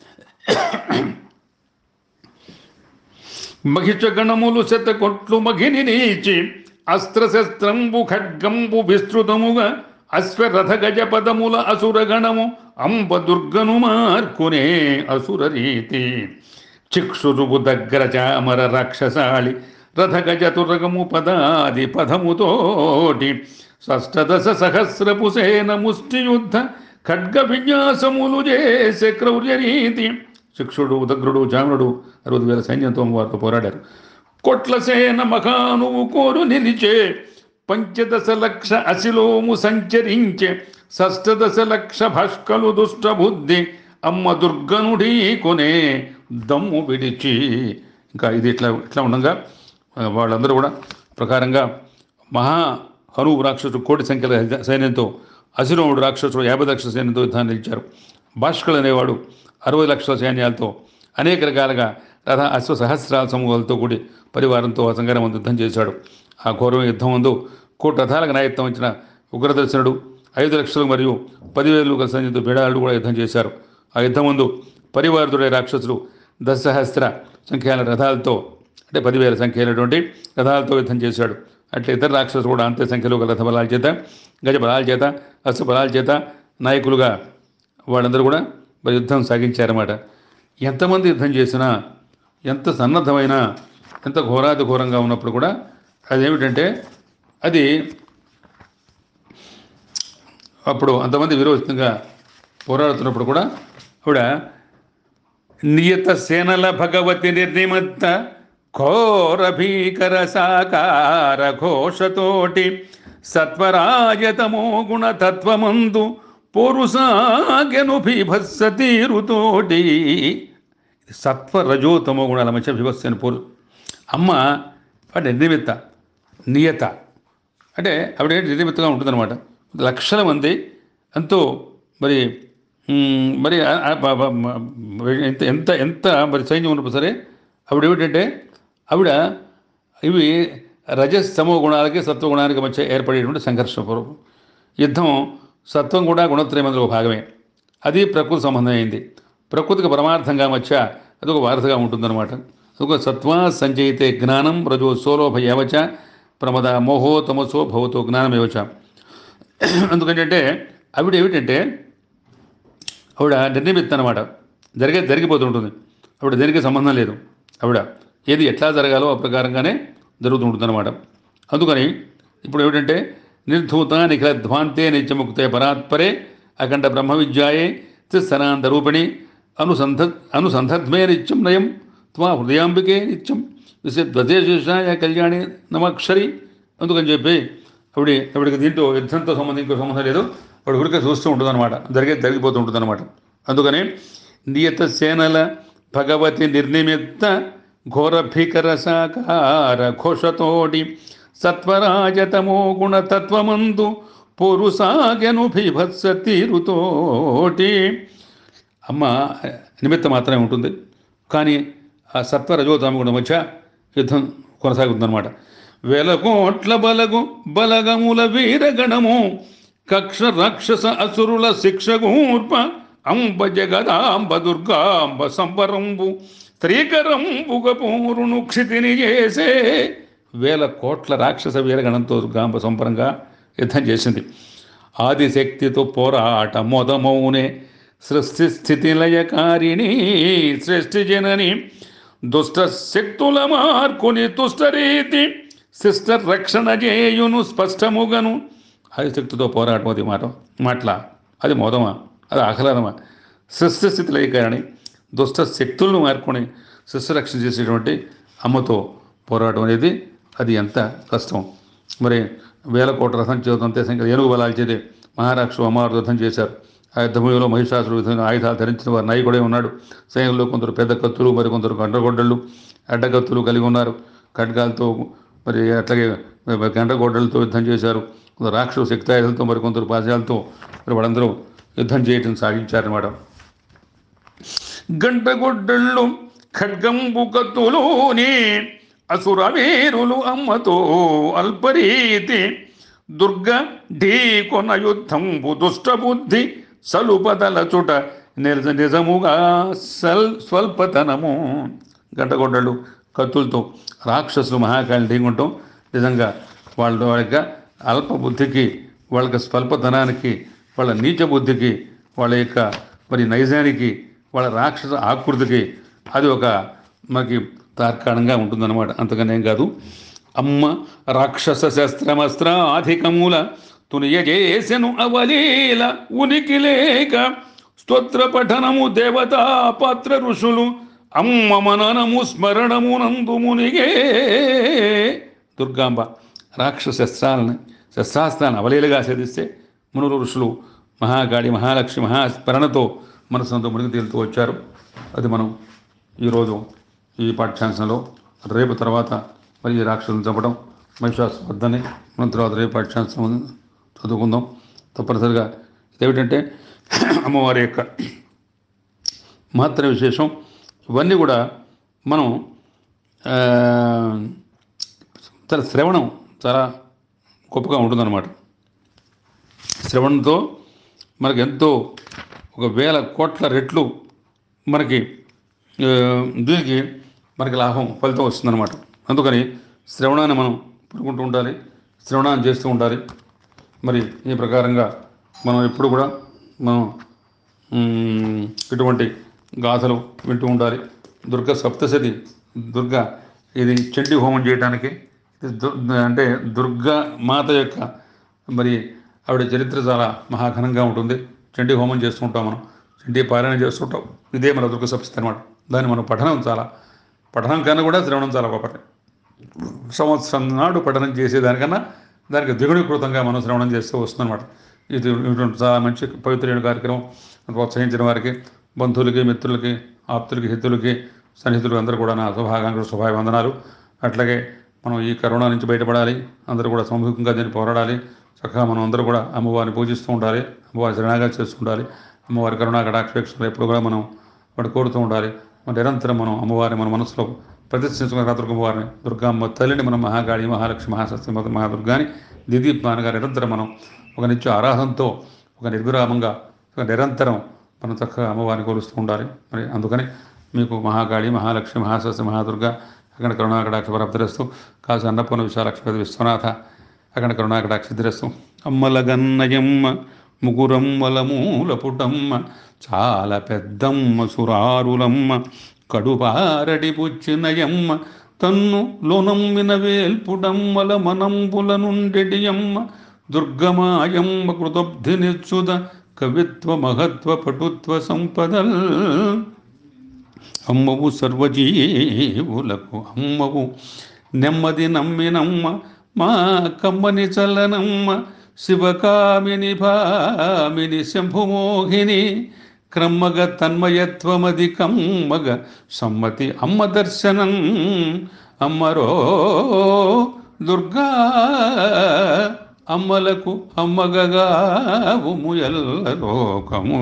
మహిష గణములు శత కొట్లు మగిని నీచి అస్త్రశస్త్రంబు ఖడ్గంబు విస్తృతముగా అశ్వరథ గజ పదముల అసుర గణము అంబ దుర్గను మార్కునే అసుర రీతి చిక్షురువు దగ్గర చామర రాక్షసాళి రథ గజ తురగము పదాది పదముతోటి షష్టదశ సహస్రపు సేన ముష్టియుద్ధ ఖడ్గ విన్యాసములు చేసే క్రౌర్య రీతి శిక్షుడు ఉదగ్రుడు జామునుడు అరవై వేల సైన్యంతో వారితో పోరాడారు కొట్ల సేన మఖానువు కోరు నిలిచే పంచదశ లక్ష అశిలోము సంచరించే షష్టదశ లక్ష భాష్కలు దుష్ట బుద్ధి అమ్మ దుర్గనుడీ కొనే దమ్ము విడిచి ఇంకా ఇది ఇట్లా ఇట్లా ఉండగా ఆ, వాళ్ళందరూ కూడా ప్రకారంగా మహా హనువు రాక్షసుడు కోటి సంఖ్యల సైన్యంతో అసిరోముడు రాక్షసుడు యాభై లక్షల సైన్యంతో యుద్ధాన్ని నిలిచారు భాష్కళ్ అనేవాడు అరవై లక్షల సైన్యాలతో అనేక రకాలుగా రథ అశ్వ సహస్రాల సమూహాలతో కూడి పరివారంతో ఆ సంగ్రామం యుద్ధం చేశాడు ఆ ఘోరమైన యుద్ధం ముందు కోటి రథాలకు నాయత్వం ఇచ్చిన ఉగ్రదర్శనుడు ఐదు లక్షలు మరియు పదివేలు గల సైన్యంతో బిడాలు కూడా యుద్ధం చేశారు ఆ యుద్ధం ముందు పరివారుడుడే రాక్షసుడు దశసహస్ర సంఖ్యాల రథాలతో అంటే పదివేల సంఖ్య అయినటువంటి రథాలతో యుద్ధం చేశాడు అట్లా ఇతర రాక్షసులు కూడా అంతే సంఖ్యలో గల రథ బలాల చేత గజ బలాల చేత అశ్వ బలాల చేత నాయకులుగా వాళ్ళందరూ కూడా మరి యుద్ధం సాగించారన్నమాట ఎంతమంది యుద్ధం చేసినా ఎంత సన్నద్ధమైనా ఎంత ఘోరాది ఘోరంగా ఉన్నప్పుడు కూడా అదేమిటంటే అది అప్పుడు అంతమంది విరోచితంగా పోరాడుతున్నప్పుడు కూడా ఆవిడ నియత సేనల భగవతి నిర్నిమత్త ఘోర భీకర సాకార ఘోషతోటి సత్వరాజతమో గుణ తత్వమందు పోరుసాగెను భీభత్స తీరుతోటి సత్వ రజోతమో గుణాల మధ్య విభత్సని పోరు అమ్మ అంటే నిర్నిమిత్త నియత అంటే ఆవిడ నిర్నిమిత్తగా ఉంటుందన్నమాట లక్షల మంది ఎంతో మరి మ్, మరి ఆ- ఆ బ- బ- మ- ఎంత ఎంత ఎంత మరి సైన్యం ఉన్నప్పుడు సరే ఆవిడ ఏమిటంటే ఆవిడ ఇవి రజస్తమో గుణాలకి సత్వగుణానికి మధ్య ఏర్పడేటువంటి సంఘర్ష పూర్వం యుద్ధం సత్వం కూడా గుణత్రయం అందులో ఒక భాగమే అది ప్రకృతి సంబంధమైంది ప్రకృతికి పరమార్థంగా మధ్య అది ఒక వారధిగా ఉంటుందన్నమాట అదొక సత్వ సంచయితే జ్ఞానం రజో సోలోభ ఏవచ ప్రమద మోహో తమసో భవతో జ్ఞానమేవచ అందుకంటే ఆవిడ ఏమిటంటే ఆవిడ నిర్నిమిత్త అనమాట జరిగే జరిగిపోతుంటుంది ఆవిడ దేనికి సంబంధం లేదు ఆవిడ ఏది ఎట్లా జరగాలో ఆ ప్రకారంగానే జరుగుతుంటుందన్నమాట అందుకని ఇప్పుడు ఏమిటంటే నిర్ధూత నిఖిలధ్వాంతే నిత్యముక్తే పరాత్పరే అఖండ బ్రహ్మ విద్యాయే త్రిస్తనాంత రూపిణి అనుసంధ అనుసంధద్మే నిత్యం నయం త్వా హృదయాంబికే నిత్యం విశేషాయ కళ్యాణి నమక్షరి అందుకని చెప్పి ఆవిడ ఆవిడకి దీంతో యుద్ధంతో సంబంధం ఇంకో సంబంధం లేదు ఆవిడ ఊరికే చూస్తూ ఉంటుంది అనమాట జరిగేది జరిగిపోతూ ఉంటుంది అనమాట అందుకని నియత సేనల భగవతి నిర్నిమిత్త ఘోర భీకర సాకార ఘోషతోడి సత్వరాజతమో గుణతత్వమందు పోరు సాగెను భీభత్స తీరుతోటి అమ్మ నిమిత్త మాత్రమే ఉంటుంది కానీ ఆ సత్వ రజోతమ గుణం మధ్య యుద్ధం కొనసాగుతుందన్నమాట వేల కోట్ల బలగు బలగముల వీరగణము కక్ష రాక్షస అసురుల శిక్షగూర్ప అంబ జగదాంబ దుర్గాంబ సంబరంబు స్త్రీకరంబుగ పూరును క్షితిని చేసే వేల కోట్ల రాక్షస వీరగణంతో దుర్గాంబ సంపరంగా యుద్ధం చేసింది ఆదిశక్తితో పోరాట మొదమౌనే సృష్టి స్థితి లయకారిణి సృష్టి జనని దుష్ట శక్తుల మార్కుని తుష్టరీతి శిష్ట రక్షణ చేయును స్పష్టముగను ఆదిశక్తితో పోరాటం అది మాట మాటల అది మోదమా అది ఆహ్లాదమా సృష్టి స్థితి లయకారిణి దుష్ట శక్తులను మార్కొని శిష్ట రక్షణ చేసేటువంటి అమ్మతో పోరాటం అనేది అది ఎంత కష్టం మరి వేల కోట్ల రథం చేత అంతే సంఖ్య ఏనుగు బలాలు చేతే మహారాక్షు అమ్మవారు యుద్ధం చేశారు ఆ యుద్ధభూమిలో మహిషాసురు విధంగా ఆయుధాలు ధరించిన వారు నాయకుడే ఉన్నాడు సైన్యంలో కొందరు పెద్ద కత్తులు మరి కొందరు గండ్రగొడ్డళ్ళు అడ్డకత్తులు కలిగి ఉన్నారు ఖడ్గాలతో మరి అట్లాగే గండ్రగొడ్డలతో యుద్ధం చేశారు కొందరు రాక్షసు శక్తాయుధంతో మరి కొందరు పాశాలతో మరి వాళ్ళందరూ యుద్ధం చేయటం సాగించారన్నమాట గంటగొడ్డళ్ళు ఖడ్గంబు కత్తులోని అసుర వీరులు అమ్మతో అల్పరీతి దుర్గ ఢీ కొన యుద్ధంబు దుష్ట బుద్ధి సలుపదల చుట నిజ నిజముగా సల్ స్వల్పతనము గంటగొడ్డళ్ళు కత్తులతో రాక్షసులు మహాకాళి ఢీకుంటాం నిజంగా వాళ్ళ వాళ్ళ అల్ప బుద్ధికి వాళ్ళకి స్వల్పతనానికి వాళ్ళ నీచ బుద్ధికి వాళ్ళ యొక్క మరి నైజానికి వాళ్ళ రాక్షస ఆకృతికి అది ఒక మనకి తార్కాణంగా ఉంటుందన్నమాట అంతకనే ఏం కాదు అమ్మ రాక్షస శస్త్రమస్త్ర అధికముల తునియజేసెను అవలీల ఉనికి లేక స్తోత్ర పఠనము దేవతా పాత్ర ఋషులు అమ్మ మననము స్మరణము నందు మునిగే దుర్గాంబ రాక్షస శస్త్రాలను శస్త్రాస్త్రాలను అవలీలగా సాధిస్తే మునులు ఋషులు మహాగాడి మహాలక్ష్మి మహాస్మరణతో మనసునంతో మునిగి తేలుతూ వచ్చారు అది మనం ఈరోజు ఈ పాఠ్యాంశంలో రేపు తర్వాత మరి ఈ రాక్షసులను చంపడం మహిషాసు వద్దని మనం తర్వాత రేపు పాఠ్యాంశం చదువుకుందాం తప్పనిసరిగా ఏమిటంటే అమ్మవారి యొక్క మహత్తర విశేషం ఇవన్నీ కూడా మనం ఆ, చాలా శ్రవణం చాలా గొప్పగా ఉంటుందన్నమాట శ్రవణంతో మనకు ఎంతో ఒక వేల కోట్ల రెట్లు మనకి ఆ, దీనికి మనకి లాభం ఫలితం వస్తుందన్నమాట అందుకని శ్రవణాన్ని మనం పడుకుంటూ ఉండాలి శ్రవణాన్ని చేస్తూ ఉండాలి మరి ఈ ప్రకారంగా మనం ఎప్పుడు కూడా మనం మ్, ఇటువంటి గాథలు వింటూ ఉండాలి దుర్గ సప్తశతి దుర్గ ఇది చండీ హోమం చేయడానికి ఇది దు- అంటే దుర్గా మాత యొక్క మరి ఆవిడ చరిత్ర చాలా మహాఘనంగా ఉంటుంది చండీ హోమం చేస్తూ ఉంటాం మనం చండీ పారాయణ చేస్తుంటాం ఇదే మన దుర్గ సప్తశతి అనమాట దాన్ని మన పఠనం చాలా పఠనం కన్నా కూడా శ్రవణం చాలా గొప్పది సంవత్సరం నాడు పఠనం చేసేదానికన్నా దానికి ద్విగుణీకృతంగా మనం శ్రవణం చేస్తూ వస్తుందన్నమాట ఇది ఇటువంటి చాలా మంచి పవిత్రమైన కార్యక్రమం ప్రోత్సహించిన వారికి బంధువులకి మిత్రులకి ఆప్తులకి హితులకి సన్నిహితులకి అందరూ కూడా నా శుభాకాంక్షలు శుభాభివందనాలు అట్లాగే మనం ఈ కరోనా నుంచి బయటపడాలి అందరూ కూడా సామూహికంగా దీన్ని పోరాడాలి చక్కగా మనం అందరూ కూడా అమ్మవారిని పూజిస్తూ ఉండాలి అమ్మవారి శరణాగా చేస్తూ ఉండాలి అమ్మవారి కరుణా కటాక్షేక్షలు ఎప్పుడు కూడా మనం వాడు కోరుతూ ఉండాలి మన నిరంతరం మనం అమ్మవారిని మన మనసులో ప్రతిష్ఠించుకున్న దుర్గమ్మవారిని దుర్గమ్మ తల్లిని మనం మహాగాళి మహాలక్ష్మి మహాశక్తి మొదటి మహాదుర్గాని దిదీప్మానగా నిరంతరం మనం ఒక నిత్య ఆరాధనతో ఒక నిర్విరామంగా ఒక నిరంతరం మనం చక్కగా అమ్మవారిని కొలుస్తూ ఉండాలి మరి అందుకని మీకు మహాకాళి మహాలక్ష్మి మహాసస్య మహాదుర్గ అక్కడ కరుణాకటాక్ష ప్రాప్తిరస్తు కాసి అన్నపూర్ణ విశాలక్ష్మి విశ్వనాథ అక్కడ కరుణాకటాక్ష సిద్ధిరస్తు అమ్మలగన్నయమ్మ ముగురమ్మల మూల పుటమ్మ చాలా పెద్దమ్మ సురారులమ్మ కడుపారడి పుచ్చినయమ్మ తన్ను లోనమ్మిన వేల్పుడమ్మల మనంబుల నుండెడియమ్మ దుర్గమాయమ్మ కృతబ్ధినిచ్చుద కవిత్వ మహత్వ పటుత్వ సంపదల్ అమ్మవు సర్వజీవులకు అమ్మవు నెమ్మది నమ్మినమ్మ మా కమ్మని చల్లనమ్మ శివకామిని భామిని శంభుమోహిని క్రమ్మగ తన్మయత్వమధికం మగ సమ్మతి అమ్మ దర్శనం అమ్మరో దుర్గా అమ్మలకు అమ్మగగా ఉముయల్ల లోకము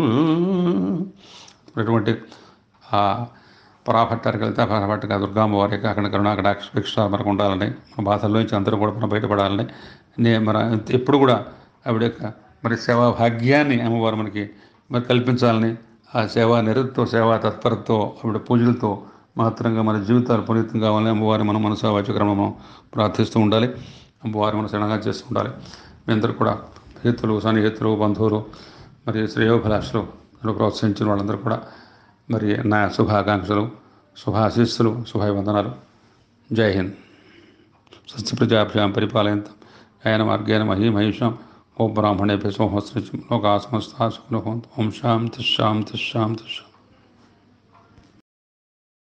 అటువంటి ఆ పరాభట్టారికి వెళ్తే ఆ పరాభట్టగా దుర్గామ్మ వారికి అక్కడ కరుణాకటాక్ష భిక్ష మనకు ఉండాలని మన బాధల్లోంచి అందరూ కూడా మనం బయటపడాలని నే మన ఎప్పుడు కూడా ఆవిడ యొక్క మరి సేవా భాగ్యాన్ని అమ్మవారు మనకి మరి కల్పించాలని ఆ సేవా నిరతితో సేవా తత్పరతో ఆవిడ పూజలతో మాత్రంగా మన జీవితాలు పునీతం కావాలని అమ్మవారి మన మనసు వాచక్రమం ప్రార్థిస్తూ ఉండాలి అమ్మవారి మన శరణంగా చేస్తూ ఉండాలి మీ అందరూ కూడా హితులు సన్నిహితులు బంధువులు మరి శ్రేయోభిలాషులు నన్ను ప్రోత్సహించిన వాళ్ళందరూ కూడా మరి నా శుభాకాంక్షలు శుభాశీస్సులు శుభాభివందనాలు జై హింద్ స్వస్తి ప్రజాభ్యాం పరిపాలయంతం ఆయన మార్గేణ మహీమహిషాం ఓ బ్రాహ్మణేభ్య సోమస్త్రం లోకా సమస్తా సుఖినో భవంతు. ఓం శాంతి శాంతి శాంతి శాంతి